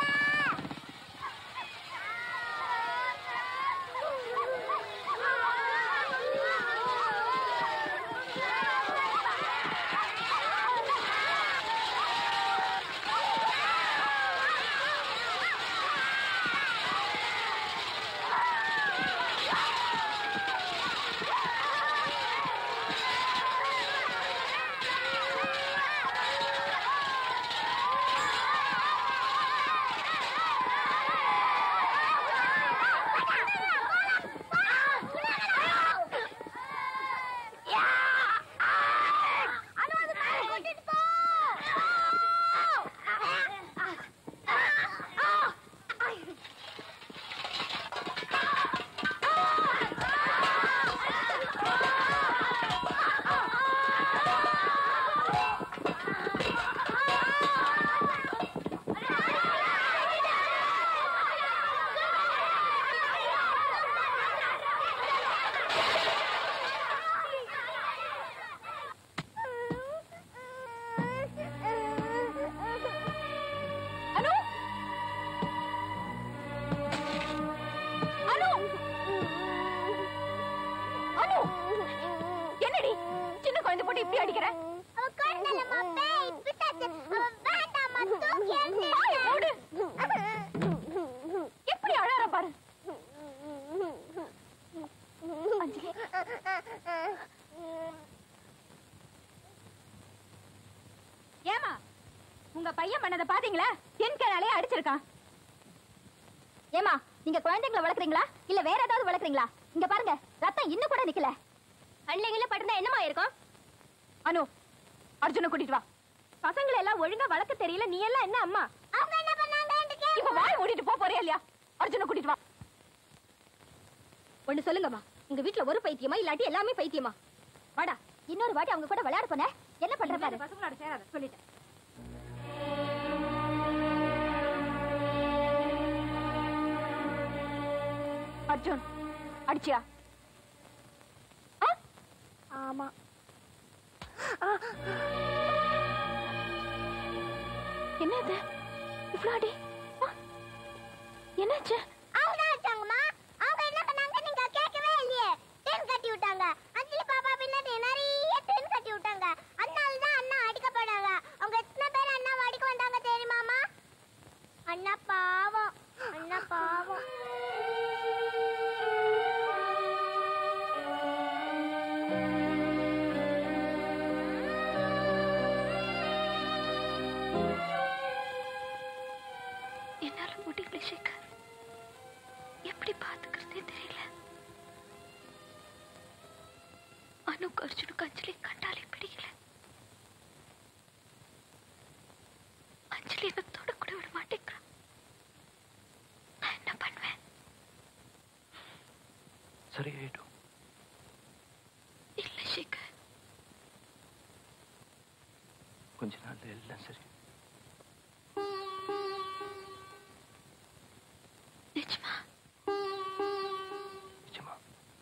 அனு அனு அனு என்னடி சின்ன குழந்தை போட்டு இப்படி அடிக்கிற அவ குழந்தைலம்மா, பேய், பிசாசு. அவ வேண்டாம்மா, தூக்கி எறிஞ்சிடு. வாயை மூடு. எப்படி அழற பாரு அஞ்சலி ஏமா உங்க பையன் பண்ணதை பாத்தீங்களா என் கனாலே அடிச்சிருக்கான் ஏமா நீங்க குழந்தைங்களை வளர்க்குறீங்களா இல்ல வேற ஏதாவது வளர்க்குறீங்களா இங்க பாருங்க ரத்தம் இன்னும் கூட நிக்கல கண்ணில பட்டிருந்தா என்னமா இருக்கும் அனு அர்ஜுன கூட்டிட்டு வா பசங்களை எல்லாம் ஒழுங்கா வளர்க்க தெரியல நீ எல்லாம் என்ன அம்மா அவங்க என்ன பண்ணாங்கன்னு கேளு. இப்ப வாய் மூடிட்டு போ போறியா இல்லையா அர்ஜுன கூட்டிட்டு வா ஒண்ணு சொல்லுங்கம்மா உங்க வீட்ல ஒரு பைத்தியமா இல்லாட்டி எல்லாமே பைத்தியமா வாடா இன்னொரு வாட்டி அவங்க கூட விளையாட போன என்ன பண்ற பாரு பசங்களோட சேராத சொல்லிட்டேன் அர்ஜுன் அடிச்சியா ஆமா என்ன இது இவ்ளோ அடி ஆ, என்னாச்சு அவங்க தான் வச்சாங்கம்மா அவங்க என்ன பண்ணாங்க நீங்க கேட்கவே இல்லையே தேன் கட்டி விட்டாங்க அஞ்சலி பாப்பா பின்னாடி நிறைய தேன் கட்டி விட்டாங்க அதனால தான் அண்ணா அடிக்கப்படாங்க அவங்க எத்தனை பேர் அண்ணா அடிக்க வந்தாங்க தெரியுமாமா அண்ணா பாவம் அண்ணா பாவம் என்னால முடியல சேகர் எப்படி பாத்துக்கிறதே தெரியல அனுக்கு அர்ஜுனுக்கு அஞ்சலி கண்டாலே பிடிக்கல அஞ்சலி என்ன தொட கூட விட மாட்டேங்கிறான் சரியாயிடும் இல்ல சேகர் கொஞ்ச நாள்ல எல்லாம் சரி நிஜமா நிஜமா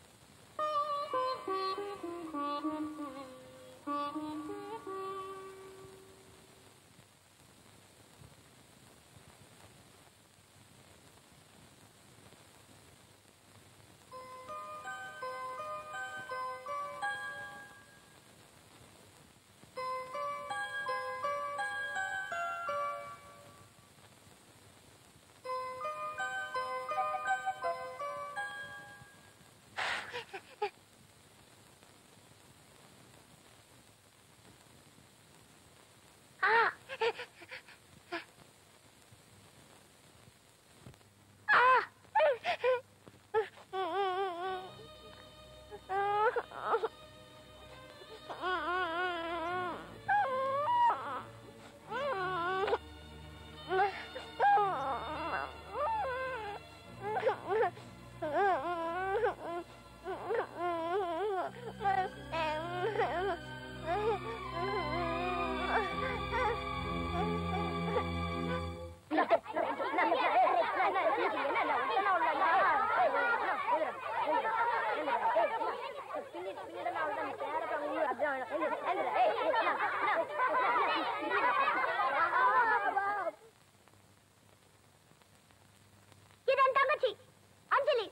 இதன் தங்கச்சி அஞ்சலி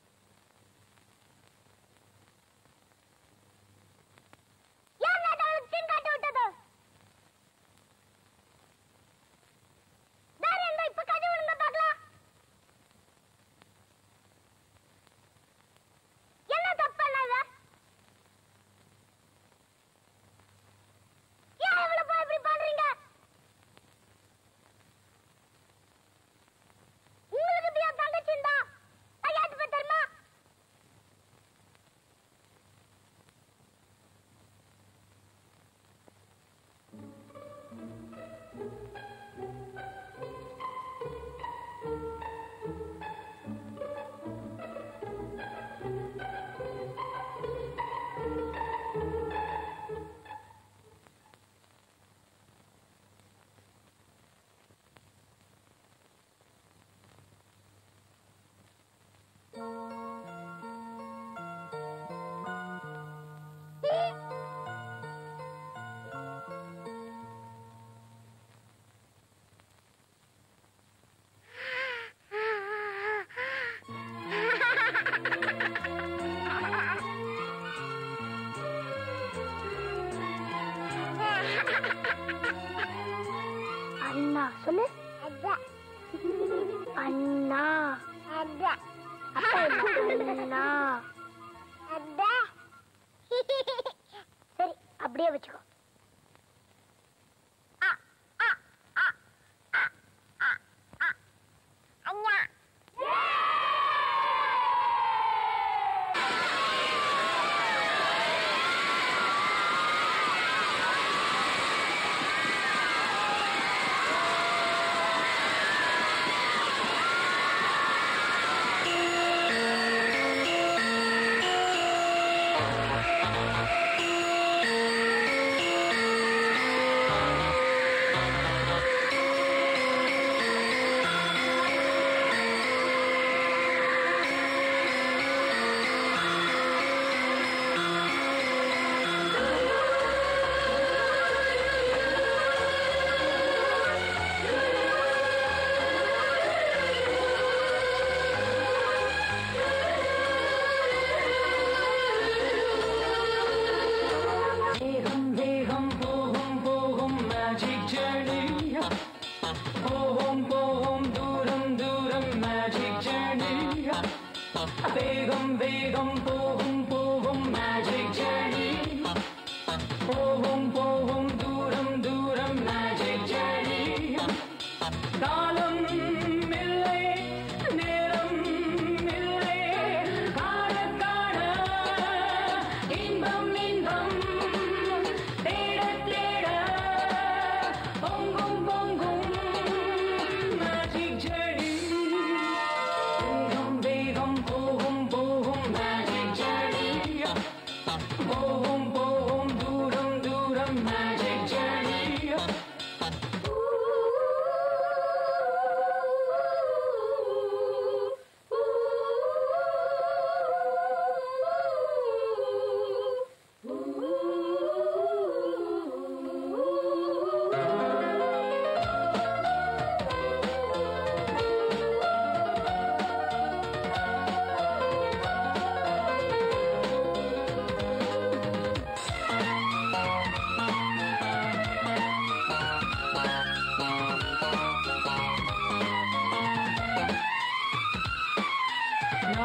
யார் நேத்து அவளுக்கு சீன் காட்டி விட்டது வேற எங்க இப்ப கதை விடுங்க பார்க்கலாம் என்ன தப்பு பண்ணாங்க ஏன் இவ்வளவு போய் இப்படி பண்றீங்க உங்களுக்கு இப்படி என் தங்கச்சி இருந்தா நான் ஏத்துப்ப தெரியுமா அண்ணா சொல்லு அண்ணா அப்பா இல்ல, அண்ணா சரி அப்படியே வச்சுக்கோ அண்ணா வேகம் வேகம் போகும் போகும் மேஜிக் ஜர்னி போகும் போகும் தூரம் தூரம் மேஜிக் ஜர்னி வேகம் வேகம் போகும் போகும் மேஜிக் ஜர்னி போகும் போகும் தூரம் தூரம் மேஜிக் ஜர்னி காலம் இல்லை நேரம் இல்லை காண காண இன்பம் இன்பம் தேட தேட பொங்கும் பொங்கும் மேஜிக் ஜர்னி வேகம் வேகம் போகும் போகும் மேஜிக்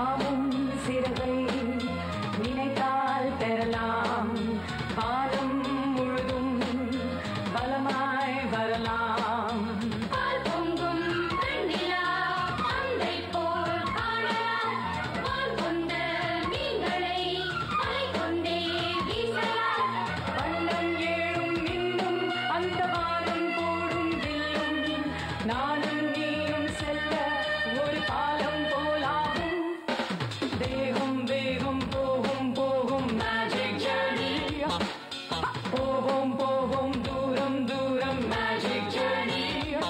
நாமும் சிறகை நினைத்தால் பெறலாம் காலம் முழுதும் பலமாய் வரலாம் பால் பொங்கும் வெண்ணிலா பந்தை போல் காணலாம் பால் கொண்ட மீன்களை அலை கொண்டே வீசலாம் வண்ணம் ஏழும் மின்னும் அந்த வானம் போடும் வில்லும் நானும் நீயும் செல்ல ஒரு பாலம் போலாகும் வேகம் வேகம் போகும் போகும் மேஜிக் ஜர்னி போகும் போகும் தூரம் தூரம் மேஜிக் ஜர்னி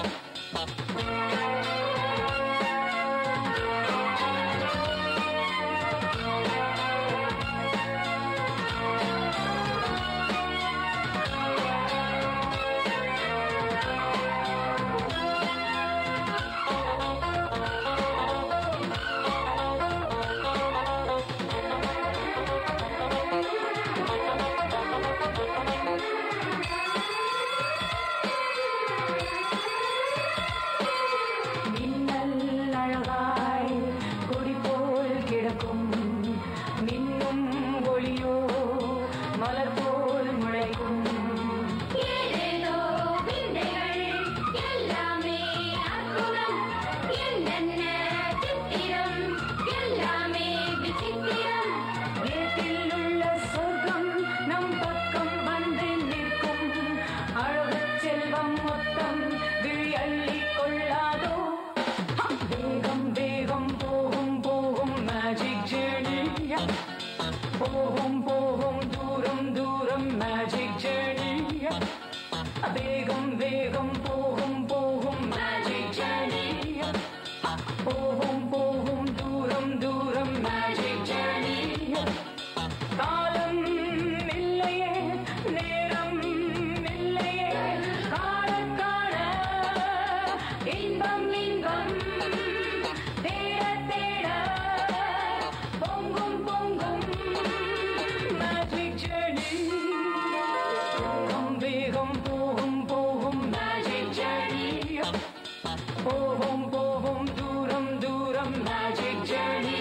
மின்னல் அழகாய் கொடி போல் கிடக்கும் மின்னும் ஒளியோ மலர் போல் முளைக்கும் ஏதேதோ விந்தைகள் எல்லாமே அற்புதம் என்னென்ன சித்திரம் எல்லாமே விசித்திரம் வீட்டில் உள்ள சொர்க்கம் நம் பக்கம் வந்து நிற்கும் அழகுச் செல்வம் மொத்தம் விழி அள்ளிக் கொள்ளாதோ வேகம் வேகம் போகும் போகும் மேஜிக் ஜேர்னி போகும் போகும் தூரம் தூரம் மேஜிக் ஜேர்னி வேகம் வேகம் போகும் போகும் மேஜிக் ஜேர்னி போகும் போகும் தூரம் தூரம் மேஜிக் ஜேர்னி காலம் இல்லையே நேரம் இல்லையே காண காண இன்பம் இன்பம் தேட தேட பொங்கும் பொங்கும் மேஜிக் ஜேர்னி வேகம் வேகம் போகும் போகும் மேஜிக் ஜேர்னி போகும் போகும் தூரம் தூரம் மேஜிக் ஜேர்னி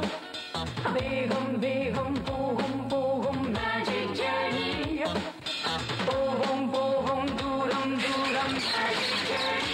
வேகம் வேகம் போகும் போகும் மேஜிக் ஜேர்னி போகும் போகும் தூரம் தூரம் மேஜிக் ஜேர்னி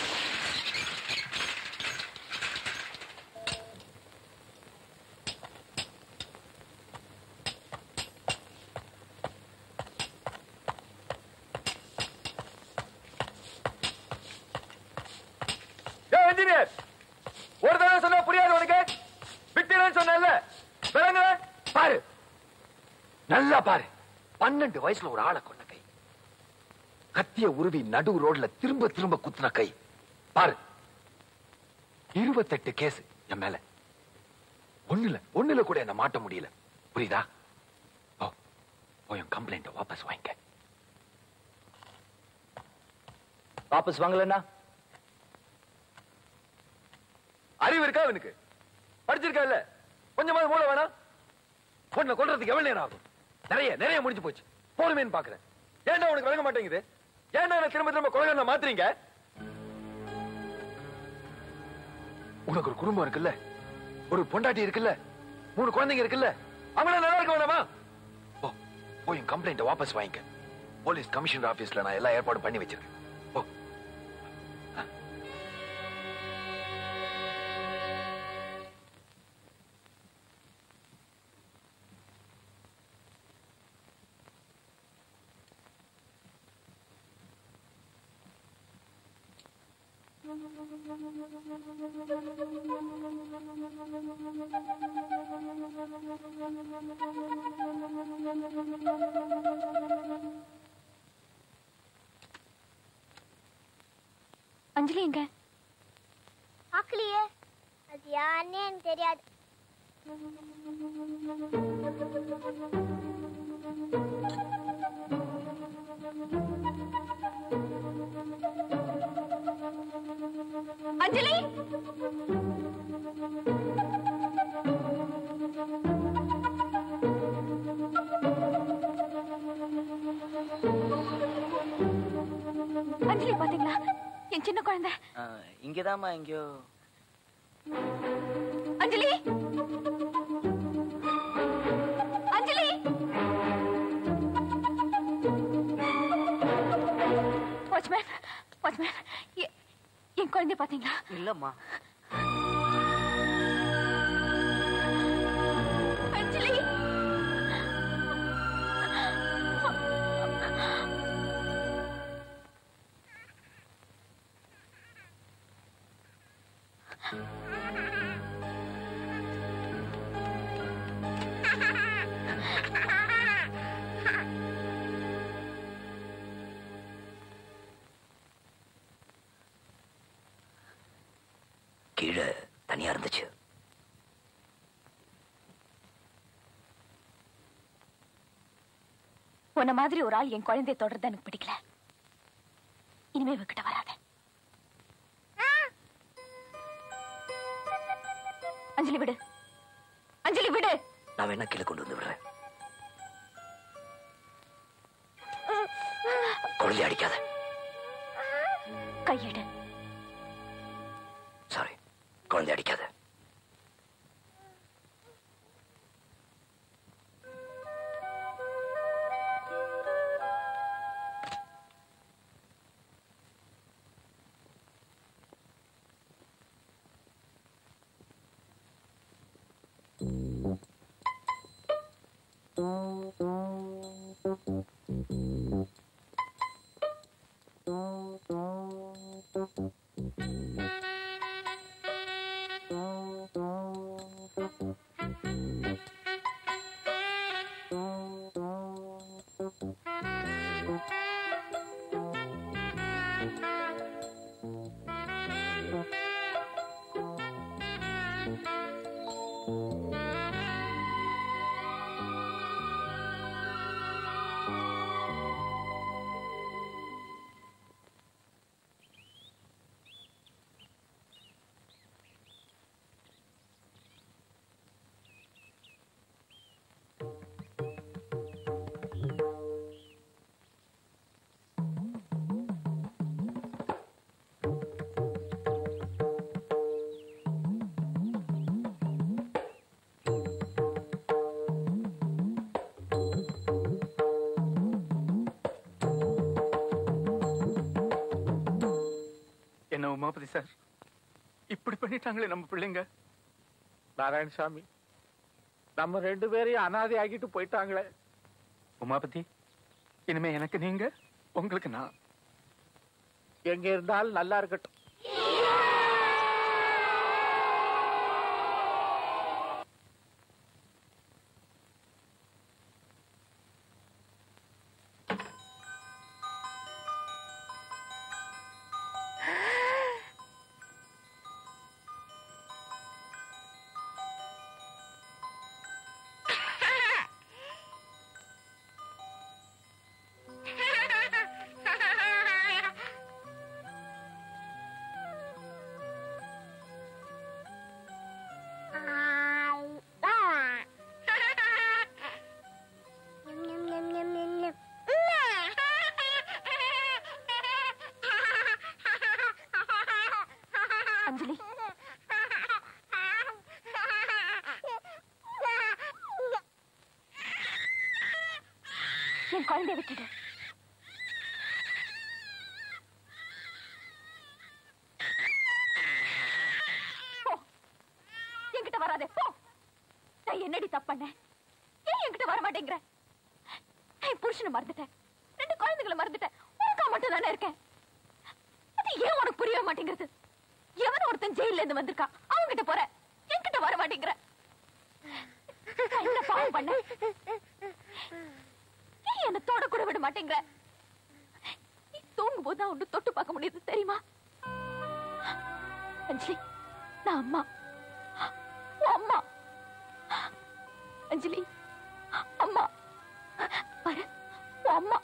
ஏய் இன்ஜினியர் ஒரு தடவை சொன்னா புரியாது உனக்கு விட்டுறேன்னு சொன்னேன்ல விளங்க பாரு நல்லா பாரு பன்னெண்டு வயசுல ஒரு ஆளை கொண்ட கை கத்திய உருவி நடு ரோட்ல திரும்ப திரும்ப குத்துன கை பாரு இருபத்தெட்டு கேஸ் என் மேல ஒண்ணுல ஒண்ணுல கூட என்ன மாட்ட முடியல புரியுதா ஓ போய் என் கம்ப்ளைண்ட வாபஸ் வாங்கிக்க வாபஸ் வாங்கலன்னா அறிவு இருக்கா அவனுக்கு படிச்சிருக்கா இல்ல கொஞ்சமாவது மூளை வேணாம் பொண்ணை கொல்றதுக்கு எவ்வளவு நேரம் ஆகும் நிறைய நிறைய முடிஞ்சு போச்சு போருமேன்னு பாக்குறேன் ஏன்டா உனக்கு விளங்க மாட்டேங்குது ஏன்டா என்ன திரும்ப திரும்ப கொலைகாரனை மாத்துறீங்க உனக்கு ஒரு குடும்பம் இருக்குல்ல ஒரு பொண்டாட்டி இருக்குல்ல மூணு குழந்தைங்க இருக்குல்ல அவங்கள நல்லா இருக்க வேணாமா போ போய் என் கம்ப்ளைண்ட வாபஸ் வாங்கிக்க போலீஸ் கமிஷனர் ஆபீஸ்ல நான் எல்லா ஏற்பாடும் பண்ணி வச்சிருக்கேன் போ அஞ்சலி எங்க பார்க்கலையே அது யாருன்னே எனக்கு தெரியாது அஞ்சலி அஞ்சலி பாத்தீங்களா என் சின்ன குழந்தை இங்கதாம்மா எங்கேயோ அஞ்சலி இல்லம்மா அஞ்சலி கீழே தனியா இருந்துச்சு உன்ன மாதிரி ஒரு ஆள் என் குழந்தைய தொடர்றது எனக்கு பிடிக்கல இனிமே இவகிட்ட வராத அஞ்சலி விடு அஞ்சலி விடு நான் வேணா கீழே கொண்டு வந்து விடுறேன் குழந்தை அடிக்காத கையிடு சாரி குழந்தை அடிக்காத என்ன உமாபதி சார் இப்படி பண்ணிட்டாங்களே நம்ம பிள்ளைங்க நாராயணசாமி நம்ம ரெண்டு பேரையும் அனாதை ஆக்கிட்டு போயிட்டாங்களே உமாபதி இனிமே எனக்கு நீங்க உங்களுக்கு நான் எங்க இருந்தாலும் நல்லா இருக்கட்டும் அஞ்சலி என் குழந்தைய விட்டுடு போ. என்கிட்ட வராதே போ நான் என்னடி தப்பு பண்ணேன் ஏன் என்கிட்ட வர மாட்டேங்கிற என் புருஷனை மறந்துட்டேன் ரெண்டு குழந்தைகளை மறந்துட்டேன் உனக்கா மட்டும் தானே இருக்கேன் அது ஏன் உனக்கு புரியவே மாட்டேங்கிறது எவன் ஒருத்தன் ஜெயில இருந்து வந்திருக்கான் அவங்க கிட்ட போற என்கிட்ட வர மாட்டேங்கிற நான் என்ன பாவம் பண்ண ஏன் என்ன தொட கூட விட மாட்டேங்கிற நீ தூங்கும் போது தான் ஒன்று தொட்டு பார்க்க முடியுது தெரியுமா அஞ்சலி நான் அம்மா உன் அம்மா அஞ்சலி அம்மா பாரு உன் அம்மா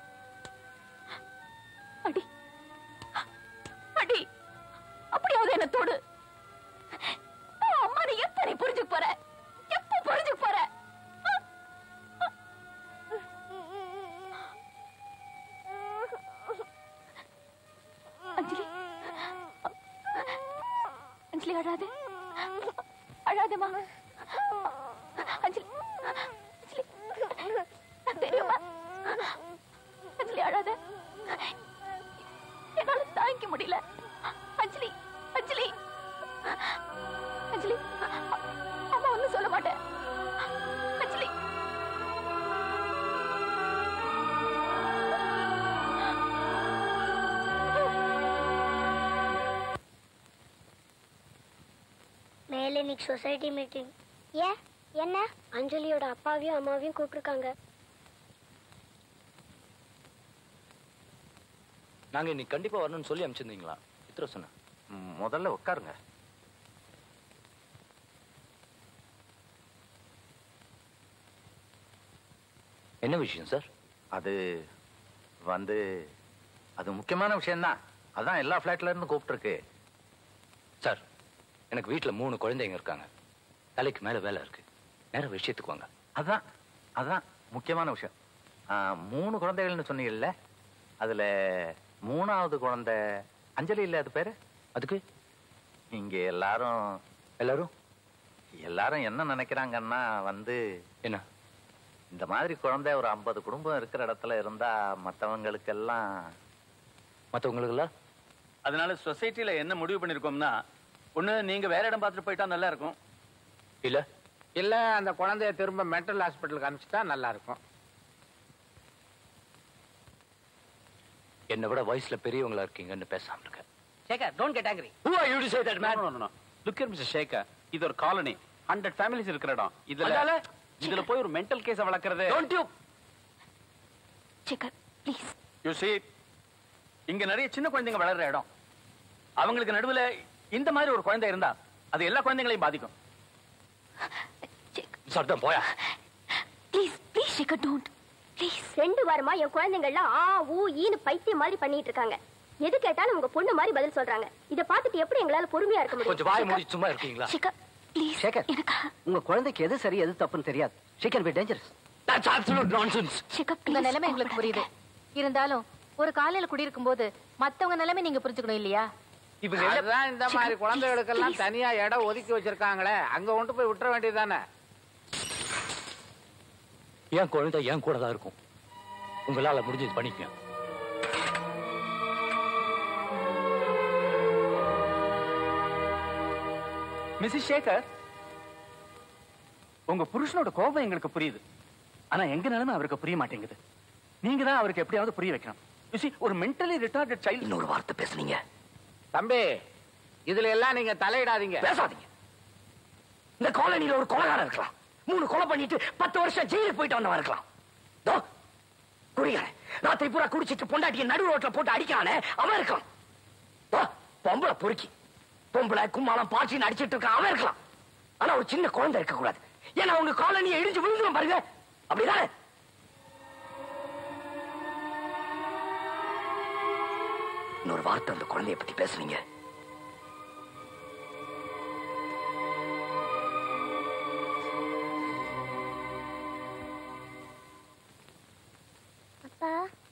அடி அடி அப்படியாவது என்ன தொடு உன் அம்மா நீ எப்ப நீ புரிஞ்சுக்க போற எப்ப புரிஞ்சுக்க போற அஞ்சலி அஞ்சலி அழாதே அழாதேம்மா அஞ்சலி அஞ்சலி நான் தெரியுமா அஞ்சலி அழாத என்னால தாங்கிக்க முடியல அஞ்சலி அஞ்சலி அஞ்சலி அம்மா ஒண்ணும் சொல்ல மாட்டேன் அஞ்சலி மேலே இன்னைக்கு சொசைட்டி மீட்டிங் ஏன் என்ன அஞ்சலியோட அப்பாவையும் அம்மாவையும் கூப்பிட்டுருக்காங்க நாங்க இன்னைக்கு கண்டிப்பா வரணும்னு சொல்லி அனுப்பிச்சிருந்தீங்களா இத்தனை சொன்னேன் முதல்ல உட்காருங்க என்ன விஷயம் சார் அது வந்து அது முக்கியமான விஷயம்தான் அதான் எல்லா ஃப்ளாட்ல இருந்து கூப்பிட்டுருக்கு சார் எனக்கு வீட்டுல மூணு குழந்தைங்க இருக்காங்க தலைக்கு மேல வேலை இருக்கு நேரம் விஷயத்துக்கு வாங்க அதான் அதான் முக்கியமான விஷயம் ஆ, மூணு குழந்தைகள்னு சொன்னீங்கல்ல அதுல மூணாவது குழந்தை அஞ்சலி இல்ல அது பேரு அதுக்கு இங்க எல்லாரும் எல்லாரும் எல்லாரும் என்ன நினைக்கிறாங்கன்னா வந்து என்ன இந்த மாதிரி குழந்தை ஒரு ஐம்பது குடும்பம் இருக்கிற இடத்துல இருந்தா மற்றவங்களுக்கெல்லாம் மற்றவங்களுக்குலாம் அதனால சொசைட்டில என்ன முடிவு பண்ணிருக்கோம்னா ஒண்ணு நீங்க வேற இடம் பார்த்துட்டு போயிட்டா நல்லா இருக்கும் இல்ல இல்ல அந்த குழந்தைய திரும்ப மென்டல் ஹாஸ்பிட்டலுக்கு அனுப்பிச்சிட்டா நல்லா இருக்கும் என்னை விட வயசுல பெரியவங்களா இருக்கீங்கன்னு பேசாம இருக்க Sekar don't get angry Who are you to say that, man? No no look at mister Sekar இது ஒரு காலனி ஹண்ட்ரட் ஃபேமிலிஸ் இருக்கிற இடம் இதுல அதனால? இதுல போய் ஒரு மென்டல் கேஸ வளர்க்கறது Don't you Sekar please you see இங்க நிறைய சின்ன குழந்தைங்க வளர்ற இடம் அவங்களுக்கு நடுவுல இந்த மாதிரி ஒரு குழந்தை இருந்தா அது எல்லா குழந்தைங்களையும் பாதிக்கும் சட்டம் போயா please please Shekar don't please ரெண்டு வாரமா என் குழந்தைங்கள்லாம் ஆ ஊ ஈன்னு பைத்தியம் மாதிரி பண்ணிட்டு இருக்காங்க எது கேட்டாலும் உங்க பொண்ணு மாதிரி பதில் சொல்றாங்க இத பார்த்துட்டு எப்படி எங்களால பொறுமையா இருக்க முடியும் கொஞ்சம் வாய் மூடி சும்மா இருக்கீங்களா ஷேகர் ப்ளீஸ் சேகர் உங்க குழந்தைக்கு எது சரி எது தப்புன்னு தெரியாது she can be dangerous That's absolute nonsense. உங்க நிலைமை எங்களுக்கு புரியுது இருந்தாலும் ஒரு காலையில குடியிருக்கும் போது மத்தவங்க நிலைமை நீங்க புரிஞ்சுக்கணும் இல்லையா அதுதான் இந்த மாதிரி குழந்தைகளுக்கெல்லாம் தனியா இடம் ஒதுக்கி வச்சிருக்காங்களே அங்க கொண்டு போய் விட்டுற வேண்டியதுதானே என் குழந்தை என் கூட தான் இருக்கும் உங்களால முடிஞ்சது பண்ணிக்கங்க மிஸ்ஸஸ் சேகர் உங்க புருஷனோட கோபம் எங்களுக்கு புரியுது ஆனா எங்க நிலைமை அவருக்கு புரிய மாட்டேங்குது நீங்க தான் அவருக்கு எப்படியாவது புரிய வைக்கணும் You see, ஒரு மென்டலி ரிட்டார்டட் சைல்டு இன்னொரு வார்த்தை பேசுனீங்க தம்பி இதுல எல்லாம் நீங்க தலையிடாதீங்க பேசாதீங்க இந்த காலனில ஒரு கொலைகாரன் இருக்கலாம் மூணு கொலை பண்ணிட்டு பத்து வருஷம் ஜெயிலுக்கு போயிட்டு வந்தவன் இருக்கலாம் தோ, குடிகாரன் ராத்திரி பூரா குடிச்சிட்டு பொண்டாட்டிய நடு ரோட்ல போட்டு அடிக்கானே அவன் இருக்கான் தோ, பொம்பளை பொறுக்கி பொம்பளை கும்மாளம் பாச்சின்னு அடிச்சிட்டு இருக்கான் அவன் இருக்கலாம் ஆனா ஒரு சின்ன குழந்தை இருக்க கூடாது ஏன்னா உங்க காலனியை இடிஞ்சு விழுந்துரும் பாருங்க அப்படிதானே இன்னொரு வார்த்தை அந்த குழந்தைய பத்தி பேசுனீங்க அப்பா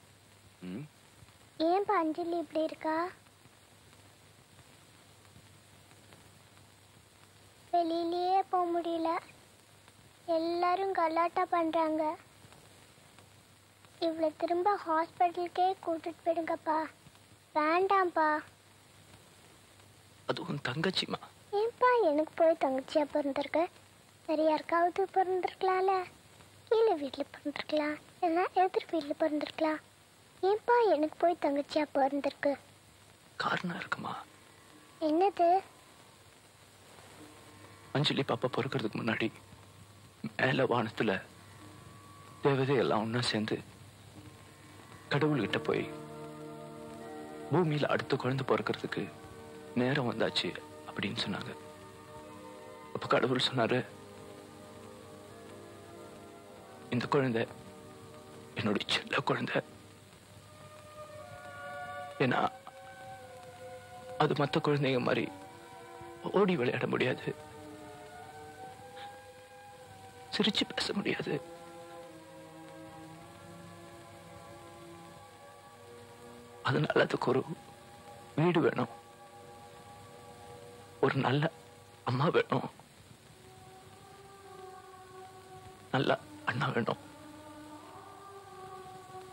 ஏன்பா அஞ்சலி இப்படி இருக்கா வெளியிலயே போக முடியல எல்லாரும் கலாட்டா பண்றாங்க இவளை திரும்ப ஹாஸ்பிட்டலுக்கே கூட்டிட்டு போயிடுங்கப்பா வேண்டாம்ப்பா அது உன் தங்கச்சிமா ஏன்பா எனக்கு போய் தங்கச்சியா பிறந்திருக்க வேற யாருக்காவது பிறந்திருக்கலாம்ல கீழே வீட்டில் பிறந்திருக்கலாம் இல்லைன்னா எதிர் வீட்டில் பிறந்திருக்கலாம் ஏன்பா எனக்கு போய் தங்கச்சியா பிறந்திருக்கு காரணம் இருக்குமா என்னது அஞ்சலி பாப்பா பிறக்கிறதுக்கு முன்னாடி மேல வானத்துல தேவதை எல்லாம் ஒண்ணா சேர்ந்து கடவுள்கிட்ட போய் பூமியில அடுத்த குழந்தை பிறக்கிறதுக்கு நேரம் வந்தாச்சு அப்படின்னு சொன்னாங்க அப்ப கடவுள் சொன்னாரு இந்த குழந்தை என்னுடைய செல்ல குழந்தை ஏன்னா அது மத்த குழந்தைங்க மாதிரி ஓடி விளையாட முடியாது சிரிச்சு பேச முடியாது அதனால அதுக்கு ஒரு வீடு வேணும் ஒரு நல்ல அம்மா வேணும் நல்ல அண்ணா வேணும்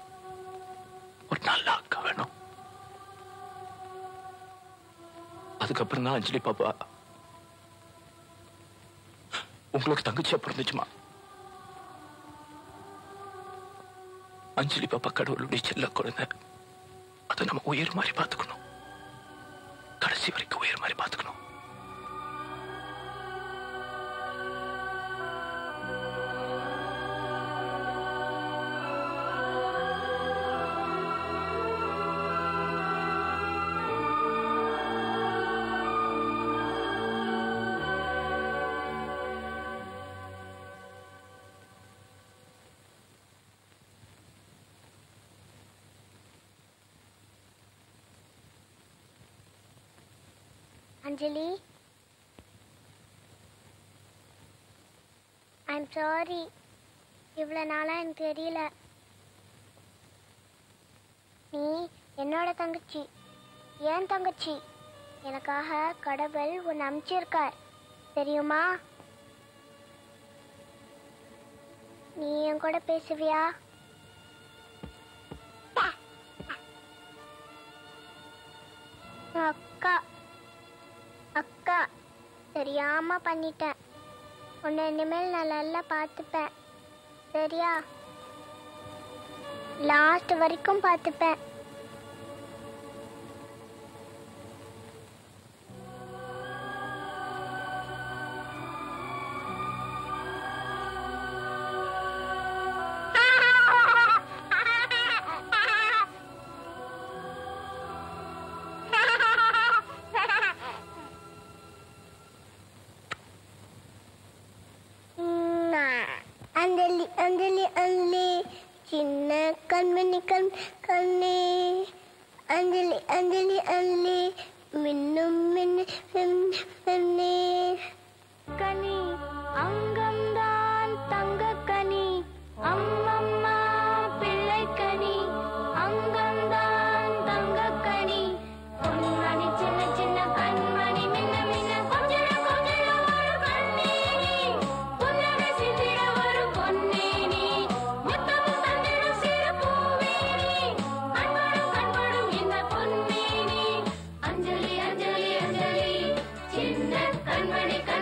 ஒரு நல்ல அக்கா வேணும் அது அதுக்கப்புறம் தான் அஞ்சலி பாப்பா உங்களுக்கு தங்கச்சியா பிறந்துச்சுமா அஞ்சலி பாப்பா கடவுளுடைய செல்ல குழந்தை அதை நம்ம உயிர் மாதிரி பார்த்துக்கணும் கடைசி வரைக்கும் உயிர் மாதிரி பார்த்துக்கணும் அஞ்சலி ஐம் சாரி இவ்வளோ நாளாக எனக்கு தெரியல நீ என்னோட தங்கச்சி ஏன் தங்கச்சி எனக்காக கடவுள் உன்னை அனுப்பிச்சிருக்கார் தெரியுமா நீ என் கூட பேசுவியா அக்கா அக்கா தெரியாம பண்ணிட்டேன் உன்னை இனிமேல் நான் நல்லா பார்த்துப்பேன் சரியா லாஸ்ட் வரைக்கும் பார்த்துப்பேன் அஞ்சலி அஞ்சலி அஞ்சலி சின்ன கண்மணி கண் கண்ணே அஞ்சலி அஞ்சலி அஞ்சலி மின்னும் மின்னு மின்னே கனி அங்கம்தான் தங்க கனி அம்மம்மா பிள்ளை கனி அங்கம்தான் தங்க கனி பொன்மணி சின்ன சின்ன கண்மணி மின்ன மின்ன கொஞ்சிட கொஞ்சிட ஒரு கண்ணீனி புன்னகை சிந்திட ஒரு பொன்னேனி முத்தமும் தந்திடும் சிறு பூவேனி கண்படும் கண்படும் இந்த பொன்மேனி அஞ்சலி அஞ்சலி அஞ்சலி சின்ன கண்மணி கண்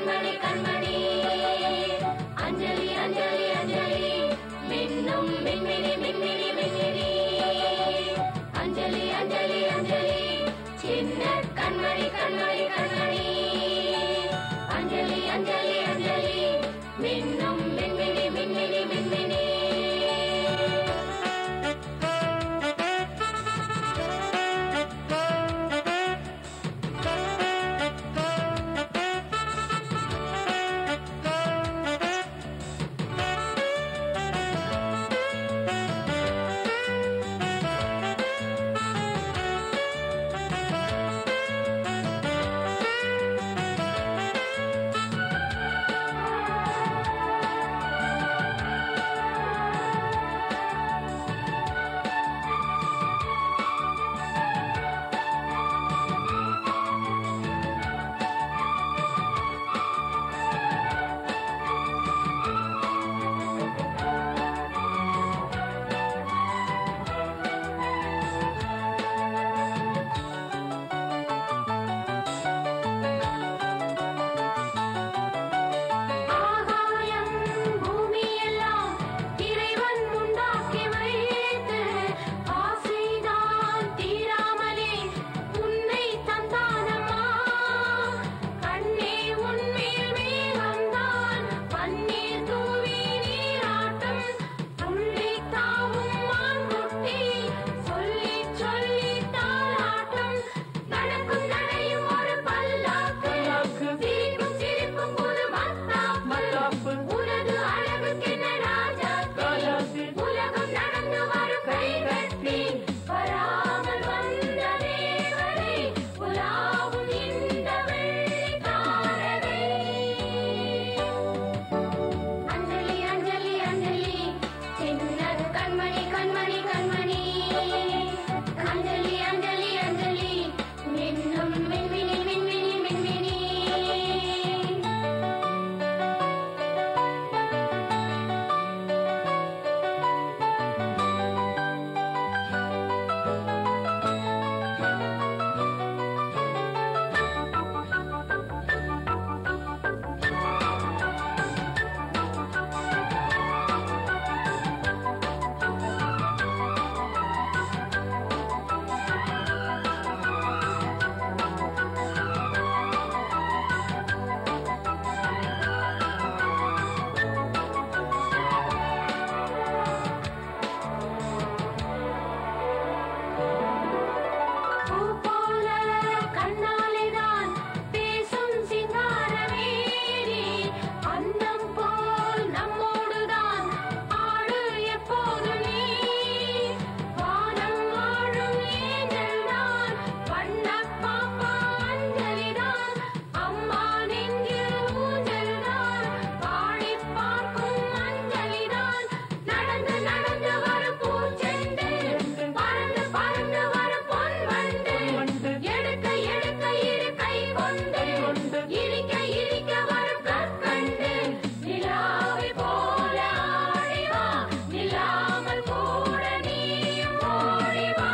அன்னம் போல் நம்மோடுதான் ஆடு எப்போது நீ வானம் வாழும் ஏஞ்சல்தான் வண்ண பாப்பா அஞ்சலிதான் அம்மா நெஞ்சில் ஊஞ்சல்தான் பாடி பார்க்கும் அஞ்சலிதான் நடந்து நடந்து வரும் பூச்செண்டு பறந்து பறந்து வரும் பொன் வண்டு எடுக்க எடுக்க இரு கை கொண்டு இரிக்க இரிக்க வரும் கற்கண்டு நிலாவை போல ஆடி வா நிலாமல் கூட நீயும் ஓடி வா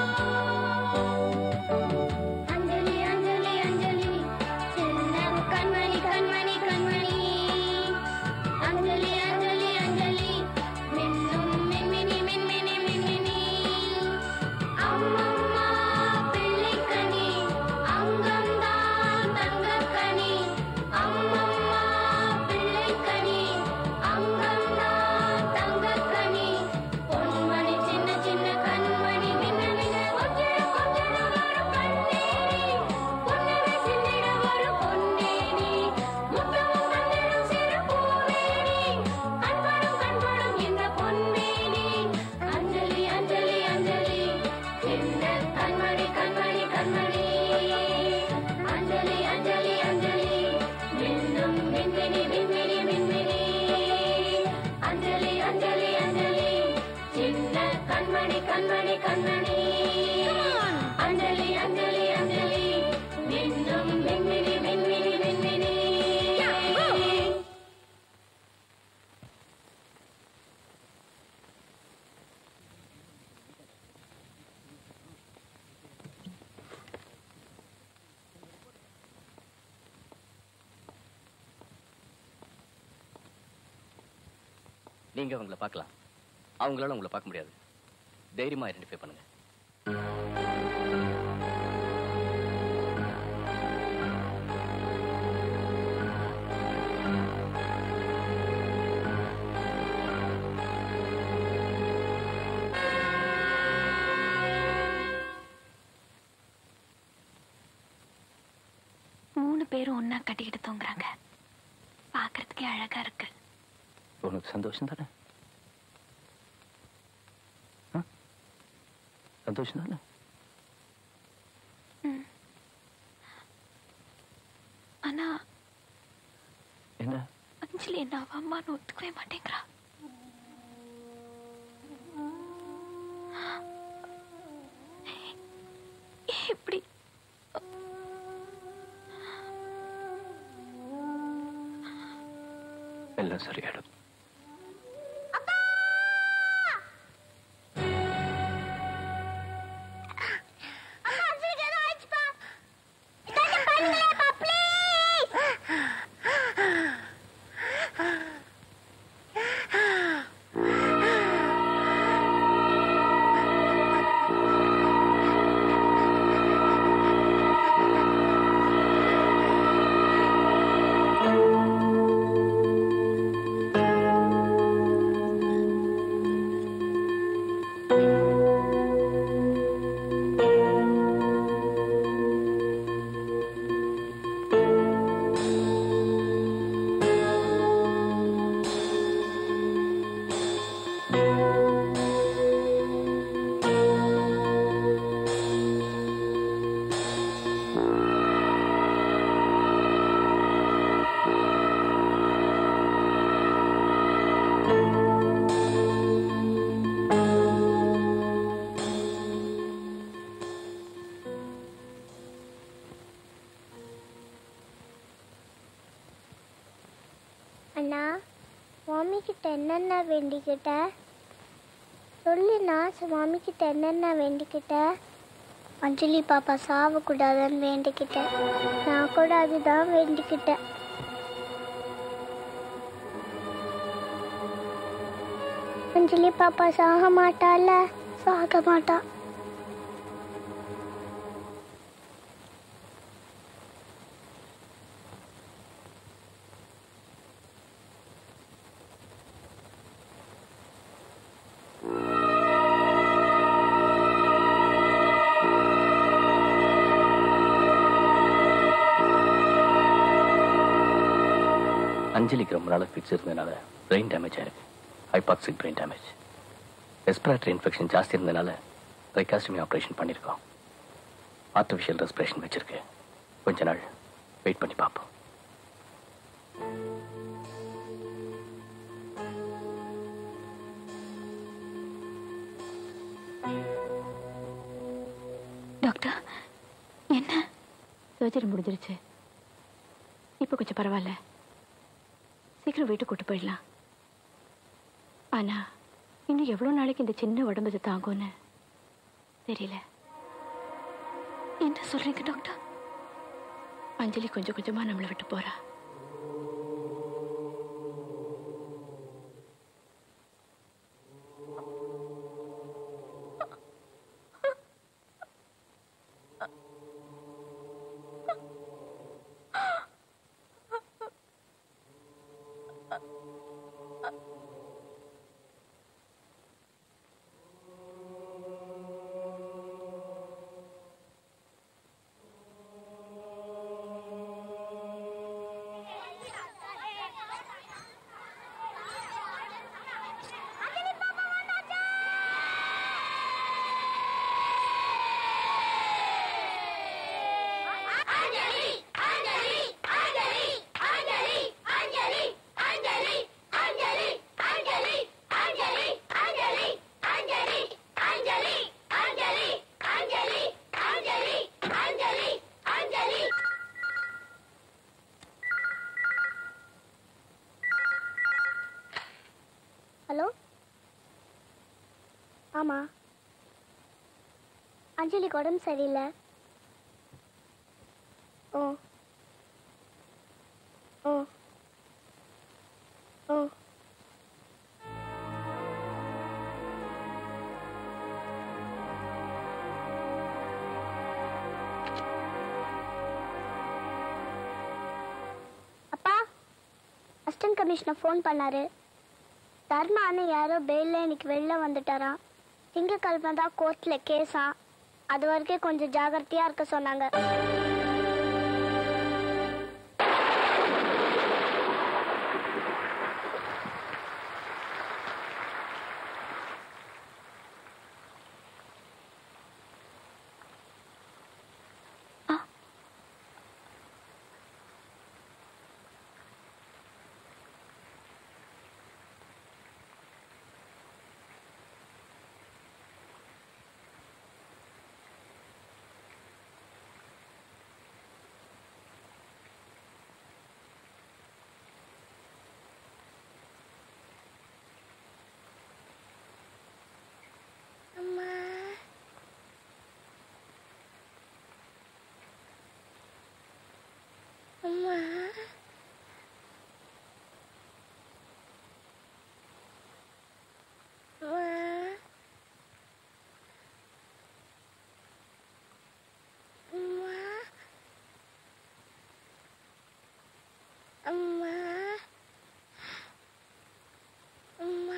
அஞ்சலி அஞ்சலி அஞ்சலி சின்ன கண்மணி கண்மணி கண்மணி அஞ்சலி அஞ்சலி அஞ்சலி மின்னும் மின்மினி மின்மினி மின்மினி அம்மம்மா பிள்ளைக்கனி அங்கம்தான் தங்கக்கனி அம்மம்மா பிள்ளைக்கனி அங்கம்தான் தங்கக்கனி பொன்மணி சின்ன சின்ன கண்மணி மின்ன மின்ன கொஞ்சிட கொஞ்சிட வரும் கண்ணேனி புன்னகை சிந்திட வரும் பொன்னேனி முத்தமும் தந்திடும் சிறு பூவேனி கண்படும் கண்படும் இந்த பொன்மேனி அஞ்சலி அஞ்சலி அஞ்சலி சின்ன கண்மணி கண்மணி கண்மணி அஞ்சலி அஞ்சலி அஞ்சலி மின்னும் மின்மினி மின்மினி மின்மினி அஞ்சலி அஞ்சலி அஞ்சலி சின்ன கண்மணி கண்மணி கண்மணி அஞ்சலி அஞ்சலி அஞ்சலி மின்னும் மின்மினி மின்மினி மின்மினி நீங்க அவங்கள பார்க்கலாம் அவங்களால உங்களை பார்க்க முடியாது தைரியமா ஐடென்டிஃபை பண்ணுங்க மூணு பேரும் ஒன்னா கட்டிக்கிட்டு தூங்குறாங்க பார்க்கறதுக்கே அழகா இருக்கு உனக்கு சந்தோஷம் தானே ஆ? சந்தோஷம் தானே ம். ஆனா என்ன அஞ்சலி என்ன அவ அம்மான்னு ஒத்துக்கவே மாட்டேங்கிறா ஏன் இப்படி எல்லாம் சரியாயிடும் அம்மா அஞ்சலிக்கு ஏதோ ஆயிடுச்சுப்பா ஏதாச்சும் பண்ணுங்களேப்பா ப்ளீஸ் அண்ணா மாமி கிட்ட என்னென்ன வேண்டிக்கிட்ட சொல்லுண்ணா மாமி கிட்ட என்னென்ன வேண்டிக்கிட்ட அஞ்சலி பாப்பா சாவக்கூடாதுன்னு வேண்டிக்கிட்டேன் நான் கூட அதுதான் வேண்டிக்கிட்டேன் அஞ்சலி பாப்பா சாக மாட்டால சாக மாட்டா அஞ்சலிக்கு ரொம்ப நாள் ஃபிக்ஸ் இருந்ததுனால பிரெயின் டேமேஜ் ஆயிருக்கு hypoxic brain damage respiratory infection ஜாஸ்தி இருந்ததுனால ரைகாஸ்டமி ஆப்ரேஷன் பண்ணியிருக்கோம் ஆர்டிஃபிஷியல் ரெஸ்பிரேஷன் வச்சிருக்கு கொஞ்ச நாள் வெயிட் பண்ணி பார்ப்போம் டாக்டர் என்ன சர்ஜரி முடிஞ்சிருச்சு இப்போ கொஞ்சம் பரவாயில்ல சீக்கிரம் வீட்டுக்கு கூட்டு போயிடலாம் ஆனா இன்னும் எவ்வளோ நாளைக்கு இந்த சின்ன உடம்பு இது தாங்கும்னு தெரியல என்ன சொல்றீங்க டாக்டர் அஞ்சலி கொஞ்சம் கொஞ்சமா நம்மளை விட்டு போறா அஞ்சலி அஞ்சலி அஞ்சலி அஞ்சலி அஞ்சலி அஞ்சலி அஞ்சலி அஞ்சலி அஞ்சலி அஞ்சலி அஞ்சலி அஞ்சலி அஞ்சலி அஞ்சலி அஞ்சலி அஞ்சலி அஞ்சலி ஹலோ ஆமா அஞ்சலிக்கு உடம்பு சரியில்லை ஓ ஓ ஓ அப்பா அசிஸ்டன்ட் கமிஷனர் ஃபோன் பண்ணாரு தர்மான்னு யாரோ பெயிலில் இன்னைக்கு வெளில வந்துட்டாராம் திங்கக்கிழமை தான் கோர்ட்டில் கேஸா அது வரைக்கும் கொஞ்சம் ஜாகிரதையா இருக்க சொன்னாங்க அம்மா அம்மா அம்மா அம்மா அம்மா அம்மா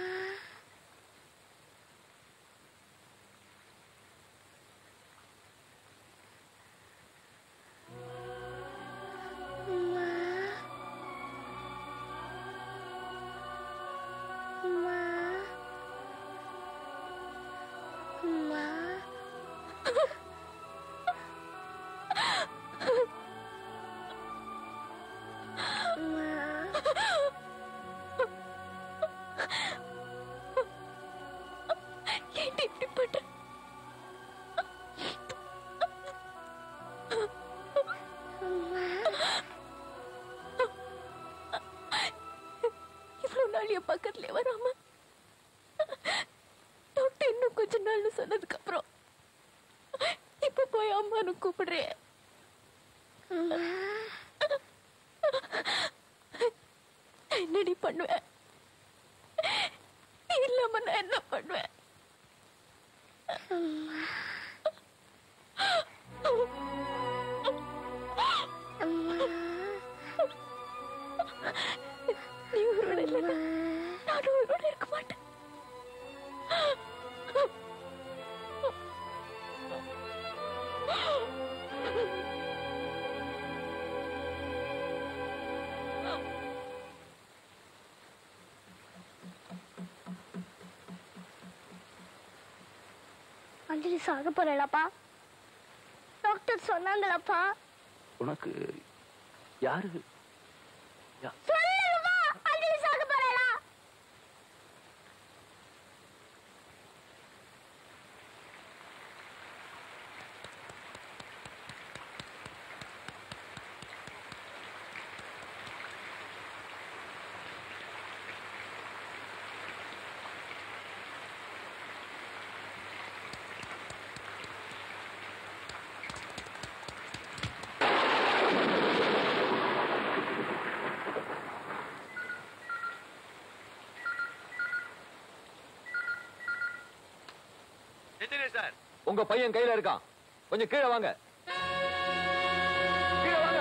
அம்மா அம்மா அம்மா ஏன்டி இப்படி பண்ற இவ்வளவு நாள் என் பக்கத்துல வராம டாக்டர் இன்னும் கொஞ்ச நாள்னு சொன்னதுக்கு அப்புறம் இப்ப போய் அம்மானு கூப்பிடுறேன் என்னடி பண்ணுவேன் நீ இல்லாம நான் என்ன பண்ணுவேன் நீ உயிரோட இல்லைன்னா நானும் உயிரோட இருக்க மாட்டேன் அஞ்சலி சாக போறேன்லப்பா டாக்டர் சொன்னாங்களப்பா உனக்கு யாரு சொல்லுங்கப்பா அஞ்சலி சாக போறேளா சார் உங்க பையன் கையில இருக்கான் கொஞ்சம் கீழே வாங்க கீழே வாங்க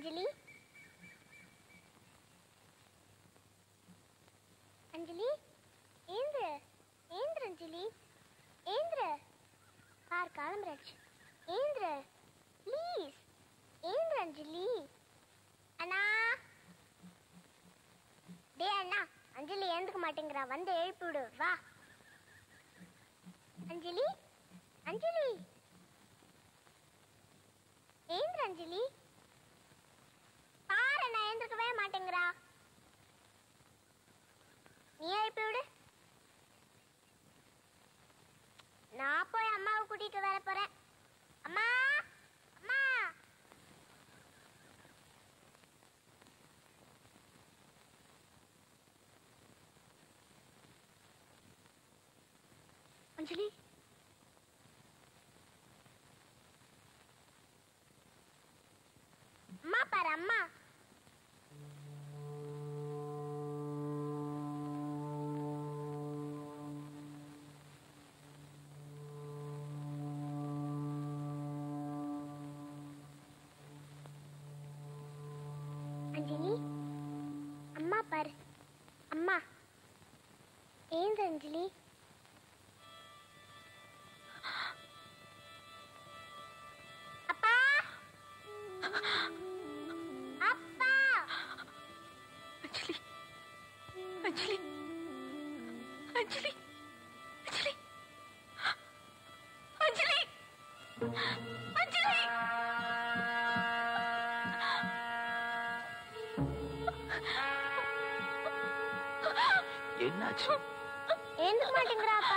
அஞ்சலி அஞ்சலி ஏந்திர ஏந்திர அஞ்சலி ஏந்திர பார் கிளம்புறாச்சு ஏந்திர ப்ளீஸ் ஏந்திர அஞ்சலி அண்ணா டே அண்ணா அஞ்சலி ஏந்துக்க மாட்டேங்கிறா வந்து எழுப்பி விடு வா அஞ்சலி அஞ்சலி ஏந்திர அஞ்சலி பாரு நான் ஏந்திருக்கவே மாட்டேங்கிறா நீ எழுப்பி விடு நான் போய் அம்மாவை கூட்டிட்டு வர போறேன் அம்மா அம்மா அஞ்சலி அம்மா பாரு அம்மா அஞ்சலி அம்மா பாரு அம்மா ஏந்து அஞ்சலி அப்பா அப்பா அஞ்சலி அஞ்சலி அஞ்சலி அஞ்சலி அஞ்சலி அஞ்சலி என்னாச்சு ஏந்துக்க மாட்டேங்கிறாப்பா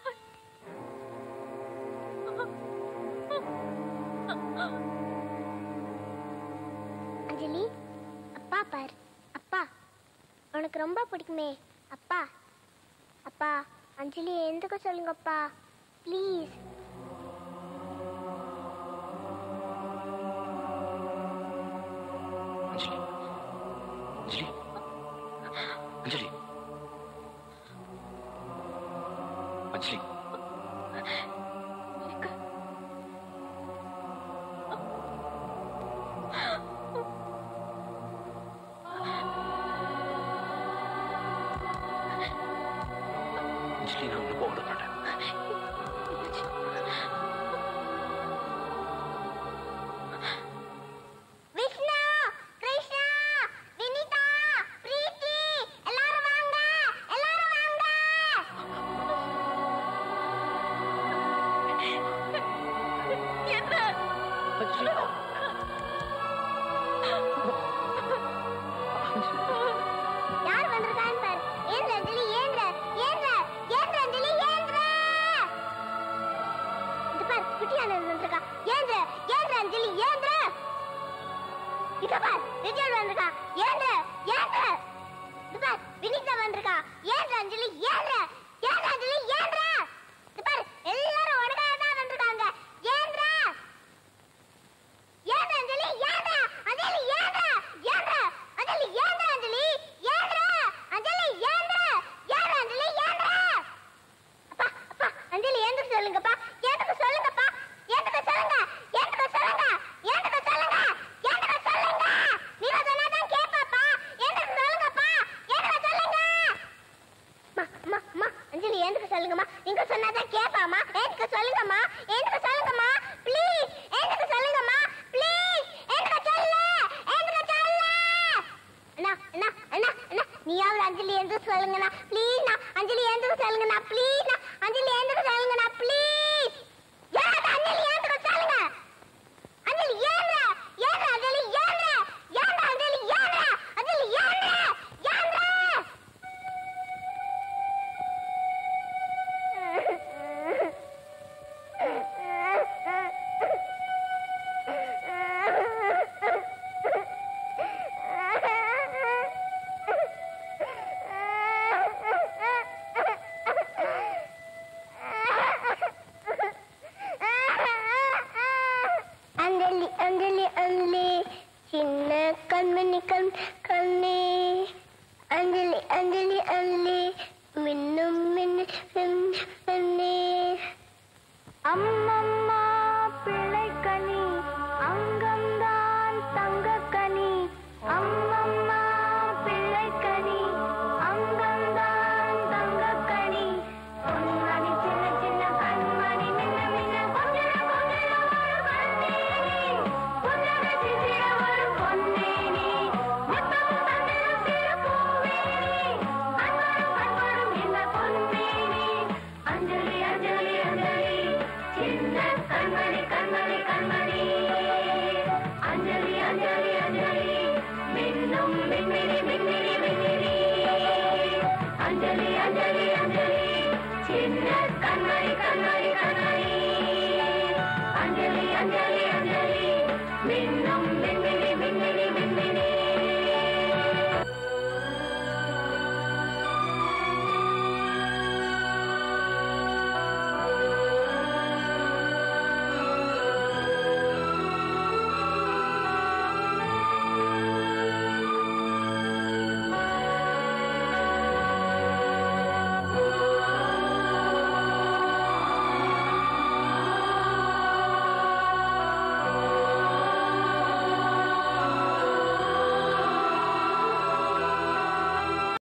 அஞ்சலி அப்பா பார் அப்பா உனக்கு ரொம்ப பிடிக்குமே அப்பா அப்பா அஞ்சலி எந்துக்க சொல்லுங்கப்பா ப்ளீஸ் அஞ்சலி அஞ்சலி அஞ்சலி அஞ்சலி அஞ்சலி நான் உன்னை போக விட மாட்டேன் விஷ்ணு கிருஷ்ணா வினிதா பிரீத்தி எல்லாரும் வாங்க எல்லாரும் வாங்க என்ன யார் வந்திருக்கான்னு பாரு ஏந்திர அஞ்சலி ஏந்திர ஏந்திர ஏந்திர அஞ்சலி ஏந்திர இது பாரு குட்டியானது வந்திருக்கா ஏந்திர ஏந்திர அஞ்சலி ஏந்திர இத பாரு விஜய் வந்திருக்கா ஏந்திர ஏந்திர இது பாரு வினிதா வந்திருக்கா ஏந்திர அஞ்சலி ஏந்திர ஏந்திர அஞ்சலி ஏந்திர இது பாரு எல்லாரும் உனக்காக தான் வந்திருக்காங்க ஏந்திர ஏந்திர அஞ்சலி ஏந்திர அஞ்சலி ஏந்திர ஏந்திர அஞ்சலி ஏந்திர அஞ்சலி ஏந்திர அஞ்சலி ஏந்திர ஏந்திர அஞ்சலி ஏந்திர அப்பா அப்பா அஞ்சலி ஏந்திர சொல்லுங்கப்பா ஏந்திர சொல்லுங்கப்பா ஏந்திர சொல்லுங்க ஏந்திர சொல்லுங்க ஏந்திர சொல்லுங்க ஏந்திர சொல்லுங்க நீங்க சொன்னாதான் கேப்பாப்பா ஏந்திர சொல்லுங்கப்பா ஏந்திர சொல்லுங்க அம்மா, அம்மா, அம்மா, அஞ்சலி ஏந்திர சொல்லுங்கம்மா நீங்க சொன்னாதான் கேப்பாமா ஏந்திர சொல்லுங்கம்மா ஏந்திர சொல்லுங்கம்மா ப்ளீஸ் ஏந்திர சொல்லுங்கம்மா ப்ளீஸ் ஏந்திர சொல்லு ஏந்திர சொல்லு அண்ணா அண்ணா அண்ணா அண்ணா நீயாவது அஞ்சலி எந்திர சொல்லுங்கண்ணா ப்ளீஸ்ண்ணா அஞ்சலி எந்திர சொல்லுங்கண்ணா ப்ளீஸ்ண்ணா அஞ்சலி எந்திர சொல்லுங்கண்ணா ப்ளீஸ் யாராவது அஞ்சலி எந்திர சொல்லுங்க அஞ்சலி ஏந்திர ஏந்திர அஞ்சலி ஏந்திர ஏந்திர அஞ்சலி ஏந்திர அஞ்சலி ஏந்திர ஏந்திர அஞ்சலி அஞ்சலி அஞ்சலி சின்ன கண்மணி கண் கண்ணே அஞ்சலி அஞ்சலி அஞ்சலி மின்னும் மின்னு கண்ணே அம்மம்மா